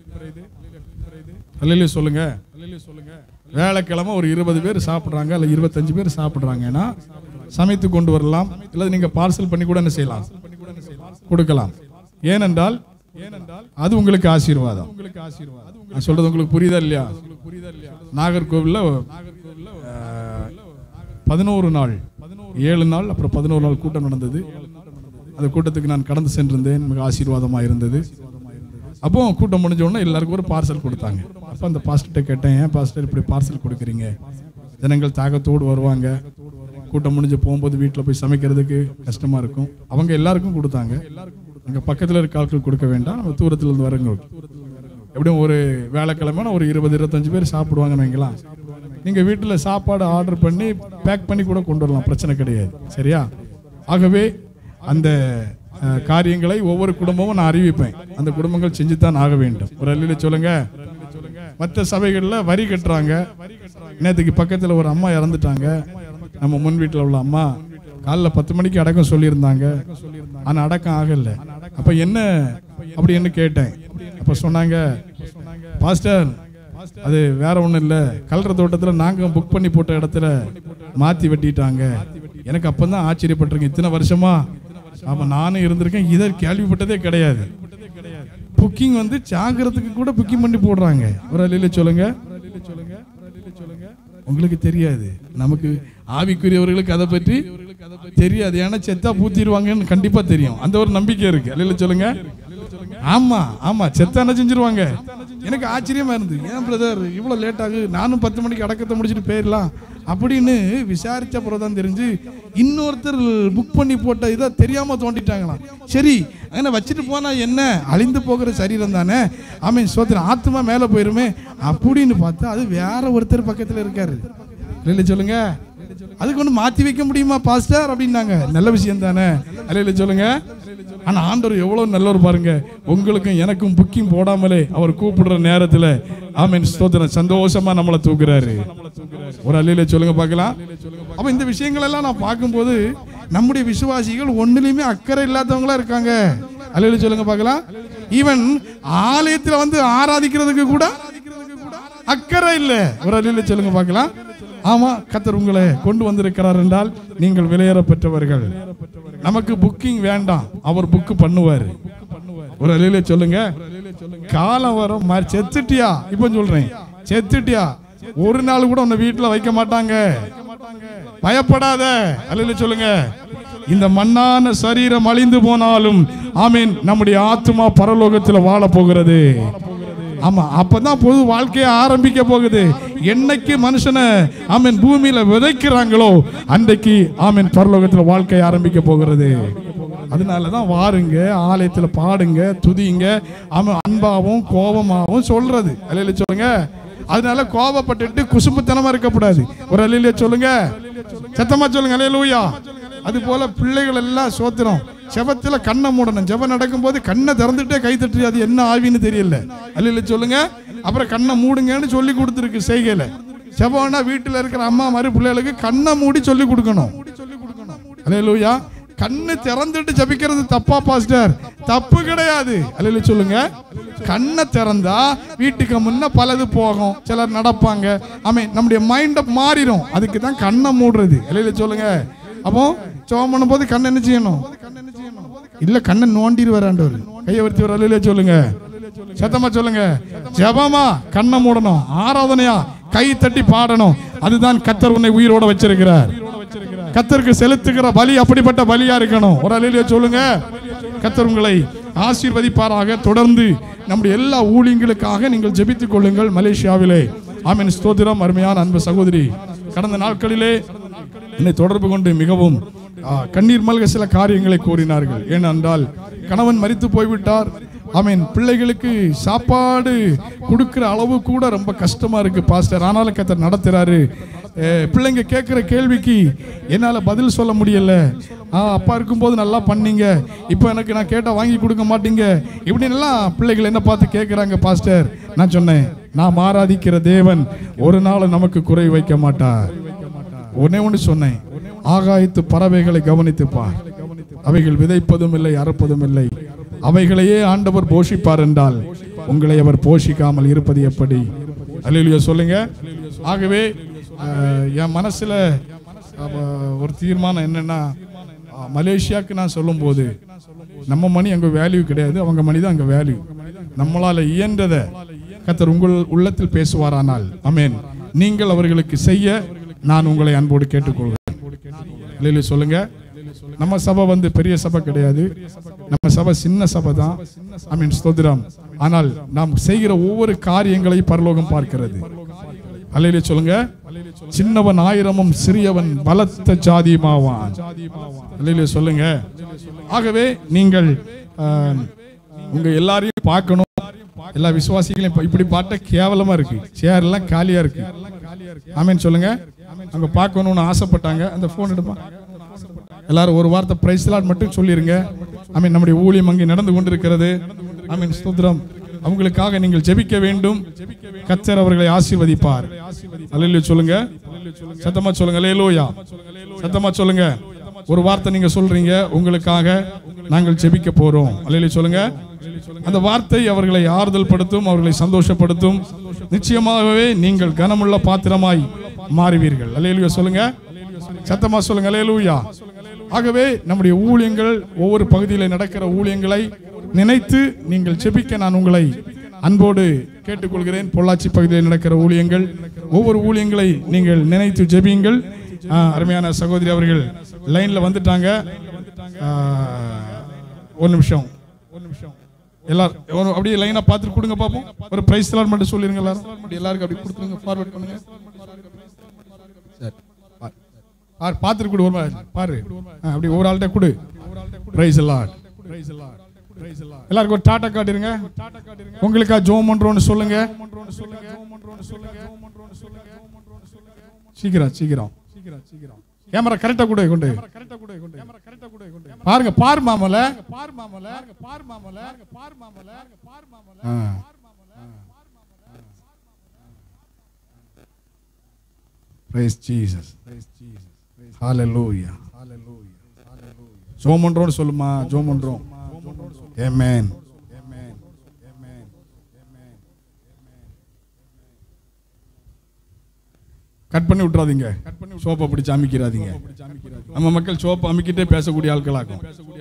அலையில சொல்லுங்க வேலைக்கிழமை ஒரு இருபது பேர் சாப்பிடுறாங்க அல்ல இருபத்தஞ்சு பேர் சாப்பிடுறாங்கன்னா சமைத்து கொண்டு வரலாம் இல்ல நீங்க பார்சல் பண்ணி கூட என்ன செய்யலாம் கொடுக்கலாம் ஏனென்றால் அது உங்களுக்கு ஆசீர்வாதம் நான் சொல்றது உங்களுக்கு புரியுதா இல்லையா நாகர்கோவில்ல அஹ், பதினோரு நாள் ஏழு நாள் அப்புறம் பதினோரு நாள் கூட்டம் நடந்தது அந்த கூட்டத்துக்கு நான் கடந்து சென்றிருந்தேன் மிக ஆசீர்வாதமா இருந்தது அப்போ கூட்டம் முடிஞ்ச உடனே எல்லாருக்கும் ஒரு பார்சல் கொடுத்தாங்க அப்போ அந்த பாஸ்டர்கிட்ட கேட்டேன் ஏன் பாஸ்டர் இப்படி பார்சல் கொடுக்குறீங்க ஜனங்கள் தாகத்தோடு வருவாங்க கூட்டம் முடிஞ்சு போகும்போது வீட்டில் போய் சமைக்கிறதுக்கு கஷ்டமா இருக்கும் அவங்க எல்லாருக்கும் கொடுத்தாங்க அங்கே பக்கத்தில் இருக்க ஆட்கள் கொடுக்க வேண்டாம் நம்ம தூரத்துல இருந்து வரவங்க எப்படியும் ஒரு வேலைக்கிழமைனா ஒரு இருபது இருபத்தஞ்சு பேர் சாப்பிடுவாங்கன்னு வைங்களா நீங்க வீட்டில் சாப்பாடு ஆர்டர் பண்ணி பேக் பண்ணி கூட கொண்டு வரலாம் பிரச்சனை கிடையாது சரியா ஆகவே அந்த அஹ், காரியங்களை ஒவ்வொரு குடும்பமும் நான் அறிவிப்பேன் அந்த குடும்பங்கள் செஞ்சுத்தான் ஆக வேண்டும் ஒரு அள்ளியில சொல்லுங்க மற்ற சபைகளில் வரி கட்டுறாங்க நேற்றுக்கு பக்கத்தில் ஒரு அம்மா இறந்துட்டாங்க நம்ம முன் வீட்டில் உள்ள அம்மா காலைல பத்து மணிக்கு அடக்கம் சொல்லியிருந்தாங்க ஆனால் அடக்கம் ஆகல அப்போ என்ன அப்படின்னு கேட்டேன் அப்போ சொன்னாங்க பாஸ்டர் அது வேற ஒன்றும் இல்லை கல்ற தோட்டத்தில் நாங்கள் புக் பண்ணி போட்ட இடத்துல மாற்றி வெட்டிட்டாங்க எனக்கு அப்போ தான் ஆச்சரியப்பட்டிருக்கேன் இத்தனை வருஷமா ஆமாம் நானும் இருந்திருக்கேன் இதை கேள்விப்பட்டதே கிடையாது புக்கிங் வந்து சாகிறதுக்கு கூட புக்கிங் பண்ணி போடுறாங்க ஒரு அலையில சொல்லுங்க உங்களுக்கு தெரியாது நமக்கு ஆவிக்குரியவர்களுக்கு அதை பற்றி தெரியாது ஏன்னா செத்தா பூத்திடுவாங்கன்னு கண்டிப்பா தெரியும் அந்த ஒரு நம்பிக்கை இருக்கு அலையில சொல்லுங்க ஆமா ஆமா செத்தா என்ன செஞ்சிருவாங்க எனக்கு ஆச்சரியமா இருந்து ஏன் பிரதர் இவ்வளவு லேட் ஆகுது நானும் பத்து மணிக்கு அடக்கத்தை முடிச்சுட்டு போயிடலாம் அப்படின்னு விசாரிச்ச அப்புறம் தான் தெரிஞ்சு இன்னொருத்தர் புக் பண்ணி போட்ட இதை தெரியாம தோண்டிட்டாங்களாம் சரி அங்கே வச்சுட்டு போனா என்ன அழிந்து போகிற சரீரம் தானே ஆமீன் சோத்திரம் ஆத்மா மேலே போயிருமே அப்படின்னு பார்த்தா அது வேற ஒருத்தர் பக்கத்தில் இருக்காரு இல்லை சொல்லுங்க அதுக்கு ஒன்று மாற்றி வைக்க முடியுமா பாஸ்டர் அப்படின்னாங்க நல்ல விஷயம் தானே அல்ல சொல்லுங்க ஆனா ஆண்டவர் எவ்வளவு நல்லவர் பாருங்க உங்களுக்கும் எனக்கும் புக்கிங் போடாமலே அவர் கூப்பிடுற நேரத்துல ஆமீன் ஸ்தோத்திரம் சந்தோஷமா நம்மளை தூக்குறாரு ஒரு அல்லையில சொல்லுங்க பார்க்கலாம் அப்ப இந்த விஷயங்கள் எல்லாம் நான் பார்க்கும்போது நம்முடைய விசுவாசிகள் ஒண்ணுலயுமே அக்கறை இல்லாதவங்களா இருக்காங்க அல்லையில சொல்லுங்க பார்க்கலாம் ஈவன் ஆலயத்துல வந்து ஆராதிக்கிறதுக்கு கூட அக்கறை இல்ல ஒரு அல்லையில சொல்லுங்க பார்க்கலாம் ஆமா கத்தர் உங்களை கொண்டு வந்திருக்கிறார் என்றால் நீங்கள் விலையேற பெற்றவர்கள் நமக்கு புக்கிங் வேண்டாம் அவர் புக் பண்ணுவாரு ஒரு அலையில சொல்லுங்க காலம் வரும் மாதிரி செத்துட்டியா இப்ப சொல்றேன் செத்துட்டியா ஒரு நாள் கூட உன்னை வீட்டுல வைக்க மாட்டாங்க பயப்படாத அலையில சொல்லுங்க இந்த மண்ணான சரீரம் அழிந்து போனாலும் ஆமீன் நம்முடைய ஆத்மா பரலோகத்தில் வாழ போகிறது ஆமா அப்பதான் பொது வாழ்க்கையை ஆரம்பிக்க போகுது என்னைக்கு மனுஷனை ஆமீன் பூமியில விதைக்கிறாங்களோ அன்றைக்கு ஆமீன் பரலோகத்தில் வாழ்க்கை ஆரம்பிக்க போகிறது அதனால தான் வாருங்க ஆலயத்தில் பாடுங்க துதிங்க ஆமாம் அன்பாவும் கோபமாகவும் சொல்றது அலையில சொல்லுங்க அதனால கோபப்பட்டுட்டு குசும்புத்தனமா இருக்கக்கூடாது ஒரு அலையில சொல்லுங்க சத்தமா சொல்லுங்க அலையிலூயா அது போல பிள்ளைகள் எல்லாம் சோத்திரம் செபத்துல கண்ணை மூடணும் ஜெபம் நடக்கும்போது கண்ணை திறந்துட்டே கை தட்டி அது என்ன ஆவின்னு தெரியல அல்ல சொல்லுங்க அப்புறம் கண்ணை மூடுங்கன்னு சொல்லி கொடுத்துருக்கு செய்கையில செபம்னா வீட்டுல இருக்கிற அம்மா மாதிரி பிள்ளைகளுக்கு கண்ணை மூடி சொல்லி கொடுக்கணும் அல்லேலூயா கண்ணு திறந்துட்டு ஜபிக்கிறது தப்பா பாஸ்டர் தப்பு கிடையாது அல்ல சொல்லுங்க கண்ணை திறந்தா வீட்டுக்கு முன்ன பலது போகும் சிலர் நடப்பாங்க ஆமே நம்முடைய மைண்ட மாறிடும் அதுக்கு தான் கண்ணை மூடுறது அல்ல சொல்லுங்க அப்போ சோம் பண்ணும்போது கண்ணை என்ன செய்யணும் இல்ல கண்ணை நோண்டிட்டு வராண்டவர் கையை வர்த்தி வர அல்ல சொல்லுங்க சத்தமா சொல்லுங்க ஜெபமா கண்ணை மூடணும் ஆராதனையா கை தட்டி பாடணும் அதுதான் கத்தர் உன்னை உயிரோட வச்சிருக்கிறார் கத்தருக்கு செலுத்துகிற பலி அப்படிப்பட்ட பலியா இருக்கணும் ஒரு அலையில சொல்லுங்க கத்தர் உங்களை ஆசீர்வதிப்பாராக தொடர்ந்து நம்முடைய எல்லா ஊழியங்களுக்காக நீங்கள் ஜெபித்துக் கொள்ளுங்கள் மலேசியாவிலே ஆமீன் ஸ்தோத்திரம் அருமையான அன்பு சகோதரி கடந்த நாட்களிலே என்னை தொடர்பு கொண்டு மிகவும் ஆ, கண்ணீர் மல்க சில காரியங்களை கூறினார்கள் ஏனென்றால் கணவன் மரித்து போய்விட்டார் ஆமீன் பிள்ளைகளுக்கு சாப்பாடு கொடுக்கிற அளவு கூட ரொம்ப கஷ்டமா இருக்கு பாஸ்டர் ஆனாலும் கத்தர் நடத்துறாரு அஹ், பிள்ளைங்க கேட்குற கேள்விக்கு என்னால் பதில் சொல்ல முடியல ஆ அப்பா இருக்கும்போது நல்லா பண்ணீங்க இப்போ எனக்கு நான் கேட்டால் வாங்கி கொடுக்க மாட்டீங்க இப்படின்னுலாம் பிள்ளைகள் என்ன பார்த்து கேட்குறாங்க பாஸ்டர் நான் சொன்னேன் நாம் ஆராதிக்கிற தேவன் ஒரு நாள் நமக்கு குறை வைக்க மாட்டார் ஒன்னே ஒன்று சொன்னேன் ஆகாயத்து பறவைகளை கவனித்து பார் அவைகள் விதைப்பதும் இல்லை அறுப்பதும் இல்லை அவைகளையே ஆண்டவர் போஷிப்பார் என்றால் உங்களை அவர் போஷிக்காமல் இருப்பது எப்படி அல்லேலூயா சொல்லுங்க ஆகவே அஹ், என் மனசுல அஹ், ஒரு தீர்மானம் என்னன்னா அஹ், மலேசியாவுக்கு நான் சொல்லும்போது நம்ம மணி அங்க வேல்யூ கிடையாது அவங்க மணி தான் அங்க வேல்யூ நம்மளால இயன்றதை கத்தர் உங்கள் உள்ளத்தில் பேசுவாரானால் அமேன் நீங்கள் அவர்களுக்கு செய்ய நான் உங்களை அன்போடு கேட்டுக்கொள்கிறேன் இல்லையில சொல்லுங்க நம்ம சபை வந்து பெரிய சபை கிடையாது நம்ம சபை சின்ன சபை தான் ஐ மீன் ஸ்தோத்திரம் ஆனால் நாம் செய்கிற ஒவ்வொரு காரியங்களையும் பரலோகம் பார்க்கிறது அல்லையில சொல்லுங்க சின்னவன் ஆயிரமும் சிறியவன் பலத்த ஜாதியுமாவான் அல்லையில சொல்லுங்க ஆகவே நீங்கள் ஆஹ், உங்க எல்லாரையும் பார்க்கணும் எல்லா விசுவாசிகளையும் இப்ப இப்படி பாட்ட கேவலமா இருக்கு சேர் எல்லாம் காலியா இருக்கு ஆமீன் சொல்லுங்க அங்க பார்க்கணும்னு ஆசைப்பட்டாங்க அந்த போன் எடுப்பா எல்லாரும் ஒரு வார்த்தை பிரைஸ் லாட் மட்டும் சொல்லிருங்க ஆமீன் நம்முடைய ஊழியம் அங்கே நடந்து கொண்டிருக்கிறது ஆமீன் ஸ்தோத்திரம் அவங்களுக்காக நீங்கள் ஜெபிக்க வேண்டும் கத்தர் அவர்களை ஆசீர்வதிப்பார் அல்லேலூயா சொல்லுங்க சத்தமா சொல்லுங்க அல்லேலூயா சத்தமா சொல்லுங்க ஒரு வார்த்தை நீங்க சொல்றீங்க உங்களுக்காக நாங்கள் ஜெபிக்க போறோம் அல்லேலூயா சொல்லுங்க அந்த வார்த்தை அவர்களை ஆறுதல் படுத்தும் அவர்களை சந்தோஷப்படுத்தும் நிச்சயமாகவே நீங்கள் கனமுள்ள பாத்திரமாய் மாறுவீர்கள் அல்லேலூயா சொல்லுங்க சத்தமா சொல்லுங்க அல்லேலூயா ஆகவே நம்முடைய ஊழியங்கள் ஒவ்வொரு பகுதியில் நடக்கிற ஊழியங்களை நினைத்து நீங்கள் செபிக்க நான் உங்களை அன்போடு கேட்டுக்கொள்கிறேன் பொள்ளாச்சி பகுதியில் நடக்கிற ஊழியங்கள் ஒவ்வொரு ஊழியங்களை நீங்கள் நினைத்து ஜெபியுங்கள் ஆ, அருமையான சகோதரி அவர்கள் லைன்ல வந்துட்டாங்க ஆ, ஒரு நிமிஷம் ஒரு நிமிஷம் எல்லாரும் ஒரு அப்படியே லைனா பார்த்துட்டு கொடுங்க பாப்போம் ஒரு பிரைஸ் எல்லாம் மட்டும் சொல்லிருங்க எல்லாரும் அப்படி எல்லாருக்கும் அப்படி கொடுத்துருங்க ஃபார்வர்ட் பண்ணுங்க சரி பாரு. பாரு பார்த்துட்டு கொடு ஒரு மாதிரி பாரு ஆ, அப்படி ஒரு ஆள்கிட்ட கொடு பிரைஸ் எல்லாம் எல்லாருக்கும் ஒரு டாட்டா காட்டிருங்க உங்களுக்கா ஜோம் பண்றோம்னு சொல்லுங்க சீக்கிரம் சீக்கிரம் கேமரா கரெக்டா கூட கொண்டு பாருங்க பார் மாமல பார் மாமல பார் மாமல பார் மாமல பார் மாமல Praise Jesus. Hallelujah. ஜோம் பண்றோம்னு சொல்லுமா ஜோம் பண்றோம் Amen. கட் பண்ணி விட்டுறாதீங்க சோப்பை பிடிச்சு அமைக்கிறாதீங்க நம்ம மக்கள் சோப்பை அமைக்கிட்டே பேசக்கூடிய ஆட்களாகும்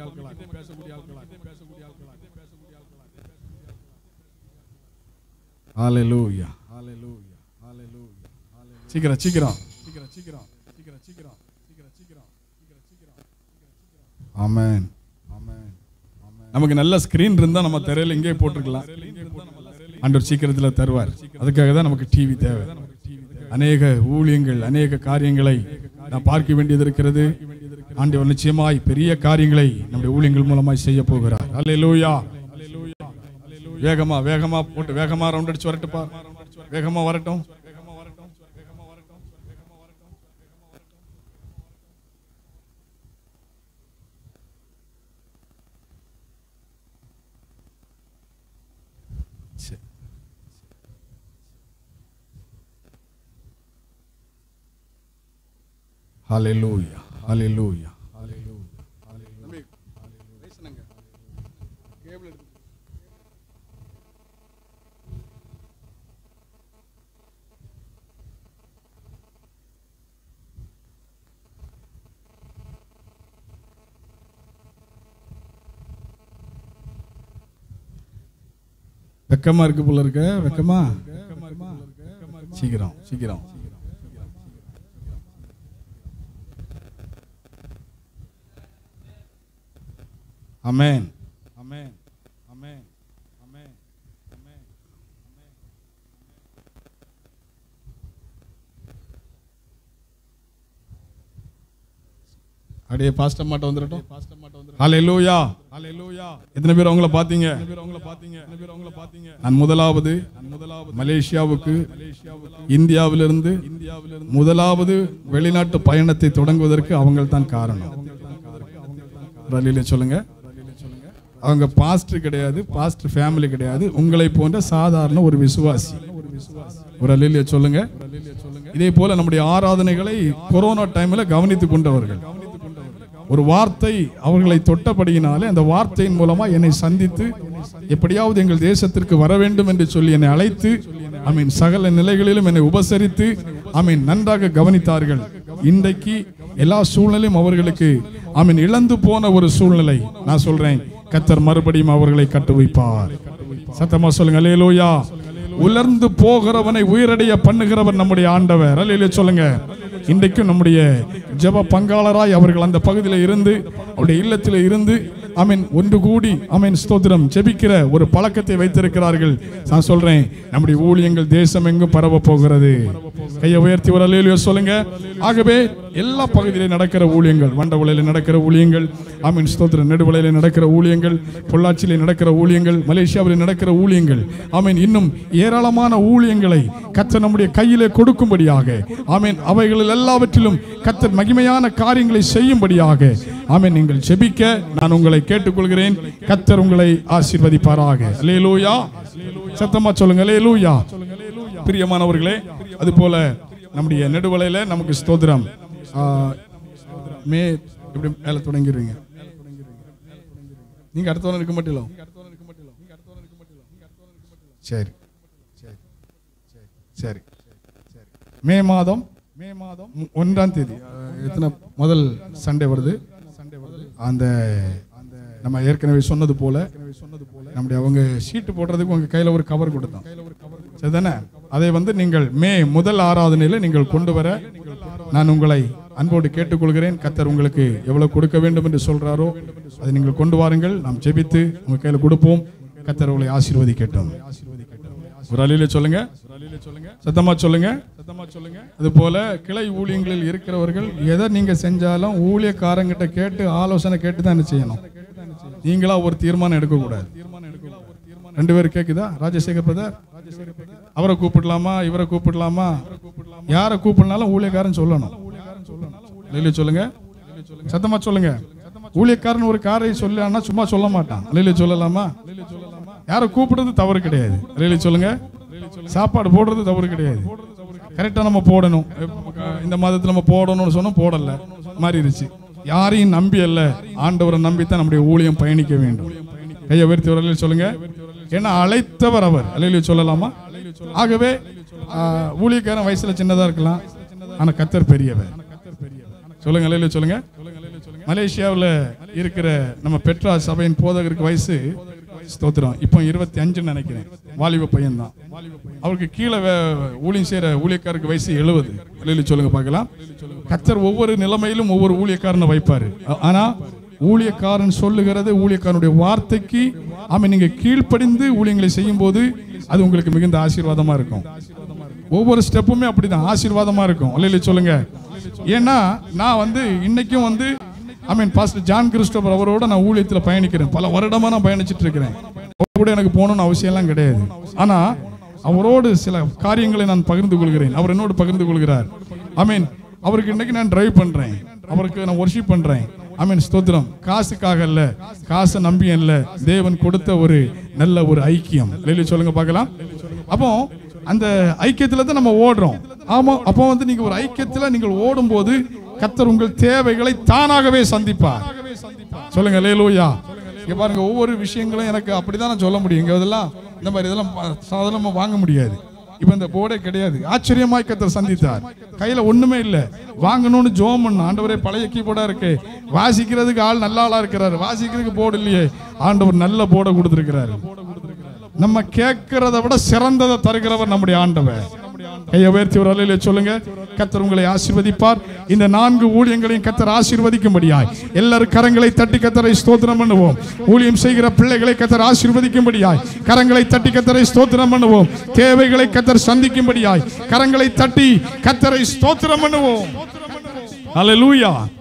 Hallelujah. சீக்கிரம் சீக்கிரம் ஆமென் நமக்கு நல்ல ஸ்கிரீன் இருந்தா நம்ம திரையில இங்கே போட்டிருக்கலாம் ஆண்டவர் சீக்கிரத்துல தருவார் அதுக்காக தான் நமக்கு டிவி தேவை அநேக ஊழியங்கள் அநேக காரியங்களை நான் பார்க்க வேண்டியது இருக்கிறது ஆண்டவர் நிச்சயமாய் பெரிய காரியங்களை நம்முடைய ஊழியங்கள் மூலமாய் செய்ய போகிறார் அல்லேலூயா வேகமா வேகமா போட்டு வேகமா ரவுண்ட் அடிச்சு வரட்டுப்பா வேகமா வரட்டும் சரி. Hallelujah. Hallelujah. வெக்கமா இருக்கு போல இருக்க வெக்கமா சீக்கிரம் சீக்கிரம் அமேன் அமேன் அமேன் அமேன் அமேன் அப்படியே பாஸ்டர் மாட்ட வந்துடட்டும் ஹalleluya எத்தனை பேர் அவங்கள பாத்தீங்க நான் முதலாவது மலேசியாவுக்கு இந்தியாவிலிருந்து முதலாவது வெளிநாட்டு பயணத்தை தொடங்குவதற்கு அவங்கள் தான் காரணம் ரலில சொல்லுங்க அவங்க பாஸ்டர் கிடையாது பாஸ்டர் ஃபேமிலி கிடையாது உங்களை போன்ற சாதாரண ஒரு விசுவாசி ஒரு அல்லிலிய சொல்லுங்க இதே போல நம்முடைய ஆராதனைகளை கொரோனா டைம்ல கவனித்துக் கொண்டவர்கள் ஒரு வார்த்தை அவர்களை தொட்டபடியினாலே அந்த வார்த்தையின் மூலமா என்னை சந்தித்து எப்படியாவது எங்கள் தேசத்திற்கு வர வேண்டும் என்று சொல்லி என்னை அழைத்து ஐ மீன் சகல நிலைகளிலும் என்னை உபசரித்து ஐ மீன் நன்றாக கவனித்தார்கள் இன்றைக்கு எல்லா சூழ்நிலையும் அவர்களுக்கு ஐ மீன் இழந்து போன ஒரு சூழ்நிலை நான் சொல்றேன் கத்தர் மறுபடியும் அவர்களை கட்டு வைப்பார் சத்தமா சொல்லுங்க அல்லேலூயா உலர்ந்து போகிறவனை உயிரடைய பண்ணுகிறவர் நம்முடைய ஆண்டவர் அல்லேலூயா சொல்லுங்க இன்றைக்கும் நம்முடைய ஜெப பங்காளராய் அவர்கள் அந்த பகுதியில் இருந்து அவருடைய இல்லத்தில் இருந்து அமீன் ஒன்று கூடி அமீன் ஸ்தோத்திரம் ஜெபிக்கிற ஒரு பழக்கத்தை வைத்திருக்கிறார்கள் நான் சொல்றேன் நம்முடைய ஊழியங்கள் தேசம் எங்கும் பரவ போகிறது கையை உயர்த்தி ஒரு அல்லேலூயா சொல்லுங்க ஆகவே எல்லா பகுதியிலும் நடக்கிற ஊழியங்கள் வண்டவளையில் நடக்கிற ஊழியங்கள் ஆமீன் ஸ்தோத்திரம் நெடுவளையில் நடக்கிற ஊழியங்கள் பொள்ளாச்சியில் நடக்கிற ஊழியங்கள் மலேசியாவில் நடக்கிற ஊழியங்கள் ஆமீன் இன்னும் ஏராளமான ஊழியங்களை கத்தர் நம்முடைய கையிலே கொடுக்கும்படியாக ஆமீன் அவைகளில் எல்லாவற்றிலும் கத்தர் மகிமையான காரியங்களை செய்யும்படியாக ஆமீன் நீங்கள் ஜெபிக்க நான் உங்களை கேட்டுக்கொள்கிறேன் கத்தர் உங்களை ஆசீர்வதிப்பாராக அல்லேலூயா சத்தமா சொல்லுங்க அல்லேலூயா பிரியமானவர்களே அது போல நம்முடைய நெடுவலையில நமக்கு ஸ்தோத்திரம் ஆ, மே இப்படி மேல தொடங்கிடுவீங்க நீங்க அடுத்தவன இருக்க மாட்டீங்களோ சரி சரி சரி மே மாதம் மே மாதம் ஒன்றாம் தேதி அஹ், எத்தனை முதல் சண்டே வருது அந்த நம்ம ஏற்கனவே சொன்னது போல நம்முடைய அவங்க சீட்டு போடுறதுக்கு உங்க கையில ஒரு கவர் கொடுத்தோம் சரிதானே அதை வந்து நீங்கள் மே முதல் ஆராதனையில நீங்கள் கொண்டு வர நான் உங்களை அன்போடு கேட்டுக்கொள்கிறேன் கத்தர் உங்களுக்கு எவ்வளவு கொடுக்க வேண்டும் என்று சொல்றாரோ அதை நீங்கள் கொண்டு வாருங்கள் நாம் ஜெபித்து உங்க கையில கொடுப்போம் கத்தர் உங்களை ஆசீர்வதிக்கட்டும் ஒரு அலையில சொல்லுங்க சத்தமா சொல்லுங்க சத்தமா சொல்லுங்க அது போல கிளை ஊழியங்களில் இருக்கிறவர்கள் எதை நீங்க செஞ்சாலும் ஊழியக்காரங்கிட்ட கேட்டு ஆலோசனை கேட்டு தான் என்ன செய்யணும் நீங்களா ஒரு தீர்மானம் எடுக்க கூடாது ரெண்டு பேரும் கேக்குதா ராஜசேகர் பிரதர் அவரை கூப்பிடலாமா இவரை கூப்பிடலாமா யாரை கூப்பிடனாலும் ஊழியக்காரன் சொல்லணும் இல்லையா சொல்லுங்க சத்தமா சொல்லுங்க ஊழியக்காரன் ஒரு காரை சொல்லான்னா சும்மா சொல்ல மாட்டான் இல்லையா சொல்லலாமா யாரை கூப்பிடுறது தவறு கிடையாது இல்லையா சொல்லுங்க சாப்பாடு போடுறது தவறு கிடையாது கரெக்டா நம்ம போடணும் இந்த மாதத்துல நம்ம போடணும்னு சொன்னோம் போடல மாறிடுச்சு யாரையும் நம்பி அல்ல ஆண்டவரை நம்பித்தான் நம்முடைய ஊழியம் பயணிக்க வேண்டும் கையை உயர்த்தி வரலையில் சொல்லுங்க ஏன்னா அழைத்தவர் அவர் அல்லையில சொல்லலாமா ஆகவே ஆஹ், ஊழியக்காரன் வயசுல சின்னதா இருக்கலாம் ஆனா கத்தர் பெரியவர் சொல்லுங்க அல்லையில சொல்லுங்க மலேசியாவில் இருக்கிற நம்ம பெட்ரா சபையின் போதகருக்கு வயசு ஸ்தோத்திரம் இப்போ இருபத்தி அஞ்சுன்னு நினைக்கிறேன் வாலிப பையன் தான் அவருக்கு கீழே வே- ஊழியம் செய்யற ஊழியக்காரருக்கு வயசு எழுபது அல்லையில சொல்லுங்க பார்க்கலாம் கத்தர் ஒவ்வொரு நிலைமையிலும் ஒவ்வொரு ஊழியக்காரனை வைப்பாரு ஆ- ஆனா ஊழியக்காரன் சொல்லுகிறது ஊழியக்காரனுடைய வார்த்தைக்கு ஆமா நீங்க கீழ்ப்படிந்து ஊழியங்களை செய்யும் போது அது உங்களுக்கு மிகுந்த ஆசீர்வாதமா இருக்கும் ஒவ்வொரு ஸ்டெப்புமே அப்படிதான் ஆசீர்வாதமா இருக்கும் அல்லையில சொல்லுங்க ஏன்னா நான் வந்து இன்னைக்கும் வந்து I mean pastor John Christopher அவரோட நான் ஊழியத்துல பயணிக்கிறேன் பல வருடமா நான் பயணிச்சிட்டு இருக்கிறேன் அவர் கூட எனக்கு போகணும்னு அவசியம்லாம் கிடையாது ஆனா அவரோடு சில காரியங்களை நான் பகிர்ந்து கொள்கிறேன் அவர் என்னோடு பகிர்ந்து கொள்கிறார் ஐ மீன் அவருக்கு இன்னைக்கு நான் டிரைவ் பண்றேன் அவருக்கு நான் ஒர்ஷிப் பண்றேன் ஐ மீன் ஸ்தோத்திரம் காசுக்காக அல்ல காசை நம்பி அல்ல தேவன் கொடுத்த ஒரு நல்ல ஒரு ஐக்கியம் இல்லையா சொல்லுங்க பார்க்கலாம் அப்போ அந்த ஐக்கியத்துல தான் நம்ம ஓடுறோம் ஆமா அப்போ வந்து நீங்க ஒரு ஐக்கியத்துல நீங்கள் ஓடும்போது கத்தர் உங்கள் தேவைகளை தானாகவே சந்திப்பார் சொல்லுங்க லேலூயா இங்க பாருங்க ஒவ்வொரு விஷயங்களும் எனக்கு அப்படிதான் நான் சொல்ல முடியும் இங்க இதெல்லாம் இந்த மாதிரி இதெல்லாம் ப- சாதாரணமா வாங்க முடியாது இப்ப இந்த போர்டே கிடையாது ஆச்சரியமாய் கத்தர் சந்தித்தார் கையில ஒண்ணுமே இல்ல வாங்கணும்னு ஜோம் பண்ண ஆண்டவரே பழைய கீபோர்டா இருக்கு வாசிக்கிறதுக்கு ஆள் நல்ல ஆளா இருக்கிறாரு வாசிக்கிறதுக்கு போர்டு இல்லையே ஆண்டவர் நல்ல போர்டை கொடுத்திருக்கிறாரு நம்ம கேட்கிறத விட சிறந்ததை தருகிறவர் நம்முடைய ஆண்டவர் கையை உயர்த்தி ஒரு அலையில சொல்லுங்க கத்தர் உங்களை ஆசீர்வதிப்பார் இந்த நான்கு ஊழியங்களையும் கத்தர் ஆசீர்வதிக்கும்படியாய் எல்லாரும் கரங்களை தட்டி கத்தரை ஸ்தோத்திரம் பண்ணுவோம் ஊழியம் செய்கிற பிள்ளைகளை கத்தர் ஆசீர்வதிக்கும்படியாய் கரங்களை தட்டி கத்தரை ஸ்தோத்திரம் பண்ணுவோம் தேவைகளை கத்தர் சந்திக்கும்படியாய் கரங்களை தட்டி கத்தரை ஸ்தோத்திரம் பண்ணுவோம் அல்லேலூயா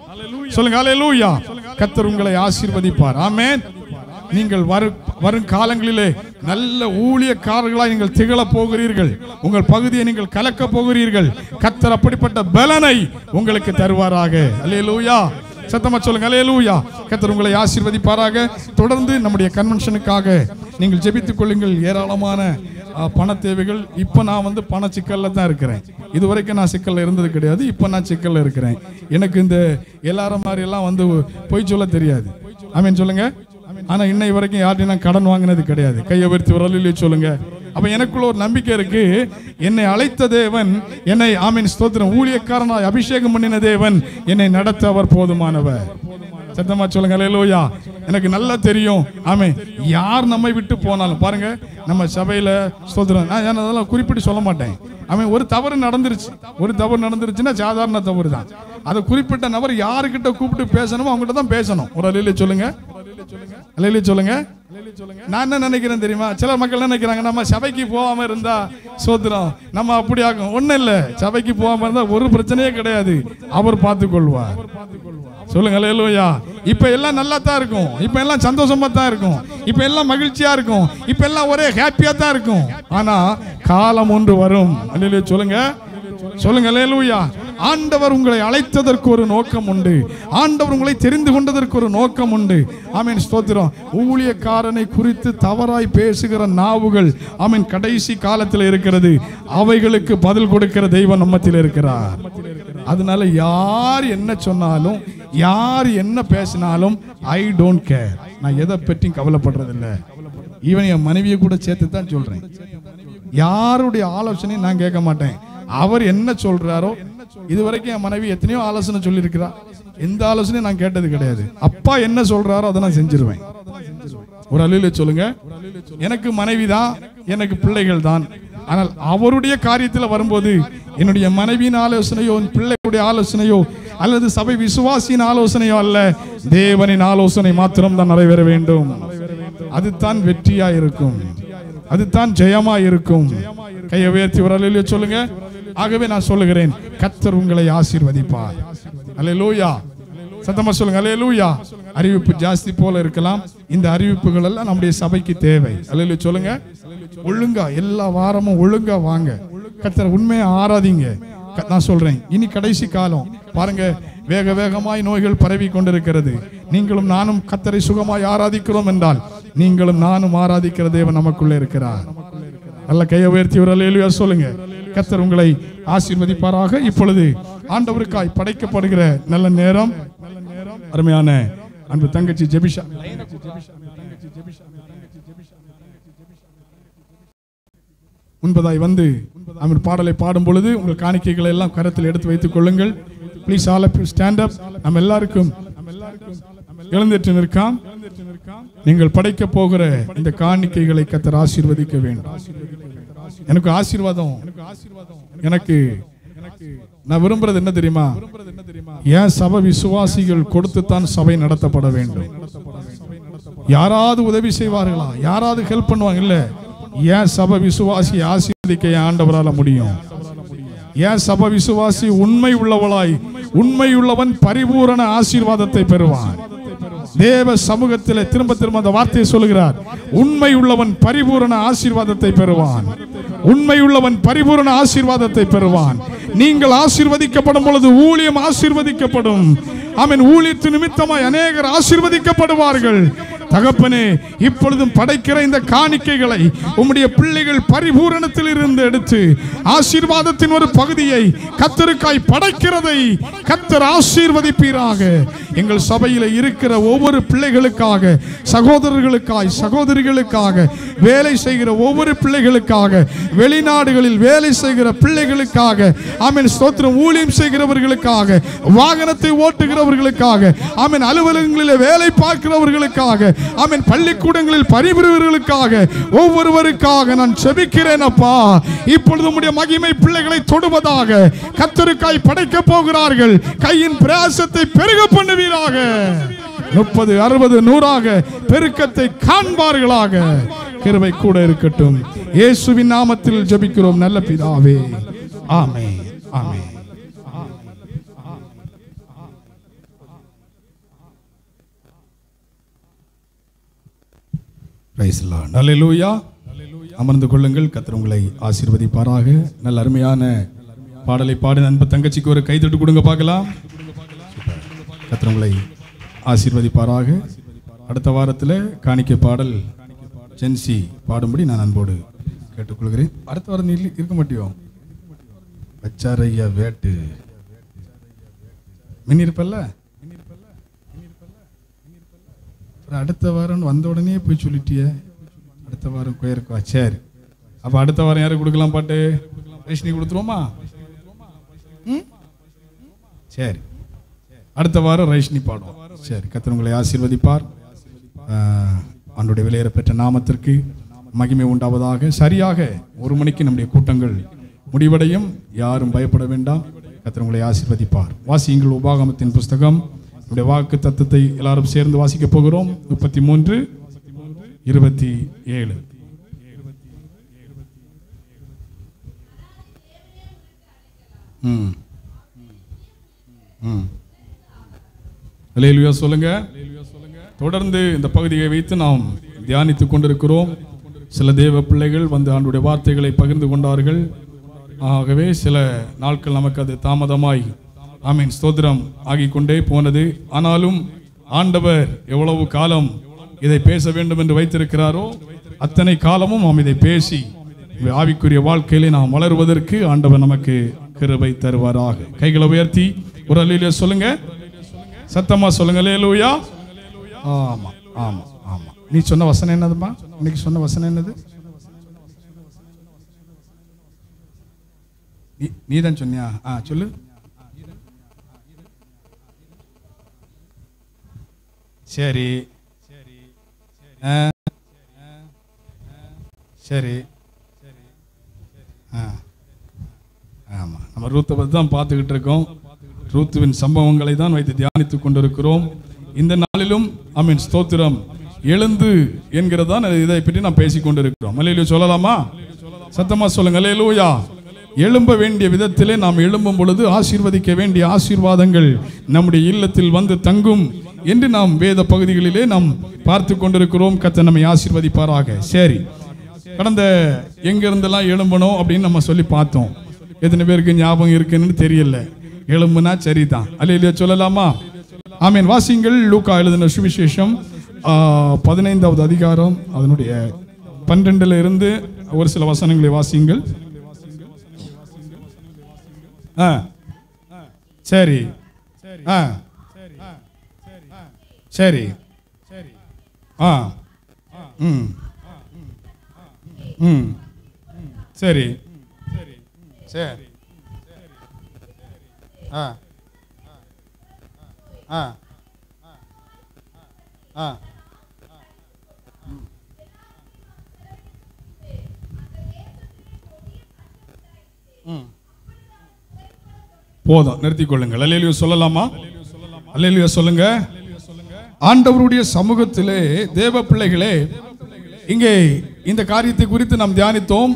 சொல்லுங்க ஹalleluya கர்த்தர் உங்களை ஆசீர்வதிப்பார் ஆமென் நீங்கள் வரும் வரும் காலங்களிலே நல்ல ஊழியக்காரர்களாய் நீங்கள் திகழ போகிறீர்கள் உங்கள் பகுதியை நீங்கள் கலக்க போகிறீர்கள் கர்த்தர் அப்படிப்பட்ட பலனை உங்களுக்கு தருவாராக அல்லேலூயா சத்தமா சொல்லுங்க அல்லேலூயா கர்த்தர் உங்களை ஆசீர்வதிப்பாராக தொடர்ந்து நம்முடைய கன்வென்ஷனுக்காக நீங்கள் ஜெபித்துக் கொள்ளுங்கள் ஏராளமான அஹ், பண தேவைகள் இப்போ நான் வந்து பண சிக்கல்ல தான் இருக்கிறேன் இது வரைக்கும் நான் சிக்கல்ல இருந்தது கிடையாது இப்போ நான் சிக்கல்ல இருக்கிறேன் எனக்கு இந்த எல்லாரும் மாதிரி எல்லாம் வந்து பொய் சொல்ல தெரியாது ஆமீன் சொல்லுங்க ஆனா இன்னை வரைக்கும் யார்ட்டையும் நான் கடன் வாங்கினது கிடையாது கையை உயர்த்தி விரலிலே சொல்லுங்க அப்ப எனக்குள்ள ஒரு நம்பிக்கை இருக்கு என்னை அழைத்த தேவன் என்னை ஆமீன் ஸ்தோத்திரம் ஊழியக்காரனாய் அபிஷேகம் பண்ணின தேவன் என்னை நடத்த அவர் போதுமானவர் சத்தமா சொல்லுங்க அல்லேலூயா எனக்கு நல்லா தெரியும் ஆமே யார் நம்மை விட்டு போனாலும் பாருங்க நம்ம சபையில ஸ்தோத்திரம் நான் நான் அதெல்லாம் குறிப்பிட்டு சொல்ல மாட்டேன் அவன் ஒரு தவறு நடந்துருச்சு ஒரு தவறு நடந்துருச்சுன்னா சாதாரண தவறு தான் அதை குறிப்பிட்ட நபர் யாருக்கிட்ட கூப்பிட்டு பேசணுமோ அவங்ககிட்ட தான் பேசணும் ஒரு அலையில சொல்லுங்க அலையில சொல்லுங்க நான் என்ன நினைக்கிறேன் தெரியுமா சில மக்கள் என்ன நினைக்கிறாங்க நம்ம சபைக்கு போகாம இருந்தா சோத்திரம் நம்ம அப்படி ஆகும் ஒண்ணும் இல்ல சபைக்கு போகாம இருந்தா ஒரு பிரச்சனையே கிடையாது அவர் பார்த்துக் கொள்வார் சொல்லுங்க அல்லேலூயா இப்ப எல்லாம் நல்லா தான் இருக்கும் இப்ப எல்லாம் சந்தோஷமா தான் இருக்கும் இப்ப எல்லாம் மகிழ்ச்சியா இருக்கும் இப்ப எல்லாம் ஒரே ஹாப்பியா தான் இருக்கும் ஆனா காலம் ஒன்று வரும் அல்லேலூயா சொல்லுங்க சொல்லுங்க அல்லேலூயா ஆண்டவர் உங்களை அழைத்ததற்கு ஒரு நோக்கம் உண்டு ஆண்டவர் உங்களை தெரிந்து கொண்டதற்கு ஒரு நோக்கம் உண்டு ஆமீன் ஸ்தோத்திரம் ஊழியக்காரனை குறித்து தவறாய் பேசுகிற நாவுகள் ஆமீன் கடைசி காலத்தில் இருக்கிறது அவைகளுக்கு பதில் கொடுக்கிற தெய்வம் நம்மத்தில் இருக்கிறார் அதனால யார் என்ன சொன்னாலும் யார் என்ன பேசினாலும் ஐ டோன்ட் கேர் நான் எதை பற்றியும் கவலைப்படுறதில்ல ஈவன் என் மனைவியை கூட சேர்த்து தான் சொல்றேன் யாருடைய ஆலோசனையும் நான் கேட்க மாட்டேன் அவர் என்ன சொல்றாரோ இதுவரைக்கும் என் மனைவி எத்தனையோ ஆலோசனை சொல்லியிருக்கிறா எந்த ஆலோசனையும் நான் கேட்டது கிடையாது அப்பா என்ன சொல்றாரோ அதை நான் செஞ்சிருவேன் ஒரு அழில சொல்லுங்க எனக்கு மனைவி தான் எனக்கு பிள்ளைகள் தான் ஆனால் அவருடைய காரியத்தில் வரும்போது என்னுடைய மனைவியின் ஆலோசனையோ என் பிள்ளைகளுடைய ஆலோசனையோ அல்லது சபை விசுவாசியின் ஆலோசனையோ அல்ல தேவனின் ஆலோசனை மாத்திரம் தான் நிறைவேற வேண்டும் அதுதான் வெற்றியா இருக்கும் அதுதான் ஜெயமா இருக்கும் கையை உயர்த்தி ஒரு அலையில சொல்லுங்க ஆகவே நான் சொல்லுகிறேன் கத்தர் உங்களை ஆசீர்வதிப்பார் அல்லேலூயா சத்தமா சொல்லுங்க அல்லேலூயா அறிவிப்பு ஜாஸ்தி போல இருக்கலாம் இந்த அறிவிப்புகள் எல்லாம் நம்முடைய சபைக்கு தேவை அல்லேலூயா சொல்லுங்க ஒழுங்கா எல்லா வாரமும் ஒழுங்கா வாங்க கத்தர் உண்மையை ஆராதிங்க க- நான் சொல்றேன் இனி கடைசி காலம் பாருங்க வேக வேகமாய் நோய்கள் பரவி கொண்டிருக்கிறது நீங்களும் நானும் கத்தரை சுகமாய் ஆராதிக்கிறோம் என்றால் நீங்களும் நானும் ஆராதிக்கிற தேவன் நமக்குள்ளே இருக்கிறார் நல்ல கையை உயர்த்தி ஒரு அல்லேலூயா சொல்லுங்க கத்தர் உங்களை ஆசீர்வதிப்பாராக இப்பொழுது ஆண்டவருக்காய் படைக்கப்படுகிற நல்ல நேரம் அருமையான அன்பு தங்கச்சி ஜெபிஷா முன்பதாய் வந்து அவர் பாடலை பாடும் பொழுது உங்கள் காணிக்கைகளை எல்லாம் கரத்தில் எடுத்து வைத்துக் கொள்ளுங்கள் ப்ளீஸ் ஆல் ஸ்டாண்ட் அப் நம்ம எல்லாருக்கும் எழுந்திட்டு நிற்காம் நீங்கள் படைக்க போகிற இந்த காணிக்கைகளை கத்தர் ஆசீர்வதிக்க வேண்டும் எனக்கு ஆசீர்வாதம் எனக்கு நான் விரும்புறது என்ன தெரியுமா ஏன் சபை விசுவாசிகள் கொடுத்துத்தான் சபை நடத்தப்பட வேண்டும் யாராவது உதவி செய்வார்களா யாராவது ஹெல்ப் பண்ணுவாங்க இல்ல ஏன் சபை விசுவாசி ஆசீர்வதிக்க என் ஆண்டவரால முடியும் ஏன் சபை விசுவாசி உண்மை உள்ளவளாய் உண்மை உள்ளவன் பரிபூரண ஆசீர்வாதத்தை பெறுவான் தேவ சமூகத்திலே திரும்ப திரும்ப அந்த வார்த்தையை சொல்லுகிறார் உண்மை உள்ளவன் பரிபூரண ஆசீர்வாதத்தை பெறுவான் உண்மை உள்ளவன் பரிபூரண ஆசீர்வாதத்தை பெறுவான் நீங்கள் ஆசீர்வதிக்கப்படும் பொழுது ஊழியம் ஆசீர்வதிக்கப்படும் ஆமென் ஊழியத்து நிமித்தமாய் அநேகர் ஆசீர்வதிக்கப்படுவார்கள் தகப்பனே இப்பொழுதும் படைக்கிற இந்த காணிக்கைகளை உம்முடைய பிள்ளைகள் பரிபூரணத்தில் இருந்து எடுத்து ஆசீர்வாதத்தின் ஒரு பகுதியை கத்தருக்காய் படைக்கிறதை கத்தர் ஆசீர்வதிப்பீராக எங்கள் சபையில் இருக்கிற ஒவ்வொரு பிள்ளைகளுக்காக சகோதரர்களுக்காய் சகோதரிகளுக்காக வேலை செய்கிற ஒவ்வொரு பிள்ளைகளுக்காக வெளிநாடுகளில் வேலை செய்கிற பிள்ளைகளுக்காக ஆமென் ஸ்தோத்திரம் ஊழியம் செய்கிறவர்களுக்காக வாகனத்தை ஓட்டுகிறவர்களுக்காக ஆமென் அலுவலகங்களில் வேலை பார்க்கிறவர்களுக்காக ஆமென் பள்ளிக்கூடங்களில் பணிபுரிவர்களுக்காக ஒவ்வொருவருக்காக நான் செபிக்கிறேன் அப்பா இப்பொழுது உம்முடைய மகிமை பிள்ளைகளை தொடுவதாக கத்தருக்காய் படைக்க போகிறார்கள் கையின் பிரயாசத்தை பெருக பண்ணுவீராக முப்பது அறுபது நூறாக பெருக்கத்தை காண்பார்களாக கிருபை கூட இருக்கட்டும் இயேசுவின் நாமத்தில் ஜெபிக்கிறோம் நல்ல பிதாவே ஆமே ஆமே பிரைஸ் நல்லேலூயா அமர்ந்து கொள்ளுங்கள் கர்த்தர் உங்களை ஆசீர்வதிப்பாராக நல்ல அருமையான பாடலை பாடின அன்பு தங்கச்சிக்கு ஒரு கைத்தட்டு கொடுங்க பார்க்கலாம் கர்த்தர் உங்களை ஆசீர்வதிப்பாராக அடுத்த வாரத்தில் காணிக்கை பாடல் ஜென்சி பாடும்படி நான் அன்போடு கேட்டுக்கொள்கிறேன் அடுத்த வாரம் நீ இல்ல- இருக்க மாட்டியோ வச்சாரையா வேட்டு மின் இருப்பல்ல அப்புறம் அடுத்த வாரம் வந்த உடனே போய் சொல்லிட்டியே அடுத்த வாரம் கோயிருக்கா சரி அப்போ அடுத்த வாரம் யாருக்கு கொடுக்கலாம் பாட்டு ரேஷனி கொடுத்துருவோமா ம்? சரி அடுத்த வாரம் ரைஷ்னி பாடுவோம் சரி கர்த்தர் உங்களை ஆசீர்வதிப்பார் ஆஹ், ஆண்டுடைய விலையேற பெற்ற நாமத்திற்கு மகிமை உண்டாவதாக சரியாக ஒரு மணிக்கு நம்முடைய கூட்டங்கள் முடிவடையும் யாரும் பயப்பட வேண்டாம் கர்த்தர் உங்களை ஆசீர்வதிப்பார் வாசியுங்கள் உபாகமத்தின் புஸ்தகம் நம்முடைய வாக்கு தத்துவத்தை எல்லாரும் சேர்ந்து வாசிக்க போகிறோம் முப்பத்தி மூன்று இருபத்தி ஏழு ம் ம் அல்லேலூயா சொல்லுங்க தொடர்ந்து இந்த பகுதியை வைத்து நாம் தியானித்துக் கொண்டிருக்கிறோம் சில தேவ பிள்ளைகள் வந்து ஆண்டுடைய வார்த்தைகளை பகிர்ந்து கொண்டார்கள் ஆகவே சில நாட்கள் நமக்கு அது தாமதமாய் ஆமீன் ஸ்தோத்திரம் ஆகிக் கொண்டே போனது ஆனாலும் ஆண்டவர் எவ்வளவு காலம் இதை பேச வேண்டும் என்று வைத்திருக்கிறாரோ அத்தனை காலமும் நாம் இதை பேசி ஆவிக்குரிய வாழ்க்கையிலே நாம் வளருவதற்கு ஆண்டவர் நமக்கு கிருபை தருவாராக கைகளை உயர்த்தி ஒரு அல்லையில சொல்லுங்க சத்தமா சொல்லுங்க லேலூயா ஆமா ஆமா ஆமா நீ சொன்ன வசனம் என்னதுமா இன்னைக்கு சொன்ன வசனம் என்னது நீ நீ தான் சொன்னியா ஆ சொல்லு சரி ஆ. சரி ஆ ஆமா நம்ம ரூத்தை பற்றி தான் பார்த்துக்கிட்டு இருக்கோம் ரூத்துவின் சம்பவங்களை தான் வைத்து தியானித்துக் கொண்டிருக்கிறோம் இந்த நாளிலும் அமீன் ஸ்தோத்திரம் எழுந்து என்கிறதான் இதை பற்றி நாம் பேசிக் கொண்டிருக்கிறோம் அல்லையிலு சொல்லலாமா சத்தமா சொல்லுங்க அல்லேலூயா எழும்ப வேண்டிய விதத்திலே நாம் எழும்பும் பொழுது ஆசீர்வதிக்க வேண்டிய ஆசீர்வாதங்கள் நம்முடைய இல்லத்தில் வந்து தங்கும் என்று நாம் வேத பகுதிகளிலே நாம் பார்த்து கொண்டிருக்கிறோம் கத்த நம்மை ஆசீர்வதிப்பாராக சரி கடந்த எங்க இருந்தெல்லாம் எழும்பணும் அப்படின்னு நம்ம சொல்லி பார்த்தோம் எத்தனை பேருக்கு ஞாபகம் இருக்குன்னு தெரியல எழும்புனா சரிதான் அல்லையா சொல்லலாமா ஆமீன் வாசிங்கள் லூக்கா எழுதின சுவிசேஷம் ஆ, பதினைந்தாவது அதிகாரம் அதனுடைய பன்னிரெண்டுல இருந்து ஒரு சில வசனங்களை வாசிங்கள் ஆ சரி ஆ சரி ஆ ம் ம் சரி சரி ஆ ஆ ஆ ம் போதும் நிறுத்திக் கொள்ளுங்கள் அல்லேலியா சொல்லலாமா அல்லேலியா சொல்லுங்க ஆண்டவருடைய சமூகத்திலே தேவ பிள்ளைகளே இங்கே இந்த காரியத்தை குறித்து நாம் தியானித்தோம்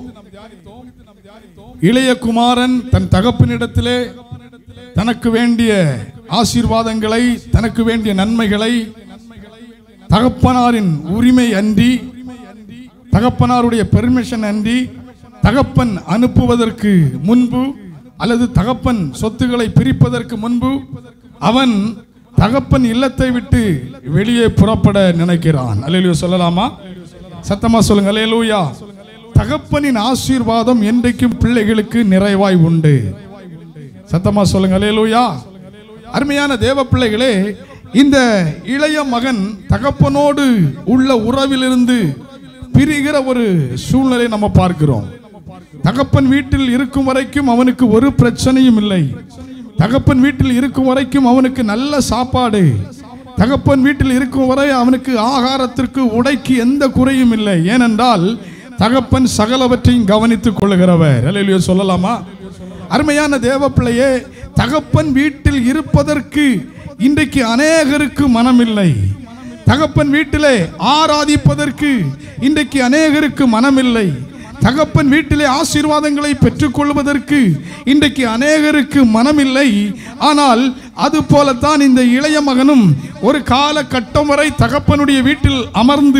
இளைய குமாரன் தன் தகப்பனிடத்திலே தனக்கு வேண்டிய ஆசீர்வாதங்களை தனக்கு வேண்டிய நன்மைகளை தகப்பனாரின் உரிமை அன்றி தகப்பனாருடைய பெர்மிஷன் அன்றி தகப்பன் அனுப்புவதற்கு முன்பு அல்லது தகப்பன் சொத்துக்களை பிரிப்பதற்கு முன்பு அவன் தகப்பன் இல்லத்தை விட்டு வெளியே புறப்பட நினைக்கிறான் அல்லேலூயா சொல்லலாமா சத்தமா சொல்லுங்க அல்லேலூயா தகப்பனின் ஆசீர்வாதம் என்றைக்கும் பிள்ளைகளுக்கு நிறைவாய் உண்டு சத்தமா சொல்லுங்க அல்லேலூயா அருமையான தேவ பிள்ளைகளே இந்த இளைய மகன் தகப்பனோடு உள்ள உறவிலிருந்து பிரிகிற ஒரு சூழ்நிலை நம்ம பார்க்கிறோம் தகப்பன் வீட்டில் இருக்கும் வரைக்கும் அவனுக்கு ஒரு பிரச்சனையும் இல்லை தகப்பன் வீட்டில் இருக்கும் வரைக்கும் அவனுக்கு நல்ல சாப்பாடு தகப்பன் வீட்டில் இருக்கும் வரை அவனுக்கு ஆகாரத்திற்கு உடைக்கு எந்த குறையும் இல்லை ஏனென்றால் தகப்பன் சகலவற்றையும் கவனித்துக் கொள்ளுகிறவர் அல்லேலூயா சொல்லலாமா அருமையான தேவ பிள்ளையே தகப்பன் வீட்டில் இருப்பதற்கு இன்றைக்கு அநேகருக்கு மனமில்லை தகப்பன் வீட்டிலே ஆராதிப்பதற்கு இன்றைக்கு அநேகருக்கு மனமில்லை தகப்பன் வீட்டிலே ஆசீர்வாதங்களை பெற்றுக்கொள்வதற்கு இன்றைக்கு அநேகருக்கு மனமில்லை ஆனால் அது போலத்தான் இந்த இளைய மகனும் ஒரு காலகட்டம் வரை தகப்பனுடைய வீட்டில் அமர்ந்து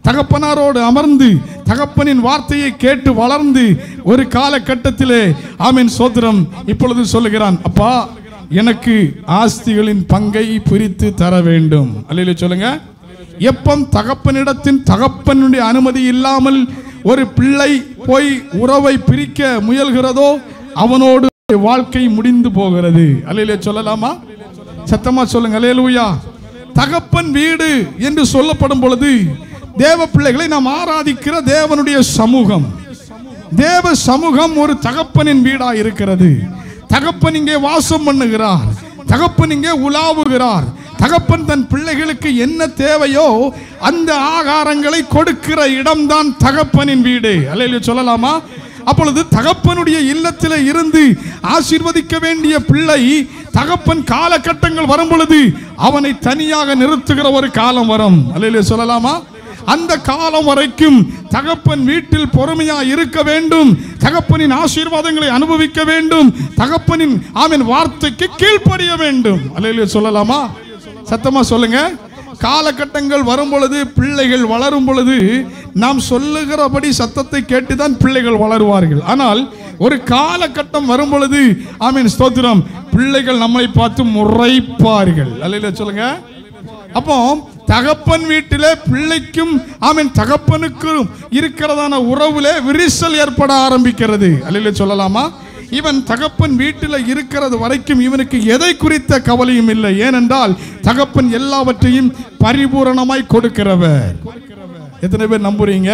தகப்பனாரோடு அமர்ந்து தகப்பனின் வார்த்தையை கேட்டு வளர்ந்து ஒரு காலகட்டத்திலே ஆமீன் சோத்திரம் இப்பொழுது சொல்லுகிறான் அப்பா எனக்கு ஆஸ்திகளின் பங்கை பிரித்து தர வேண்டும் அல்லையில சொல்லுங்க எப்பம் தகப்பனிடத்தின் தகப்பனுடைய அனுமதி இல்லாமல் ஒரு பிள்ளை போய் உறவை பிரிக்க முயல்கிறதோ அவனோடு வாழ்க்கை முடிந்து போகிறது அல்லையில சொல்லலாமா சத்தமா சொல்லுங்க அல்லேலூயா தகப்பன் வீடு என்று சொல்லப்படும் பொழுது தேவ பிள்ளைகளை நாம் ஆராதிக்கிற தேவனுடைய சமூகம் தேவ சமூகம் ஒரு தகப்பனின் வீடா இருக்கிறது தகப்பன் இங்கே வாசம் பண்ணுகிறார் தகப்பன் இங்கே உலாவுகிறார் தகப்பன் தன் பிள்ளைகளுக்கு என்ன தேவையோ அந்த ஆகாரங்களை கொடுக்கிற இடம்தான் தகப்பனின் வீடு அல்லையில சொல்லலாமா அப்பொழுது தகப்பனுடைய இல்லத்தில் இருந்து ஆசீர்வதிக்க வேண்டிய பிள்ளை தகப்பன் காலகட்டங்கள் வரும் பொழுது அவனை தனியாக நிறுத்துகிற ஒரு காலம் வரும் அல்லையில சொல்லலாமா அந்த காலம் வரைக்கும் தகப்பன் வீட்டில் பொறுமையா இருக்க வேண்டும் தகப்பனின் ஆசீர்வாதங்களை அனுபவிக்க வேண்டும் தகப்பனின் ஆமின் வார்த்தைக்கு கீழ்ப்படிய வேண்டும் அல்லையில சொல்லலாமா சத்தமா சொல்லுங்க காலகட்டங்கள் வரும் பொழுது பிள்ளைகள் வளரும் பொழுது நாம் சொல்லுகிறபடி சத்தத்தை கேட்டுதான் பிள்ளைகள் வளருவார்கள் ஆனால் ஒரு காலகட்டம் வரும் பொழுது ஆமீன் ஸ்தோத்திரம் பிள்ளைகள் நம்மை பார்த்து முறைப்பார்கள் அல்லையில சொல்லுங்க அப்போ தகப்பன் வீட்டிலே பிள்ளைக்கும் ஆமீன் தகப்பனுக்கும் இருக்கிறதான உறவுல விரிசல் ஏற்பட ஆரம்பிக்கிறது அல்லையில சொல்லலாமா இவன் தகப்பன் வீட்டில் இருக்கிறது வரைக்கும் இவனுக்கு எதை குறித்த கவலையும் இல்லை ஏனென்றால் தகப்பன் எல்லாவற்றையும் பரிபூரணமாய் கொடுக்கிறவர் எத்தனை பேர் நம்புறீங்க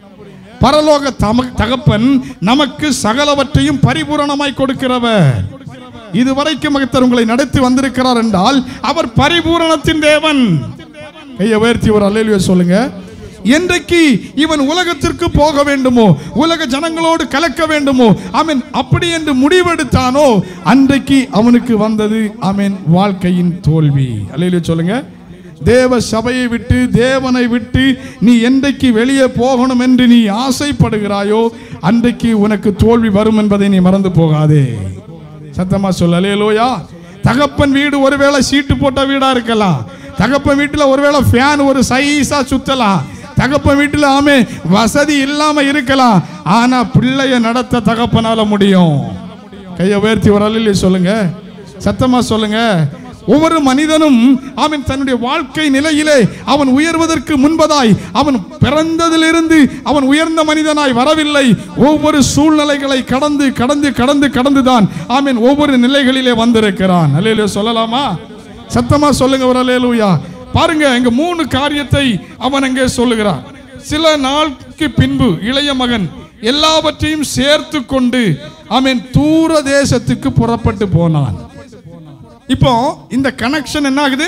பரலோக தம தகப்பன் நமக்கு சகலவற்றையும் பரிபூரணமாய் கொடுக்கிறவர் இதுவரைக்கும் மகத்தர் உங்களை நடத்தி வந்திருக்கிறார் என்றால் அவர் பரிபூரணத்தின் தேவன் கையை உயர்த்தி ஒரு அல்லேலுயா சொல்லுங்க என்றைக்கு இவன் உலகத்திற்கு போக வேண்டுமோ உலக ஜனங்களோடு கலக்க வேண்டுமோ அவன் அப்படி என்று முடிவெடுத்தானோ அன்றைக்கு அவனுக்கு வந்தது அவன் வாழ்க்கையின் தோல்வி அல்லையில சொல்லுங்க தேவ சபையை விட்டு தேவனை விட்டு நீ என்றைக்கு வெளியே போகணும் என்று நீ ஆசைப்படுகிறாயோ அன்றைக்கு உனக்கு தோல்வி வரும் என்பதை நீ மறந்து போகாதே சத்தமா சொல்ல அலேலோயா தகப்பன் வீடு ஒருவேளை சீட்டு போட்ட வீடா இருக்கலாம் தகப்பன் வீட்டுல ஒருவேளை ஃபேன் ஒரு சைஸா சுத்தலாம் தகப்பன் வீட்டுல ஆமே வசதி இல்லாம இருக்கலாம் ஆனா பிள்ளைய நடத்த தகப்பனால முடியும் கையை உயர்த்தி ஒரு அலையில சொல்லுங்க சத்தமா சொல்லுங்க ஒவ்வொரு மனிதனும் அவன் தன்னுடைய வாழ்க்கை நிலையிலே அவன் உயர்வதற்கு முன்பதாய் அவன் பிறந்ததிலிருந்து அவன் உயர்ந்த மனிதனாய் வரவில்லை ஒவ்வொரு சூழ்நிலைகளை கடந்து கடந்து கடந்து கடந்துதான் அவன் ஒவ்வொரு நிலைகளிலே வந்திருக்கிறான் அல்லையில சொல்லலாமா சத்தமா சொல்லுங்க ஒரு அல்லேலூயா பாருங்க இங்க மூணு காரியத்தை அவன் அங்கே சொல்லுகிறான் சில நாளுக்கு பின்பு இளைய மகன் எல்லாவற்றையும் சேர்த்து கொண்டு அவன் தூர தேசத்துக்கு புறப்பட்டு போனான் இப்போ இந்த கனெக்ஷன் என்ன ஆகுது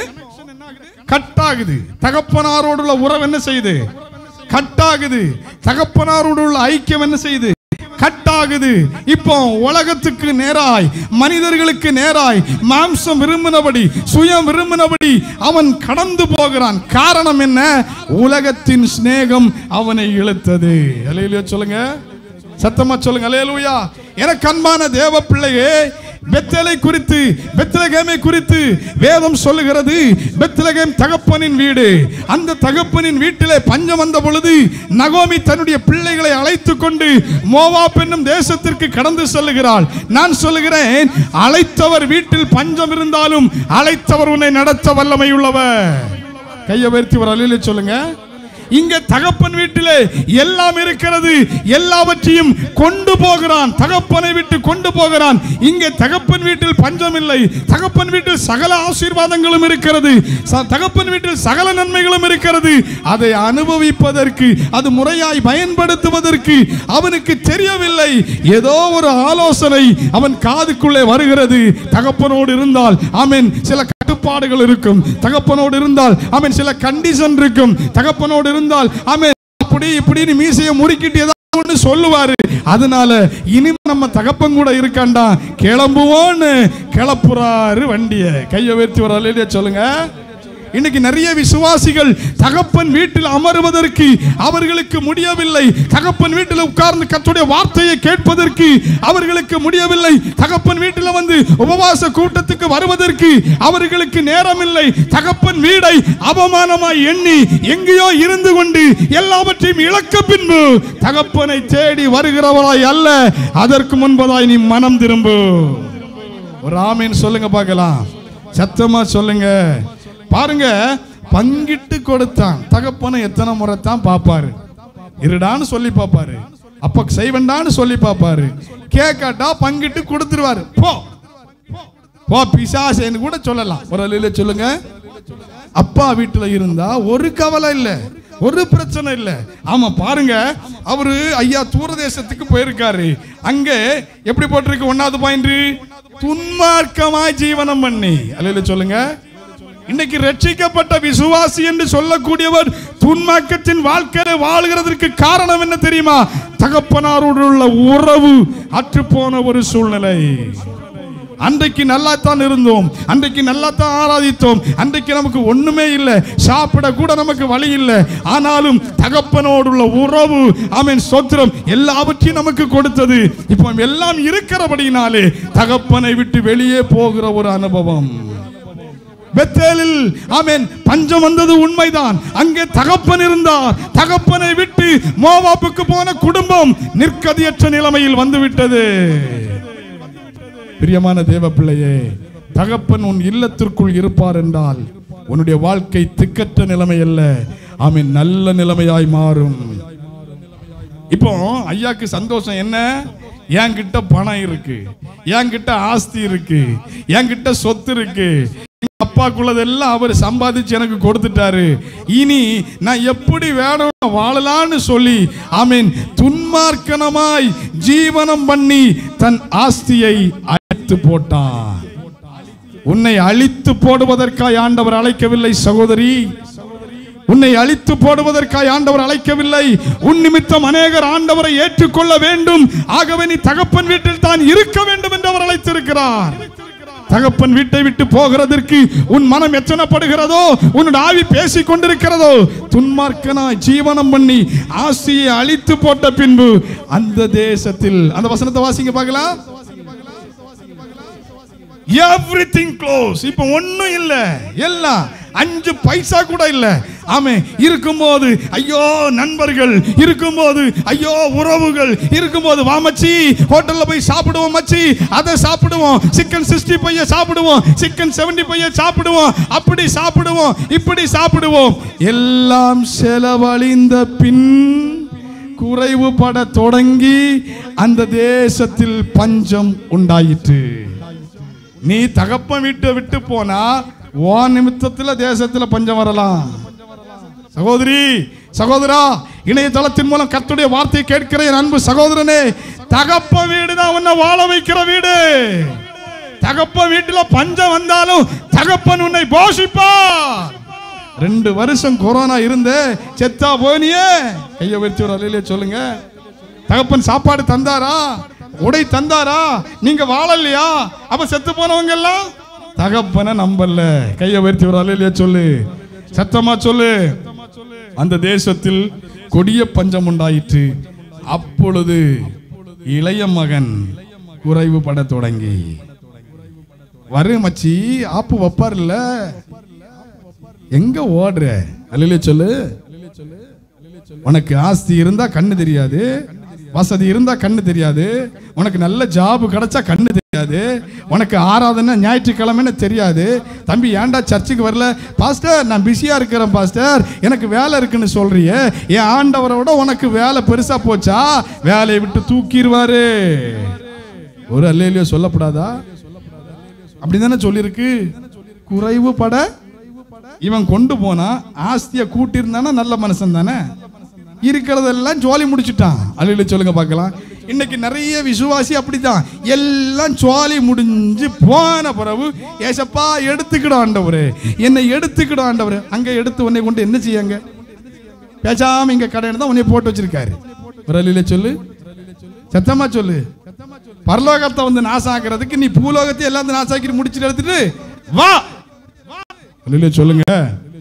கட் ஆகுது தகப்பனாரோடு உள்ள உறவு என்ன செய்யுது கட் ஆகுது தகப்பனாரோடு உள்ள ஐக்கியம் என்ன செய்யுது கட் ஆகுது இப்போ உலகத்துக்கு நேராய் மனிதர்களுக்கு நேராய் மாம்சம் விரும்பினபடி சுயம் விரும்பினபடி அவன் கடந்து போகிறான் காரணம் என்ன உலகத்தின் சிநேகம் அவனை இழுத்தது அலையில சொல்லுங்க சத்தமா சொல்லுங்க அலையலூயா எனக்கு அன்பான தேவ பிள்ளையே பெத்தலை குறித்து பெத்லகேமை குறித்து வேதம் சொல்லுகிறது பெத்லகேம் தகப்பனின் வீடு அந்த தகப்பனின் வீட்டிலே பஞ்சம் வந்த பொழுது நகோமி தன்னுடைய பிள்ளைகளை அழைத்து கொண்டு மோவா பெண்ணும் தேசத்திற்கு கடந்து செல்லுகிறாள் நான் சொல்லுகிறேன் அழைத்தவர் வீட்டில் பஞ்சம் இருந்தாலும் அழைத்தவர் உன்னை நடத்த வல்லமை உள்ளவர் கையை உயர்த்தி ஒரு அலையில சொல்லுங்க இங்க தகப்பன் வீட்டிலே எல்லாம் இருக்கிறது எல்லாவற்றையும் கொண்டு போகிறான் தகப்பனை விட்டு கொண்டு போகிறான் இங்கே தகப்பன் வீட்டில் பஞ்சம் இல்லை தகப்பன் வீட்டில் சகல ஆசீர்வாதங்களும் இருக்கிறது ச- தகப்பன் வீட்டில் சகல நன்மைகளும் இருக்கிறது அதை அனுபவிப்பதற்கு அது முறையாய் பயன்படுத்துவதற்கு அவனுக்கு தெரியவில்லை ஏதோ ஒரு ஆலோசனை அவன் காதுக்குள்ளே வருகிறது தகப்பனோடு இருந்தால் ஆமென் சில கட்டுப்பாடுகள் இருக்கும் தகப்பனோடு இருந்தால் அவன் சில கண்டிஷன் இருக்கும் தகப்பனோடு இருந்தால் அவன் அப்படி இப்படின்னு மீசையை முறுக்கிட்டு ஏதாவது ஒண்ணு சொல்லுவாரு அதனால இனிமே நம்ம தகப்பன் கூட இருக்காண்டா கிளம்புவோன்னு கிளப்புறாரு வண்டிய கையை உயர்த்தி ஒரு அலையிலே சொல்லுங்க இன்னைக்கு நிறைய விசுவாசிகள் தகப்பன் வீட்டில் அமருவதற்கு அவர்களுக்கு முடியவில்லை தகப்பன் வீட்டில் உட்கார்ந்து கர்த்தருடைய வார்த்தையை கேட்பதற்கு அவர்களுக்கு முடியவில்லை தகப்பன் வீட்டில் வந்து உபவாச கூட்டத்துக்கு வருவதற்கு அவர்களுக்கு நேரமில்லை தகப்பன் வீடை அவமானமாய் எண்ணி எங்கேயோ இருந்து கொண்டு எல்லாவற்றையும் இழக்க பின்பு தகப்பனை தேடி வருகிறவராய் அல்ல அதற்கு முன்பதாய் நீ மனம் திரும்பு ஒரு ஆமீன் சொல்லுங்க பார்க்கலாம் சத்தமா சொல்லுங்க பாருங்க பங்கிட்டு கொடுத்தான் தகப்பனை எத்தனை முறை தான் பார்ப்பாரு இருடான்னு சொல்லி பார்ப்பாரு அப்ப செய்வண்டான்னு சொல்லி பார்ப்பாரு கேட்காட்டா பங்கிட்டு கொடுத்துருவாரு போ போ பிசாசேன்னு கூட சொல்லலாம் ஒரு அலையில சொல்லுங்க அப்பா வீட்டுல இருந்தா ஒரு கவலை இல்ல ஒரு பிரச்சனை இல்ல ஆமா பாருங்க அவரு ஐயா தூரதேசத்துக்கு போயிருக்காரு அங்க எப்படி போட்டிருக்கு ஒன்னாவது பாயிண்ட் துன்மார்க்கமாய் ஜீவனம் பண்ணி அலையில சொல்லுங்க இன்னைக்கு ரட்சிக்கப்பட்ட விசுவாசி என்று சொல்லக்கூடியவர் துன்மார்க்கத்தின் வாழ்க்கையை வாழ்கிறதற்கு காரணம் என்ன தெரியுமா தகப்பனாரோடு உள்ள உறவு அற்றுப்போன ஒரு சூழ்நிலை அன்றைக்கு நல்லா தான் இருந்தோம் அன்றைக்கு நல்லா தான் ஆராதித்தோம் அன்றைக்கு நமக்கு ஒண்ணுமே இல்லை சாப்பிட கூட நமக்கு வழி இல்லை ஆனாலும் தகப்பனோடு உள்ள உறவு ஆமென் சொத்திரம் எல்லாவற்றையும் நமக்கு கொடுத்தது இப்போ எல்லாம் இருக்கிறபடினாலே தகப்பனை விட்டு வெளியே போகிற ஒரு அனுபவம் பெத்தேலில் ஆமென் பஞ்சம் வந்தது உண்மைதான் அங்கே தகப்பன் இருந்தார் தகப்பனை விட்டு மோவாப்புக்கு போன குடும்பம் நிற்கதியற்ற நிலைமையில் வந்துவிட்டது பிரியமான தேவ பிள்ளையே தகப்பன் உன் இல்லத்திற்குள் இருப்பார் என்றால் உன்னுடைய வாழ்க்கை திக்கற்ற நிலைமை அல்ல ஆமென் நல்ல நிலைமையாய் மாறும் இப்போ ஐயாக்கு சந்தோஷம் என்ன என்கிட்ட பணம் இருக்கு என்கிட்ட ஆஸ்தி இருக்கு என்கிட்ட சொத்து இருக்கு எங்க அப்பாக்குள்ளதெல்லாம் அவர் சம்பாதிச்சு எனக்கு கொடுத்துட்டாரு இனி நான் எப்படி வேணும் வாழலான்னு சொல்லி ஆமீன் துன்மார்க்கனமாய் ஜீவனம் பண்ணி தன் ஆஸ்தியை அழித்து போட்டான் உன்னை அழித்து போடுவதற்காய் ஆண்டவர் அழைக்கவில்லை சகோதரி உன்னை அழித்து போடுவதற்காய் ஆண்டவர் அழைக்கவில்லை உன் நிமித்தம் அநேகர் ஆண்டவரை ஏற்றுக்கொள்ள வேண்டும் ஆகவே நீ தகப்பன் வீட்டில் தான் இருக்க வேண்டும் என்று அவர் அழைத்திருக்கிறார் தகப்பன் வீட்டை விட்டு போகிறதற்கு உன் மனம் எச்சனப்படுகிறதோ உன்னோட ஆவி பேசிக் கொண்டிருக்கிறதோ துன்மார்க்கனாய் ஜீவனம் பண்ணி ஆசியை அழித்து போட்ட பின்பு அந்த தேசத்தில் அந்த வசனத்தை வாசிங்க பார்க்கலாம் எவ்ரிதிங் க்ளோஸ் இப்போ ஒண்ணும் இல்ல எல்லாம் அஞ்சு பைசா கூட இல்ல ஆமே இருக்கும்போது ஐயோ நண்பர்கள் இருக்கும்போது ஐயோ உறவுகள் இருக்கும்போது வா மச்சி ஹோட்டல்ல போய் சாப்பிடுவோம் மச்சி அதை சாப்பிடுவோம் சிக்கன் சிக்ஸ்டி பைய சாப்பிடுவோம் சிக்கன் செவன்டி பைய சாப்பிடுவோம் அப்படி சாப்பிடுவோம் இப்படி சாப்பிடுவோம் எல்லாம் செலவழிந்த பின் குறைவுபட தொடங்கி அந்த தேசத்தில் பஞ்சம் உண்டாயிற்று நீ தகப்பன் வீட்டை விட்டு போனா ஓ நிமித்தத்துல தேசத்துல பஞ்சம் வரலாம் சகோதரி சகோதரா இணையதளத்தின் மூலம் கர்த்தருடைய வார்த்தையை கேட்கிற என் அன்பு சகோதரனே தகப்ப வீடு தான் உன்னை வாழ வைக்கிற வீடு தகப்ப வீட்டுல பஞ்சம் வந்தாலும் தகப்பன் உன்னை போஷிப்பா ரெண்டு வருஷம் கொரோனா இருந்து செத்தா போனியே கையை வச்சு ஒரு அலையிலே சொல்லுங்க தகப்பன் சாப்பாடு தந்தாரா உடை தந்தாரா நீங்க வாழலையா அப்ப செத்து போனவங்க எல்லாம் தகப்பனை நம்பல கையை உயர்த்தி ஒரு அலையிலே சொல்லு சத்தமா சொல்லு அந்த தேசத்தில் கொடிய பஞ்சம் உண்டாயிற்று அப்பொழுது இளைய மகன் குறைவுபட தொடங்கி வரு மச்சி ஆப்பு வைப்பார் இல்ல எங்க ஓடுற அலையிலே சொல்லு உனக்கு ஆஸ்தி இருந்தா கண்ணு தெரியாது வசதி இருந்தா கண்ணு தெரியாது உனக்கு நல்ல ஜாப் கிடைச்சா கண்ணு தெரியாது உனக்கு ஆராதனை ஞாயிற்றுக்கிழமைன்னு தெரியாது தம்பி ஏன்டா சர்ச்சுக்கு வரல பாஸ்டர் நான் பிஸியா இருக்கிறேன் பாஸ்டர் எனக்கு வேலை இருக்குன்னு சொல்றியே என் ஆண்டவரை விட உனக்கு வேலை பெருசா போச்சா வேலையை விட்டு தூக்கிடுவாரு ஒரு அல்லையிலயோ சொல்லப்படாதா அப்படிதானே சொல்லியிருக்கு குறைவுபட இவன் கொண்டு போனா ஆஸ்தியை கூட்டியிருந்தானா நல்ல மனுஷன் தானே இருக்கிறதெல்லாம் ஜோலி முடிச்சுட்டான் அழில சொல்லுங்க பார்க்கலாம் இன்னைக்கு நிறைய விசுவாசி அப்படித்தான் எல்லாம் ஜோலி முடிஞ்சு போன பிறகு ஏசப்பா எடுத்துக்கிடும் ஆண்டவரே என்னை எடுத்துக்கிடும் ஆண்டவரே அங்க எடுத்து உன்னை கொண்டு என்ன செய்யாங்க பேசாம இங்க கடையில தான் உன்னை போட்டு வச்சிருக்காரு ஒரு அழில சொல்லு சத்தமா சொல்லு பரலோகத்தை வந்து நாசாக்குறதுக்கு நீ பூலோகத்தை எல்லாத்தையும் நாசாக்கி முடிச்சுட்டு எடுத்துட்டு வா அல்லேலூயா சொல்லுங்க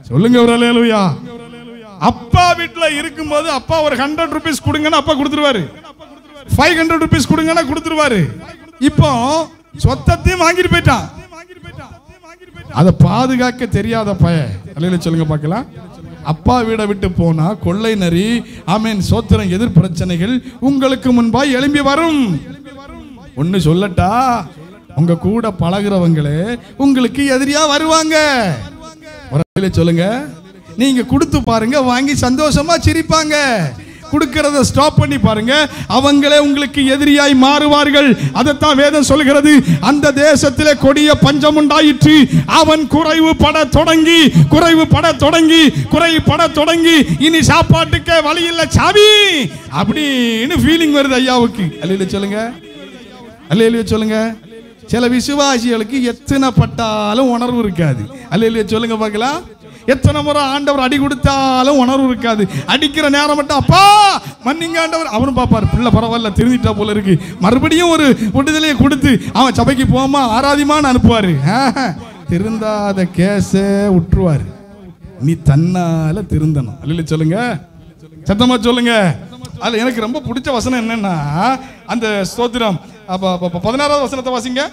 சொல்லுங்க ஒரு அலையலுயா அப்பா வீட்டுல இருக்கும்போது அப்பா ஒரு ஹண்ட்ரட் ருபீஸ் கொடுங்கன்னா அப்பா கொடுத்துருவாரு ஃபைவ் ஹண்ட்ரட் ருபீஸ் கொடுங்கன்னா கொடுத்துருவாரு இப்போ சொத்தத்தையும் வாங்கிட்டு போயிட்டான் அதை பாதுகாக்க தெரியாத பய அல்லையில சொல்லுங்க பார்க்கலாம் அப்பா வீடை விட்டு போனா கொள்ளை நரி ஆமேன் சோத்திரம் எதிர் பிரச்சனைகள் உங்களுக்கு முன்பாய் எழும்பி வரும் ஒன்னு சொல்லட்டா உங்க கூட பழகுறவங்களே உங்களுக்கு எதிரியா வருவாங்க ஒரு வழியில சொல்லுங்க நீங்க கொடுத்து பாருங்க வாங்கி சந்தோஷமா சிரிப்பாங்க கொடுக்கறத ஸ்டாப் பண்ணி பாருங்க அவங்களே உங்களுக்கு எதிரியாய் மாறுவார்கள் அதைத்தான் வேதம் சொல்கிறது அந்த தேசத்திலே கொடிய பஞ்சம் உண்டாயிற்று அவன் குறைவு பட தொடங்கி குறைவு பட தொடங்கி குறைவு பட தொடங்கி இனி சாப்பாட்டுக்கே வழி இல்ல சாவி அப்படின்னு ஃபீலிங் வருது ஐயாவுக்கு அல்லையில சொல்லுங்க அல்லையில சொல்லுங்க சில விசுவாசிகளுக்கு எத்தனை பட்டாலும் உணர்வு இருக்காது அல்லையில சொல்லுங்க பார்க்கலாம் எத்தனை முறை ஆண்டவர் அடி கொடுத்தாலும் உணர்வு இருக்காது அடிக்கிற நேரம் மட்டும் அப்பா மன்னிங்க ஆண்டவர் அவரும் பார்ப்பார் பிள்ளை பரவாயில்ல திருந்திட்டா போல இருக்கு மறுபடியும் ஒரு விடுதலையை கொடுத்து அவன் சபைக்கு போமா ஆராதிமான்னு அனுப்புவாரு ஆஹா, திருந்தாத கேஸை விட்டுருவாரு நீ தன்னால திருந்தணும் அல்ல சொல்லுங்க சத்தமா சொல்லுங்க அதுல எனக்கு ரொம்ப பிடிச்ச வசனம் என்னன்னா அந்த ஸ்தோத்திரம் அப்ப அப்ப- அப்ப பதினாறாவது வசனத்தை வாசிங்க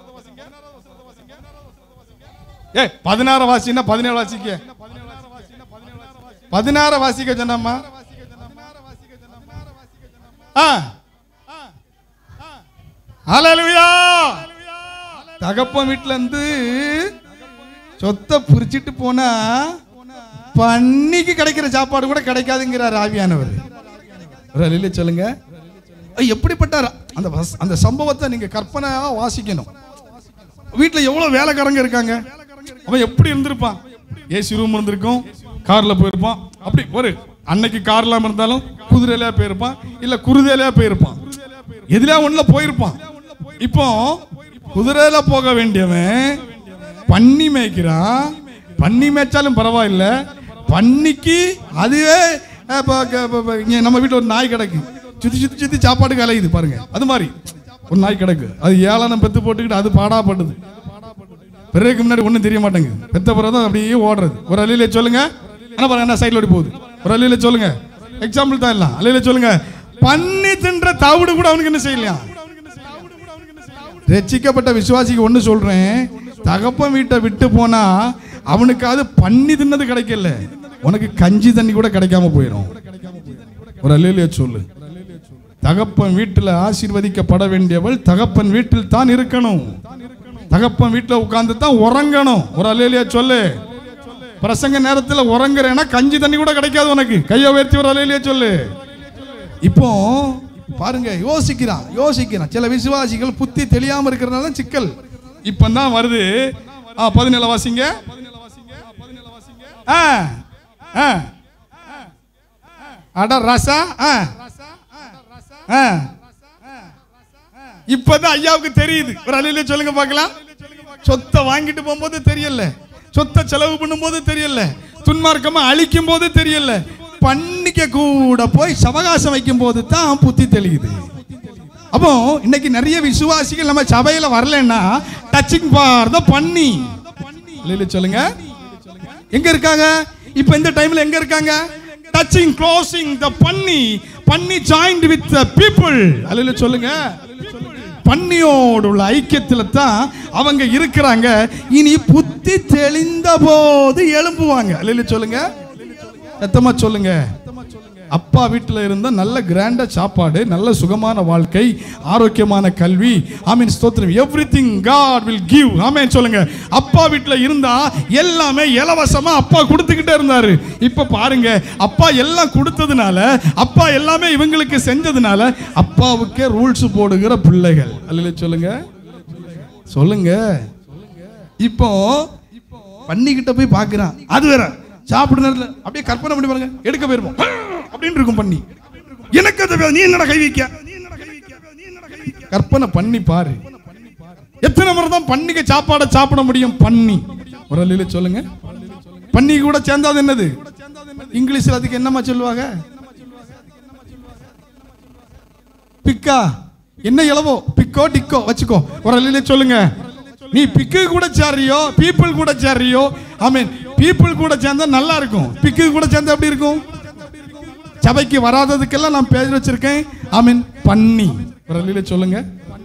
ஏ பதினாறு வாசின்னா பதினேழு வாசிக்க பதினாறு வாசிக்க சொன்னம்மா ஆ ஹalleluya தகப்பன் வீட்ல இருந்து சொத்தை புரிச்சிட்டு போனா பன்னிக்கு கிடைக்கிற சாப்பாடு கூட கிடைக்காதுங்கிறார் ஆவியானவர் ஒரு அலையில சொல்லுங்க ஐய், எப்படிப்பட்ட ர- அந்த வஸ்- அந்த சம்பவத்தை நீங்க கற்பனையா வாசிக்கணும் வீட்ல எவ்வளவு வேலைக்காரங்க இருக்காங்க அவன் எப்படி இருந்திருப்பான் ஏசி ரூம் இருந்திருக்கும் கார்ல போயிருப்பான் அப்படி ஒரு அன்னைக்கு கார்ல இருந்தாலும் குதிரையில போயிருப்பான் இல்ல குருதையில போயிருப்பான் எதுல ஒண்ணுல போயிருப்பான் இப்போ குதிரையில போக வேண்டியவன் பன்னி மேய்க்கிறான் பன்னி மேய்ச்சாலும் பரவாயில்ல பன்னிக்கு அதுவே அஹ், இப்ப க- இப்ப- இப்ப இங்க நம்ம வீட்டுல ஒரு நாய் கிடக்கு சுத்தி சுத்தி சுத்தி சாப்பாடு அலையுது பாருங்க அது மாதிரி ஒரு நாய் கிடக்கு அது ஏளனம் பெத்து போட்டுக்கிட்டு அது பாடாப்படுது பிறகு முன்னாடி ஒன்றும் தெரிய மாட்டேங்குது பெத்த பிறகு தான் அப்படியே ஓடுறது ஒரு அலையில சொல்லுங்க என்ன பாருங்க என்ன சைடில் ஓடி போகுது ஒரு அலையில சொல்லுங்க எக்ஸாம்பிள் தான் எல்லாம் அலையில சொல்லுங்க பண்ணி தின்ற தவிடு கூட அவனுக்கு என்ன செய்யலையா ரட்சிக்கப்பட்ட விசுவாசிக்கு ஒன்று சொல்றேன் தகப்பன் வீட்டை விட்டு போனா அவனுக்காவது பண்ணி தின்னது கிடைக்கல உனக்கு கஞ்சி தண்ணி கூட கிடைக்காம போயிடும் ஒரு அல்லையிலே சொல்லு தகப்பன் வீட்டில் ஆசீர்வதிக்கப்பட வேண்டியவள் தகப்பன் வீட்டில் தான் இருக்கணும் தகப்பன் வீட்டில் உட்கார்ந்து தான் உறங்கணும் ஒரு அல்லையிலே சொல்லு பிரசங்க நேரத்தில் உறங்குறேன்னா கஞ்சி தண்ணி கூட கிடைக்காது உனக்கு கையை உயர்த்தி ஒரு அல்லையிலே சொல்லு இப்போ பாருங்க யோசிக்கிறான் யோசிக்கிறான் சில விசுவாசிகள் புத்தி தெளியாம இருக்கிறதுனால தான் சிக்கல் இப்போ தான் வருது ஆ பதினேழு வாசிங்க ஆ ஆ அட ரசா ஆ ஆ இப்பதான் ஐயாவுக்கு தெரியுது ஒரு அலையில சொல்லுங்க பார்க்கலாம் சொத்தை வாங்கிட்டு போகும்போது தெரியல சொத்தை செலவு பண்ணும்போது தெரியல துன்மார்க்கமா அழிக்கும் போது தெரியல பண்ணிக்க கூட போய் சவகாசம் வைக்கும் போது தான் புத்தி தெளியுது அப்போ இன்னைக்கு நிறைய விசுவாசிகள் நம்ம சபையில வரலன்னா டச்சிங் பார் தான் பண்ணி இல்ல சொல்லுங்க எங்க இருக்காங்க இப்போ இந்த டைம்ல எங்க இருக்காங்க டச்சிங் க்ளோசிங் த பண்ணி பண்ணி ஜாயின்ட் வித் த பீப்புள் அல்ல சொல்லுங்க பன்னியோடு உள்ள ஐக்கியத்துல தான் அவங்க இருக்கிறாங்க இனி புத்தி தெளிந்த போது எழும்புவாங்க அல்ல சொல்லுங்க சத்தமா சொல்லுங்க அப்பா வீட்டில் இருந்த நல்ல கிராண்டா சாப்பாடு நல்ல சுகமான வாழ்க்கை ஆரோக்கியமான கல்வி ஆமீன் ஸ்தோத்திரம் everything God will give ஆமீன் சொல்லுங்க அப்பா வீட்டில் இருந்தா எல்லாமே இலவசமா அப்பா கொடுத்துக்கிட்டே இருந்தாரு இப்ப பாருங்க அப்பா எல்லாம் கொடுத்ததுனால அப்பா எல்லாமே இவங்களுக்கு செஞ்சதுனால அப்பாவுக்கே ரூல்ஸ் போடுகிற பிள்ளைகள் அல்ல சொல்லுங்க சொல்லுங்க இப்போ பண்ணிக்கிட்ட போய் பார்க்கிறான் அது வேற சாப்பிடு நேரத்தில் அப்படியே கற்பனை பண்ணி பாருங்க எடுக்க போயிருப்போம் அப்படின்னு இருக்கும் பண்ணி எனக்கு அது வே- நீ என்னடா கை வைக்க கற்பனை பண்ணி பாரு எத்தனை முறை தான் பண்ணிக்க சாப்பாடை சாப்பிட முடியும் பண்ணி ஒரு அல்லையில சொல்லுங்க பண்ணி கூட சேர்ந்தாது என்னது இங்கிலீஷ்ல அதுக்கு என்னம்மா சொல்லுவாங்க பிக்கா என்ன இளவோ பிக்கோ டிக்கோ வச்சுக்கோ ஒரு அல்லையில சொல்லுங்க நீ பிக்கு கூட சேரியோ பீப்புள் கூட சேரியோ ஐ மீன் பீப்புள் கூட சேர்ந்தா நல்லா இருக்கும் பிக்கு கூட சேர்ந்தா எப்படி இருக்கும் சபைக்கு வராததுக்கெல்லாம் நான் பேர் வச்சிருக்கேன் ஐ மீன் பண்ணி ஒரு அல்லையில சொல்லுங்க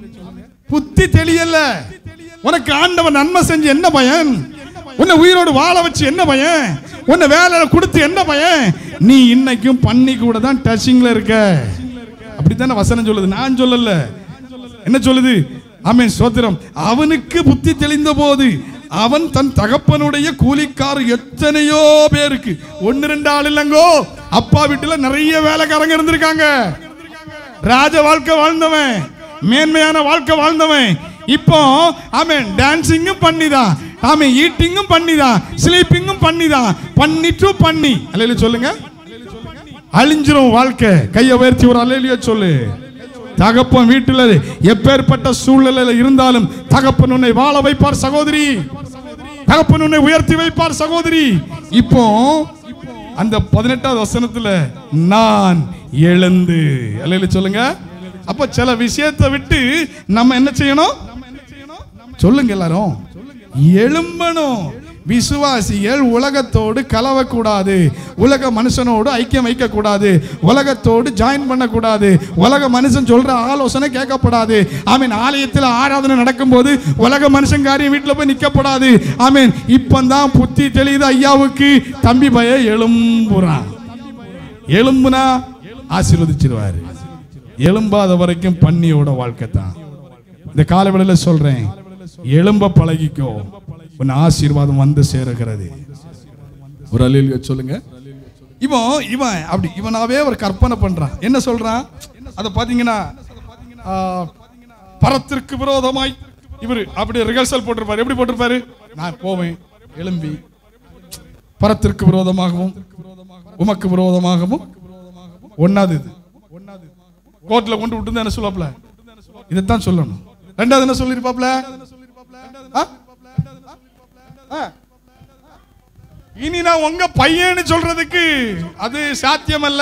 புத்தி தெளியல உனக்கு ஆண்டவன் நன்மை செஞ்சு என்ன பயன் உன்னை உயிரோடு வாழ வச்சு என்ன பயன் உன்னை வேலை கொடுத்து என்ன பயன் நீ இன்னைக்கும் பண்ணி கூட தான் டச்சிங்ல இருக்க அப்படித்தானே வசனம் சொல்லுது நான் சொல்லல என்ன சொல்லுது ஆமென் சோத்திரம் அவனுக்கு புத்தி தெளிந்த போது அவன் தன் தகப்பனுடைய கூலிக்கார எத்தனையோ பேருக்கு ஒன்னு ரெண்டு ஆள் இல்லைங்கோ அப்பா வீட்டுல நிறைய வேலைக்காரங்க இருந்திருக்காங்க ராஜ வாழ்க்கை வாழ்ந்தவன் மேன்மையான வாழ்க்கை வாழ்ந்தவன் இப்போ ஆமென் டான்சிங்கும் பண்ணிதான் ஆமென் ஈட்டிங்கும் பண்ணிதான் ஸ்லீப்பிங்கும் பண்ணிதான் பண்ணிட்டு பண்ணி அல்லையில சொல்லுங்க அழிஞ்சிரும் வாழ்க்கை கையை உயர்த்தி ஒரு அலையிலிய சொல்லு தகப்பன் வீட்டில் எப்பேற்பட்ட சூழ்நிலையில இருந்தாலும் தகப்பன் உன்னை வாழ வைப்பார் சகோதரி தகப்பன் உன்னை உயர்த்தி வைப்பார் சகோதரி இப்போ அந்த பதினெட்டாவது வசனத்துல நான் எழுந்து அல்லையில சொல்லுங்க அப்ப சில விஷயத்தை விட்டு நம்ம என்ன செய்யணும் சொல்லுங்க எல்லாரும் எழும்பணும் விசுவாசிகள் உலகத்தோடு கலவக்கூடாது உலக மனுஷனோடு ஐக்கியம் வைக்கக்கூடாது உலகத்தோடு ஜாயின் பண்ணக்கூடாது உலக மனுஷன் சொல்ற ஆலோசனை கேட்கப்படாது ஆமீன் ஆலயத்தில் ஆராதனை நடக்கும்போது உலக மனுஷன் காரியம் வீட்டில் போய் நிற்கப்படாது ஆமீன் இப்பந்தான் புத்தி தெளியுது ஐயாவுக்கு தம்பி பய எழும்புறான் எலும்புனா ஆசீர்வதிச்சிருவாரு எலும்பாத வரைக்கும் பன்னியோட வாழ்க்கை தான் இந்த காலவெளியில சொல்றேன் எலும்ப பழகிக்கோ உன் ஆசீர்வாதம் வந்து சேருகிறது ஒரு அலையில சொல்லுங்க இவன் இவன் அப்படி இவனாவே ஒரு கற்பனை பண்றான் என்ன சொல்றான் அதை பாத்தீங்கன்னா ஆ, பரத்திற்கு விரோதமாய் இவரு அப்படி ரிஹர்சல் போட்டிருப்பாரு எப்படி போட்டிருப்பாரு நான் போவேன் எலும்பி பரத்திற்கு விரோதமாகவும் உமக்கு விரோதமாகவும் ஒன்னாவது இது கோர்ட்ல கொண்டு விட்டு என்ன சொல்லுவாப்ல இதைத்தான் சொல்லணும் ரெண்டாவது என்ன சொல்லிருப்பாப்ல ஆ? ஆ. இனி நான் உங்க பையன்னு சொல்றதுக்கு அது சாத்தியமல்ல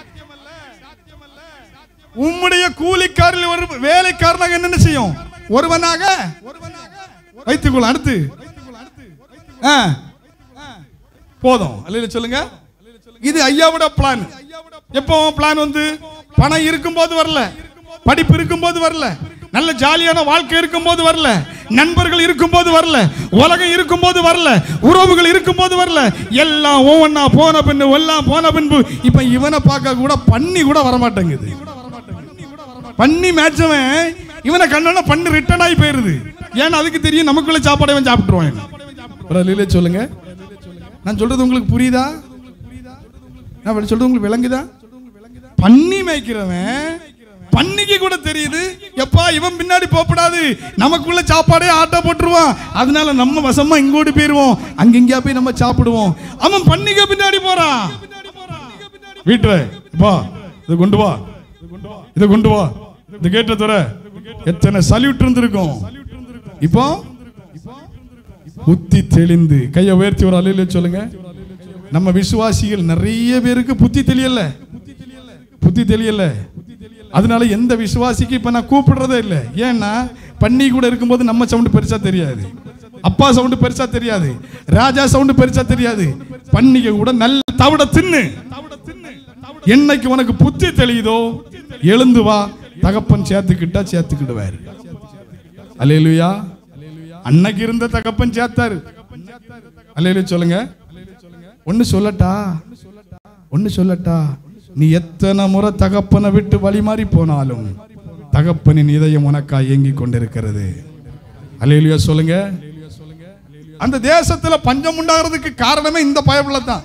உம்முடைய கூலிக்காரில் ஒரு வேலைக்காரனாக என்னென்ன செய்யும் ஒருவனாக வைத்துக்கொள்ள அடுத்து ஆ. போதும் அல்ல சொல்லுங்க இது ஐயாவோட பிளான் எப்போ பிளான் வந்து பணம் இருக்கும்போது வரல படிப்பு இருக்கும்போது வரல நல்ல ஜாலியான வாழ்க்கை இருக்கும்போது வரல நண்பர்கள் இருக்கும்போது வரல உலகம் இருக்கும்போது வரல உறவுகள் இருக்கும்போது வரல எல்லாம் ஒவ்வொன்னா போன பின்பு எல்லாம் போன பின்பு இப்ப இவனை பார்க்க கூட பண்ணி கூட வரமாட்டேங்குது பண்ணி மேட்சவன் இவனை கண்டோன்னா பண்ணி ரிட்டர்ன் ஆகி போயிருது ஏன்னா அதுக்கு தெரியும் நமக்குள்ள சாப்பாடு இவன் சாப்பிட்டுருவான் ஒரு லீலை சொல்லுங்க நான் சொல்றது உங்களுக்கு புரியுதா நான் அப்படி சொல்றது உங்களுக்கு விளங்குதா பண்ணி மேய்க்கிறவன் பண்ணிக்கு கூட தெரியுது எப்பா இவன் பின்னாடி போகக்கூடாது நமக்குள்ள சாப்பாடே ஆட்டா போட்டுருவான் அதனால நம்ம வசமா இங்கோடி போயிருவோம் அங்க இங்கயா போய் நம்ம சாப்பிடுவோம் அவன் பண்ணிக்க பின்னாடி போறான் வீட்டுல பா இதை கொண்டு வா இதை கொண்டு வா இந்த கேட்ட துற எத்தனை சல்யூட் இருந்திருக்கும் இப்போ புத்தி தெளிந்து கையை உயர்த்தி ஒரு அலையில சொல்லுங்க நம்ம விசுவாசிகள் நிறைய பேருக்கு புத்தி தெரியல புத்தி தெரியல அதனால எந்த விசுவாசிக்கு இப்ப நான் கூப்பிடுறதே இல்லை ஏன்னா பண்ணி கூட இருக்கும்போது நம்ம சவுண்ட் பெருசா தெரியாது அப்பா சவுண்ட் பெருசா தெரியாது ராஜா சவுண்ட் பெருசா தெரியாது பண்ணிக்க கூட நல்ல தவிட தின்னு என்னைக்கு உனக்கு புத்தி தெளியுதோ எழுந்து வா தகப்பன் சேர்த்துக்கிட்டா சேர்த்துக்கிடுவாரு அல்லேலுயா அன்னைக்கு இருந்த தகப்பன் சேர்த்தாரு அல்லேலு சொல்லுங்க ஒன்னு சொல்லட்டா ஒன்னு சொல்லட்டா நீ எத்தனை முறை தகப்பனை விட்டு வழி மாறி போனாலும் தகப்பனின் இதயம் உனக்கா இயங்கிக் கொண்டிருக்கிறது அல்லேலுயா சொல்லுங்க அந்த தேசத்துல பஞ்சம் உண்டாகிறதுக்கு காரணமே இந்த பயப்புல தான்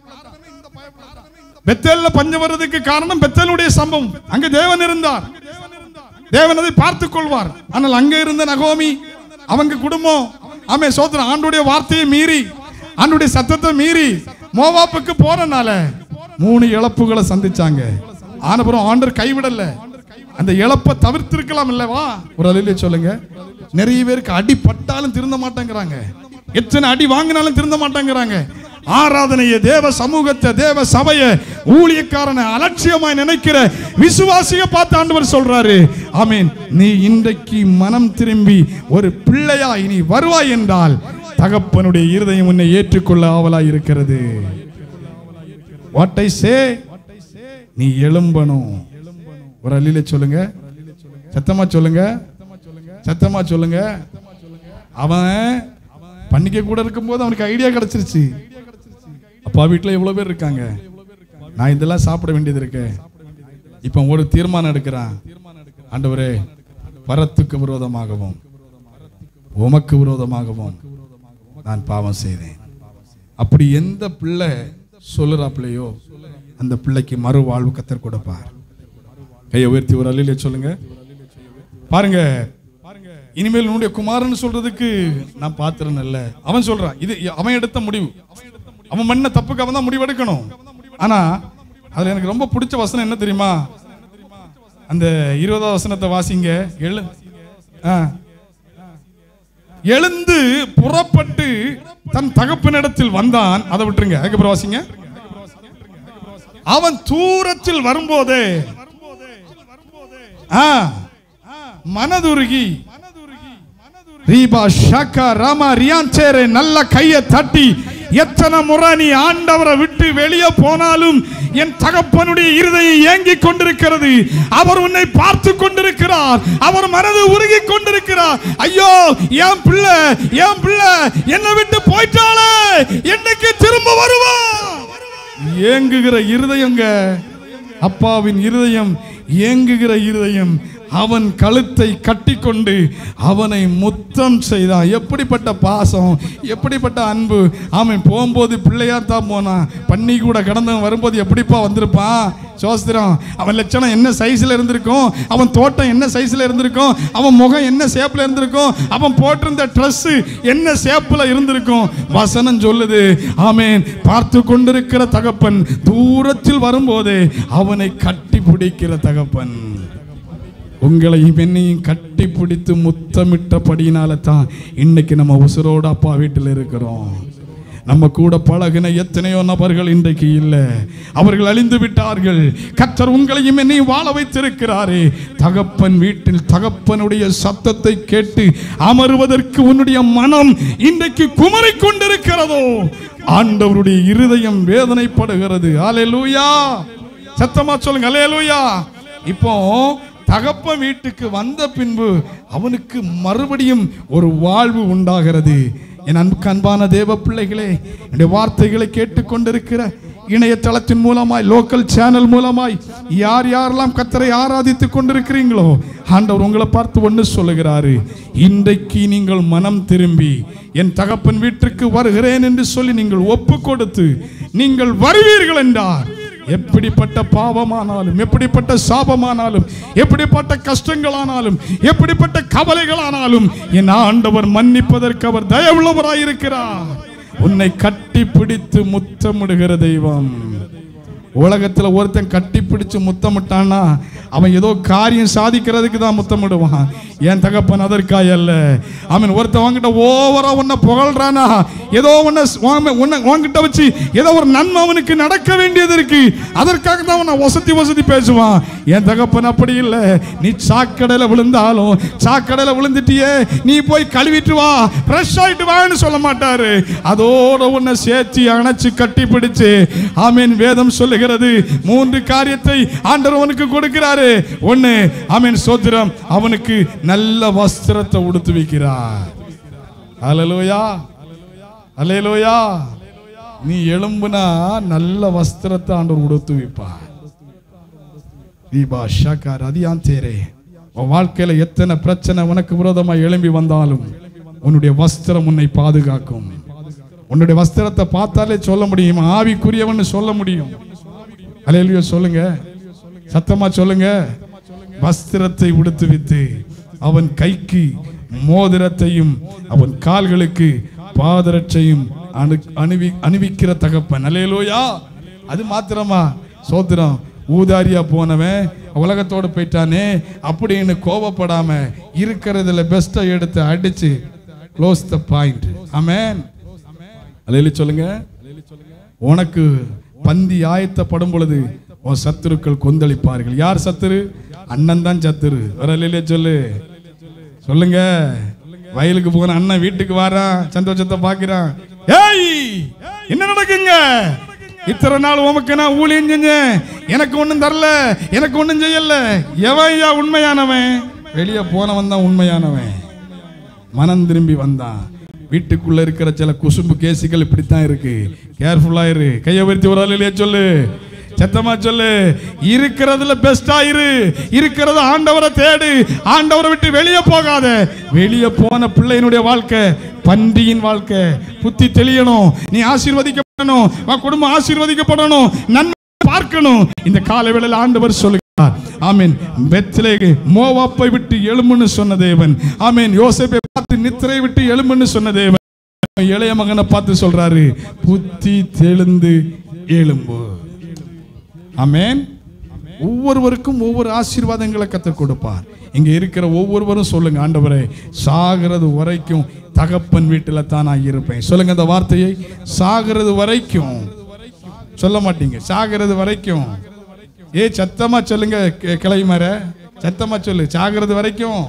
பெத்தேல்ல பஞ்சம் வர்றதுக்கு காரணம் பெத்தேலுடைய சம்பவம் அங்க தேவன் இருந்தார் தேவன் அதை பார்த்துக் கொள்வார் ஆனால் அங்க இருந்த நகோமி அவங்க குடும்பம் ஆமே சோதரன் ஆண்டுடைய வார்த்தையை மீறி ஆண்டுடைய சத்தத்தை மீறி மோவாப்புக்கு போறனால மூணு இழப்புகளை சந்திச்சாங்க ஆனப்புறம் ஆண்டர் கைவிடல அந்த இழப்பை தவிர்த்திருக்கலாம் இல்லவா ஒரு அலையில சொல்லுங்க நிறைய பேருக்கு அடி பட்டாலும் திருந்த மாட்டேங்கிறாங்க எத்தனை அடி வாங்கினாலும் திருந்த மாட்டேங்கிறாங்க ஆராதனையை தேவ சமூகத்தை தேவ சபையை ஊழியக்காரனை அலட்சியமாய் நினைக்கிற விசுவாசிய பார்த்து ஆண்டவர் சொல்றாரு ஆமீன் நீ இன்றைக்கு மனம் திரும்பி ஒரு பிள்ளையாய் நீ வருவாய் என்றால் தகப்பனுடைய இருதயம் உன்னை ஏற்றுக்கொள்ள ஆவலாய் இருக்கிறது வாட் ஐ சே நீ எழும்பணும் ஒரு அள்ளில சொல்லுங்க சத்தமா சொல்லுங்க சத்தமா சொல்லுங்க அவன் பண்டிகை கூட இருக்கும்போது அவனுக்கு ஐடியா கிடைச்சிருச்சு அப்பா வீட்டில் எவ்வளோ பேர் இருக்காங்க நான் இதெல்லாம் சாப்பிட வேண்டியது இருக்கு இப்போ ஒரு தீர்மானம் எடுக்கிறான் ஆண்டவரே வரத்துக்கு விரோதமாகவும் உமக்கு விரோதமாகவும் நான் பாவம் செய்தேன் அப்படி எந்த பிள்ளை சொல்லுறாப்பிள்ளையோ அந்த பிள்ளைக்கு மறுவாழ்வு கத்தர் கொடுப்பார் கையை உயர்த்தி ஒரு அள்ளிலே சொல்லுங்க பாருங்க இனிமேல் உன்னுடைய குமாரன் சொல்றதுக்கு நான் பாத்திரம் இல்ல அவன் சொல்றான் இது அவன் எடுத்த முடிவு அவன் பண்ண தப்புக்கு அவன் தான் முடிவெடுக்கணும் ஆனா அதுல எனக்கு ரொம்ப பிடிச்ச வசனம் என்ன தெரியுமா அந்த இருபதாவது வசனத்தை வாசிங்க எழு ஆ. எழுந்து புறப்பட்டு தன் தகப்பனிடத்தில் வந்தான் அதை விட்டுருங்க அதுக்கப்புறம் வாசிங்க அவன் தூரத்தில் வரும்போதே ஆ, மனதுருகி ரீபா ஷாக்கா ராமா ரியான்சேரே நல்ல கையை தட்டி எத்தனை முறை நீ ஆண்டவரை விட்டு வெளியே போனாலும் என் தகப்பனுடைய இருதயம் ஏங்கிக் கொண்டிருக்கிறது அவர் உன்னை பார்த்து கொண்டிருக்கிறார் அவர் மனது உருகி கொண்டிருக்கிறார் ஐயோ என் பிள்ளை என் பிள்ளை என்னை விட்டு போயிட்டாளே என்னைக்கு திரும்ப வருவா ஏங்குகிற இருதயங்க அப்பாவின் இருதயம் ஏங்குகிற இருதயம் அவன் கழுத்தை கட்டிக்கொண்டு அவனை முத்தம் செய்தான் எப்படிப்பட்ட பாசம் எப்படிப்பட்ட அன்பு அவன் போகும்போது பிள்ளையா தான் போனான் பண்ணி கூட கடந்தவன் வரும்போது எப்படிப்பா வந்திருப்பான் சோஸ்திரம் அவன் லட்சணம் என்ன சைஸ்ல இருந்திருக்கும் அவன் தோட்டம் என்ன சைஸ்ல இருந்திருக்கும் அவன் முகம் என்ன ஷேப்ல இருந்திருக்கும் அவன் போட்டிருந்த Dress என்ன ஷேப்ல இருந்திருக்கும் வசனம் சொல்லுது ஆமென் பார்த்து கொண்டிருக்கிற தகப்பன் தூரத்தில் வரும்போதே அவனை கட்டி பிடிக்கிற தகப்பன் உங்களையும் என்னையும் கட்டி பிடித்து முத்தமிட்டபடியினால தான் இன்னைக்கு நம்ம உசுரோட அப்பா வீட்டில் இருக்கிறோம் நம்ம கூட பழகின எத்தனையோ நபர்கள் இன்றைக்கு இல்லை அவர்கள் அழிந்து விட்டார்கள் கத்தர் உங்களையும் என்னையும் வாழ வைத்திருக்கிறாரே தகப்பன் வீட்டில் தகப்பனுடைய சத்தத்தை கேட்டு அமருவதற்கு உன்னுடைய மனம் இன்றைக்கு குமரிக் கொண்டிருக்கிறதோ ஆண்டவருடைய இருதயம் வேதனைப்படுகிறது அலையலூயா சத்தமா சொல்லுங்க அலையலூயா இப்போ தகப்ப வீட்டுக்கு வந்த பின்பு அவனுக்கு மறுபடியும் ஒரு வாழ்வு உண்டாகிறது என் அன்புக்கு அன்பான தேவ பிள்ளைகளே என்னுடைய வார்த்தைகளை கேட்டுக்கொண்டிருக்கிற இணையதளத்தின் மூலமாய் லோக்கல் சேனல் மூலமாய் யார் யாரெல்லாம் கத்தரை ஆராதித்துக் கொண்டிருக்கிறீங்களோ ஆண்டவர் உங்களை பார்த்து ஒன்று சொல்லுகிறாரு இன்றைக்கு நீங்கள் மனம் திரும்பி என் தகப்பன் வீட்டிற்கு வருகிறேன் என்று சொல்லி நீங்கள் ஒப்பு கொடுத்து நீங்கள் வருவீர்கள் என்றார் எப்படிப்பட்ட பாவமானாலும் எப்படிப்பட்ட சாபமானாலும் எப்படிப்பட்ட கஷ்டங்களானாலும் எப்படிப்பட்ட கவலைகளானாலும் என் ஆண்டவர் மன்னிப்பதற்கு அவர் தயவுள்ளவராயிருக்கிறார் உன்னை கட்டி பிடித்து முத்தமிடுகிற தெய்வம் உலகத்துல ஒருத்தன் கட்டி பிடிச்சு முத்தமிட்டான்னா அவன் ஏதோ காரியம் சாதிக்கிறதுக்கு தான் முத்தமிடுவான் என் தகப்பன் அதற்காக அல்ல அவன் ஒருத்தன் வாங்கிட்ட ஓவரா உன்னை புகழ்றானா ஏதோ உன்னை உன்னை- உன்னை வாங்கிட்ட வச்சு ஏதோ ஒரு நன்மை அவனுக்கு நடக்க வேண்டியது இருக்கு அதற்காக தான் அவனை வசதி வசதி பேசுவான் என் தகப்பன் அப்படி இல்லை நீ சாக்கடையில விழுந்தாலும் சாக்கடையில விழுந்துட்டியே நீ போய் கழுவிட்டு வா ஃப்ரெஷ் ஆயிட்டு வான்னு சொல்ல மாட்டாரு அதோட உன்னை சேர்த்து அணைச்சு கட்டி பிடிச்சு ஆமீன் வேதம் சொல்லுகிறது மூன்று காரியத்தை ஆண்டவர் அவனுக்கு கொடுக்கிறாரு ஒண்ணு ஆமீன் சோத்திரம் அவனுக்கு நல்ல வஸ்திரத்தை உடுத்து வைக்கிறார் அலலோயா அலேலோயா நீ எலும்புனா நல்ல வஸ்திரத்தை ஆண்டவர் உடுத்து வைப்பார் தீபா ஷாக்கார் அதியான் தேரே உன் வாழ்க்கையில எத்தனை பிரச்சனை உனக்கு விரோதமா எழும்பி வந்தாலும் உன்னுடைய வஸ்திரம் உன்னை பாதுகாக்கும் உன்னுடைய வஸ்திரத்தை பார்த்தாலே சொல்ல முடியும் ஆவிக்குரியவன் சொல்ல முடியும் அலையிலையோ சொல்லுங்க சத்தமா சொல்லுங்க வஸ்திரத்தை உடுத்துவித்து அவன் கைக்கு மோதிரத்தையும் அவன் கால்களுக்கு பாதரட்சையும் அணு அணிவி அணிவிக்கிற தகப்பன் அலையலோயா அது மாத்திரமா சோத்திரம் ஊதாரியா போனவன் உலகத்தோட போயிட்டானே அப்படின்னு கோபப்படாம இருக்கிறதுல பெஸ்ட்டை எடுத்து அடிச்சு க்ளோஸ் த பாயிண்ட் ஆமென் அலையில சொல்லுங்க உனக்கு பந்தி ஆயத்தப்படும் பொழுது உன் சத்துருக்கள் கொந்தளிப்பார்கள் யார் சத்துரு அண்ணன் தான் சத்துரு வரலையிலே சொல்லு சொல்லுங்க வயலுக்கு போன அண்ணன் வீட்டுக்கு வாரான் சந்தோஷத்தை பார்க்கிறான் ஏய் என்ன நடக்குங்க இத்தனை நாள் உமக்கு நான் ஊழியம் செஞ்சேன் எனக்கு ஒண்ணும் தரல எனக்கு ஒண்ணும் செய்யல எவன் ஐயா உண்மையானவன் வெளியே போனவன் தான் உண்மையானவன் மனம் திரும்பி வந்தான் வீட்டுக்குள்ள இருக்கிற சில குசும்பு கேசுகள் இப்படித்தான் இருக்கு கேர்ஃபுல்லா இரு கையை உயர்த்தி ஒரு ஆள் இல்லையா சொல்லு சத்தமா சொல்லு இருக்கிறதுல பெஸ்டா இரு இருக்கிறது ஆண்டவரை தேடு ஆண்டவரை விட்டு வெளியே போகாத வெளியே போன பிள்ளையினுடைய வாழ்க்கை பன்றியின் வாழ்க்கை புத்தி தெளியணும் நீ ஆசீர்வதிக்கப்படணும் உன் குடும்பம் ஆசீர்வதிக்கப்படணும் நன்மை பார்க்கணும் இந்த காலை வேளையில் ஆண்டவர் சொல்லுகிறார் ஆமென் பெத்லே மோவாப்பை விட்டு எழும்புன்னு சொன்ன தேவன் ஆமென் யோசேப்பை பார்த்து நித்திரை விட்டு எழும்புன்னு சொன்ன தேவன் இளைய மகனை பார்த்து சொல்றாரு புத்தி தெளிந்து எழும்பு ஆமென் ஒவ்வொருவருக்கும் ஒவ்வொரு ஆசீர்வாதங்களை கற்றுக் கொடுப்பார் இங்க இருக்கிற ஒவ்வொருவரும் சொல்லுங்க ஆண்டவரே சாகிறது வரைக்கும் தகப்பன் வீட்டில் தான் நான் இருப்பேன் சொல்லுங்க அந்த வார்த்தையை சாகிறது வரைக்கும் சொல்ல மாட்டீங்க சாகிறது வரைக்கும் ஏ சத்தமா சொல்லுங்க கி- கிளை மர சத்தமா சொல்லு சாகிறது வரைக்கும்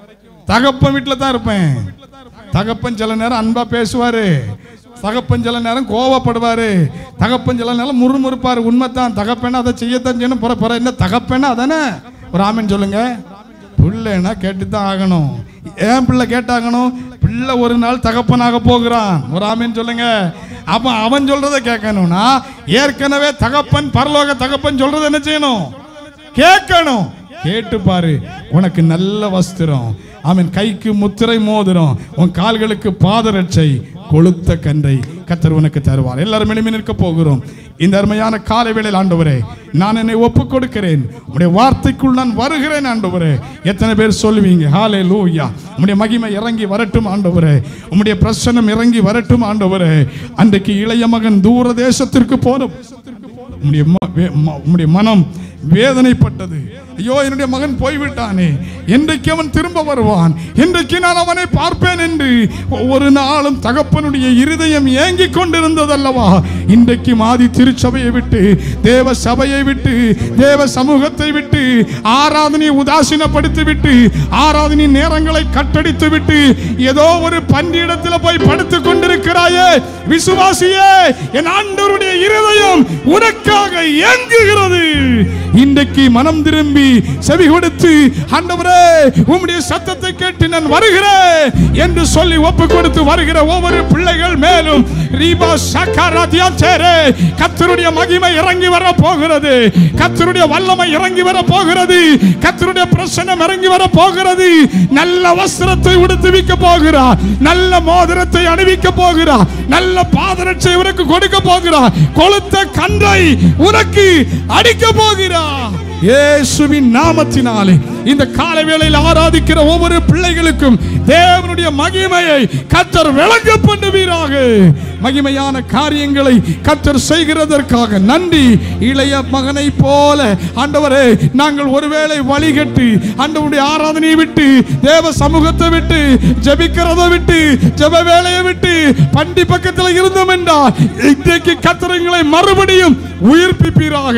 தகப்பன் வீட்டில் தான் இருப்பேன் தகப்பன் சில நேரம் அன்பா பேசுவாரு தகப்பன் சில நேரம் கோவப்படுவாரு தகப்பன் சில நேரம் முறுமுறுப்பாரு உண்மைதான் தகப்பனா அதை செய்யத்தான் செய்யணும் புற புற என்ன தகப்பனா அதானே ஒரு ஆமீன் சொல்லுங்க பிள்ளைனா கேட்டு தான் ஆகணும் ஏன் பிள்ளை கேட்டாகணும் பிள்ளை ஒரு நாள் தகப்பனாக போகிறான் ஒரு ஆமீன் சொல்லுங்க அப்ப அவன் சொல்றதை கேட்கணும்னா ஏற்கனவே தகப்பன் பரலோக தகப்பன் சொல்றதை என்ன செய்யணும் கேட்கணும் கேட்டு பாரு உனக்கு நல்ல வஸ்திரம் அவன் கைக்கு முத்திரை மோதிரம் உன் கால்களுக்கு பாதரட்சை கொளுத்த கன்றை கத்தர் உனக்கு தருவார் எல்லாரும் எளிமை நிற்க போகிறோம் இந்த அருமையான காலை வேளையில் ஆண்டவரே நான் என்னை ஒப்புக் கொடுக்கிறேன் உடைய வார்த்தைக்குள் நான் வருகிறேன் ஆண்டவரே எத்தனை பேர் சொல்லுவீங்க ஹாலே லூயா உம்முடைய மகிமை இறங்கி வரட்டும் ஆண்டவரே உம்முடைய பிரசனம் இறங்கி வரட்டும் ஆண்டவரே அன்றைக்கு இளைய மகன் தூர தேசத்திற்கு போன உம்முடைய ம- வே- ம- உம்முடைய மனம் வேதனைப்பட்டது ஐயோ என்னுடைய மகன் போய்விட்டானே என்றைக்கு அவன் திரும்ப வருவான் இன்றைக்கு நான் அவனை பார்ப்பேன் என்று ஒவ்வொரு நாளும் தகப்பனுடைய இருதயம் ஏங்கிக் கொண்டிருந்ததல்லவா இன்றைக்கு மாதி திருச்சபையை விட்டு தேவ சபையை விட்டு தேவ சமூகத்தை விட்டு ஆராதனையை உதாசீனப்படுத்தி விட்டு ஆராதனை நேரங்களை கட்டடித்து விட்டு ஏதோ ஒரு பன்றியிடத்தில் போய் படுத்துக் கொண்டிருக்கிறாயே விசுவாசியே என் ஆண்டவருடைய இருதயம் உனக்காக ஏங்குகிறது இன்றைக்கு மனம் திரும்பி செவி கொடுத்து ஆண்டவரே உம்முடைய சத்தத்தை கேட்டு நான் வருகிறேன் என்று சொல்லி ஒப்பு கொடுத்து வருகிற ஒவ்வொரு பிள்ளைகள் மேலும் ரீபா சக்கராத்தியா சேரே கத்தருடைய மகிமை இறங்கி வர போகிறது கத்தருடைய வல்லமை இறங்கி வர போகிறது கத்தருடைய பிரசனம் இறங்கி வர போகிறது நல்ல வஸ்திரத்தை உடுத்துவிக்க போகிறார் நல்ல மோதிரத்தை அணிவிக்க போகிறார் நல்ல பாதரட்சை உனக்கு கொடுக்க போகிறார் கொளுத்த கன்றை உனக்கு அடிக்க போகிறார் இயேசுவின் நாமத்தினாலே இந்த காலை வேளையில் ஆராதிக்கிற ஒவ்வொரு பிள்ளைகளுக்கும் தேவனுடைய மகிமையை கத்தர் விளங்க பண்ணுவீராக மகிமையான காரியங்களை கத்தர் செய்கிறதற்காக நன்றி இளைய மகனை போல ஆண்டவரே நாங்கள் ஒருவேளை வழிகட்டு ஆண்டவருடைய ஆராதனையை விட்டு தேவ சமூகத்தை விட்டு ஜெபிக்கிறதை விட்டு ஜெப வேலையை விட்டு பண்டி பக்கத்தில் இருந்தோம் என்றால் இன்றைக்கு கத்தரங்களை மறுபடியும் உயிர்ப்பிப்பீராக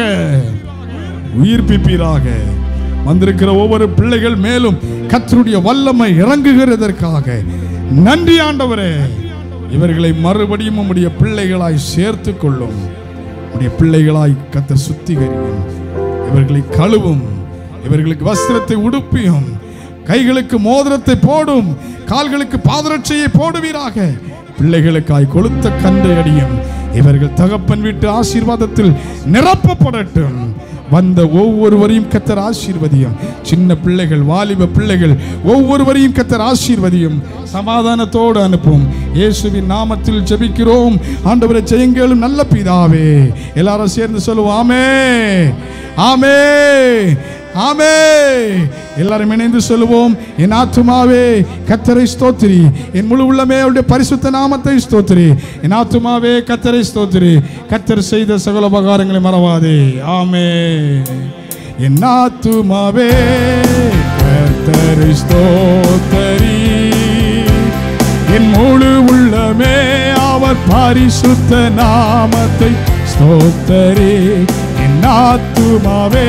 உயிர்ப்பிப்பீராக வந்திருக்கிற ஒவ்வொரு பிள்ளைகள் மேலும் கத்தருடைய வல்லமை இறங்குகிறதற்காக நன்றி ஆண்டவரே இவர்களை மறுபடியும் உம்முடைய பிள்ளைகளாய் சேர்த்து கொள்ளும் உம்முடைய பிள்ளைகளாய் கத்தர் சுத்திகரியும் இவர்களை கழுவும் இவர்களுக்கு வஸ்திரத்தை உடுப்பியும் கைகளுக்கு மோதிரத்தை போடும் கால்களுக்கு பாதரட்சையை போடுவீராக பிள்ளைகளுக்காய் கொளுத்த கந்தை அடியும் இவர்கள் தகப்பன் வீட்டு ஆசீர்வாதத்தில் நிரப்பப்படட்டும் வந்த ஒவ்வொருவரையும் கத்தர் ஆசீர்வதியும் சின்ன பிள்ளைகள் வாலிப பிள்ளைகள் ஒவ்வொருவரையும் கத்தர் ஆசீர்வதியும் சமாதானத்தோடு அனுப்பும் இயேசுவின் நாமத்தில் ஜெபிக்கிறோம் ஆண்டவரை செய்யுங்களும் நல்ல பிதாவே எல்லாரும் சேர்ந்து சொல்லுவோம் ஆமே ஆமே ஆமே எல்லாரும் இணைந்து சொல்லுவோம் என் ஆத்துமாவே கத்தரை ஸ்தோத்திரி என் முழு உள்ளமே அவருடைய பரிசுத்த நாமத்தை ஸ்தோத்திரி என் ஆத்துமாவே கத்தரை ஸ்தோத்திரி கத்தர் செய்த சகல உபகாரங்களை மறவாதே ஆமே என் ஆத்துமாவே கத்தரை ஸ்தோத்தரி என் முழு உள்ளமே அவர் பரிசுத்த நாமத்தை ஸ்தோத்தரி என் ஆத்துமாவே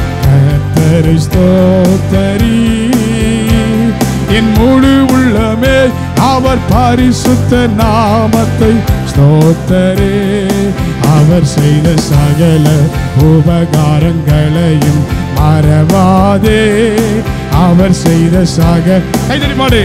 கத்தரை ஸ்தோத்தரி என் முழு உள்ளமே அவர் பரிசுத்த நாமத்தை ஸ்தோத்தரே அவர் செய்த சகல உபகாரங்களையும் மறவாதே அவர் செய்த சக கைதறி பாடு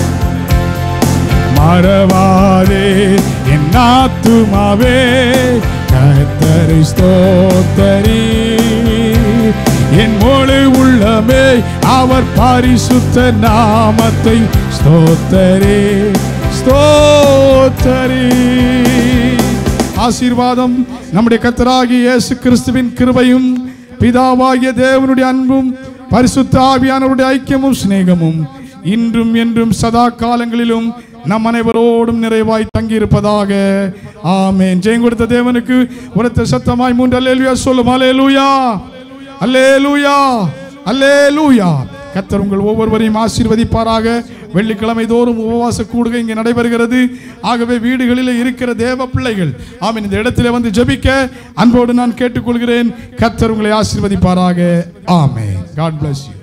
மறவாதே என் ஆத்துமாவே கத்தரை ஸ்தோத்தரி என் முழு உள்ளமே அவர் பரிசுத்த நாமத்தை ஸ்தோத்தரே ஸ்தோத்தரி ஆசீர்வாதம் நம்முடைய கத்தராகிய இயேசு கிறிஸ்துவின் கிருபையும் பிதாவாகிய தேவனுடைய அன்பும் பரிசுத்த ஆவியானவருடைய ஐக்கியமும் சிநேகமும் இன்றும் என்றும் சதா காலங்களிலும் நம் அனைவரோடும் நிறைவாய் தங்கியிருப்பதாக ஆமென் ஜெயம் கொடுத்த தேவனுக்கு உரத்த சத்தமாய் மூன்று அல்லேலுயா சொல்லும் அல்லேலூயா அல்லேலூயா அல்லேலூயா கத்தர் உங்கள் ஒவ்வொருவரையும் ஆசீர்வதிப்பாராக வெள்ளிக்கிழமை தோறும் உபவாச கூடுகை இங்கே நடைபெறுகிறது ஆகவே வீடுகளில் இருக்கிற தேவ பிள்ளைகள் ஆமென் இந்த இடத்திலே வந்து ஜெபிக்க அன்போடு நான் கேட்டுக்கொள்கிறேன் கத்தர் உங்களை ஆசீர்வதிப்பாராக ஆமென் காட் bless you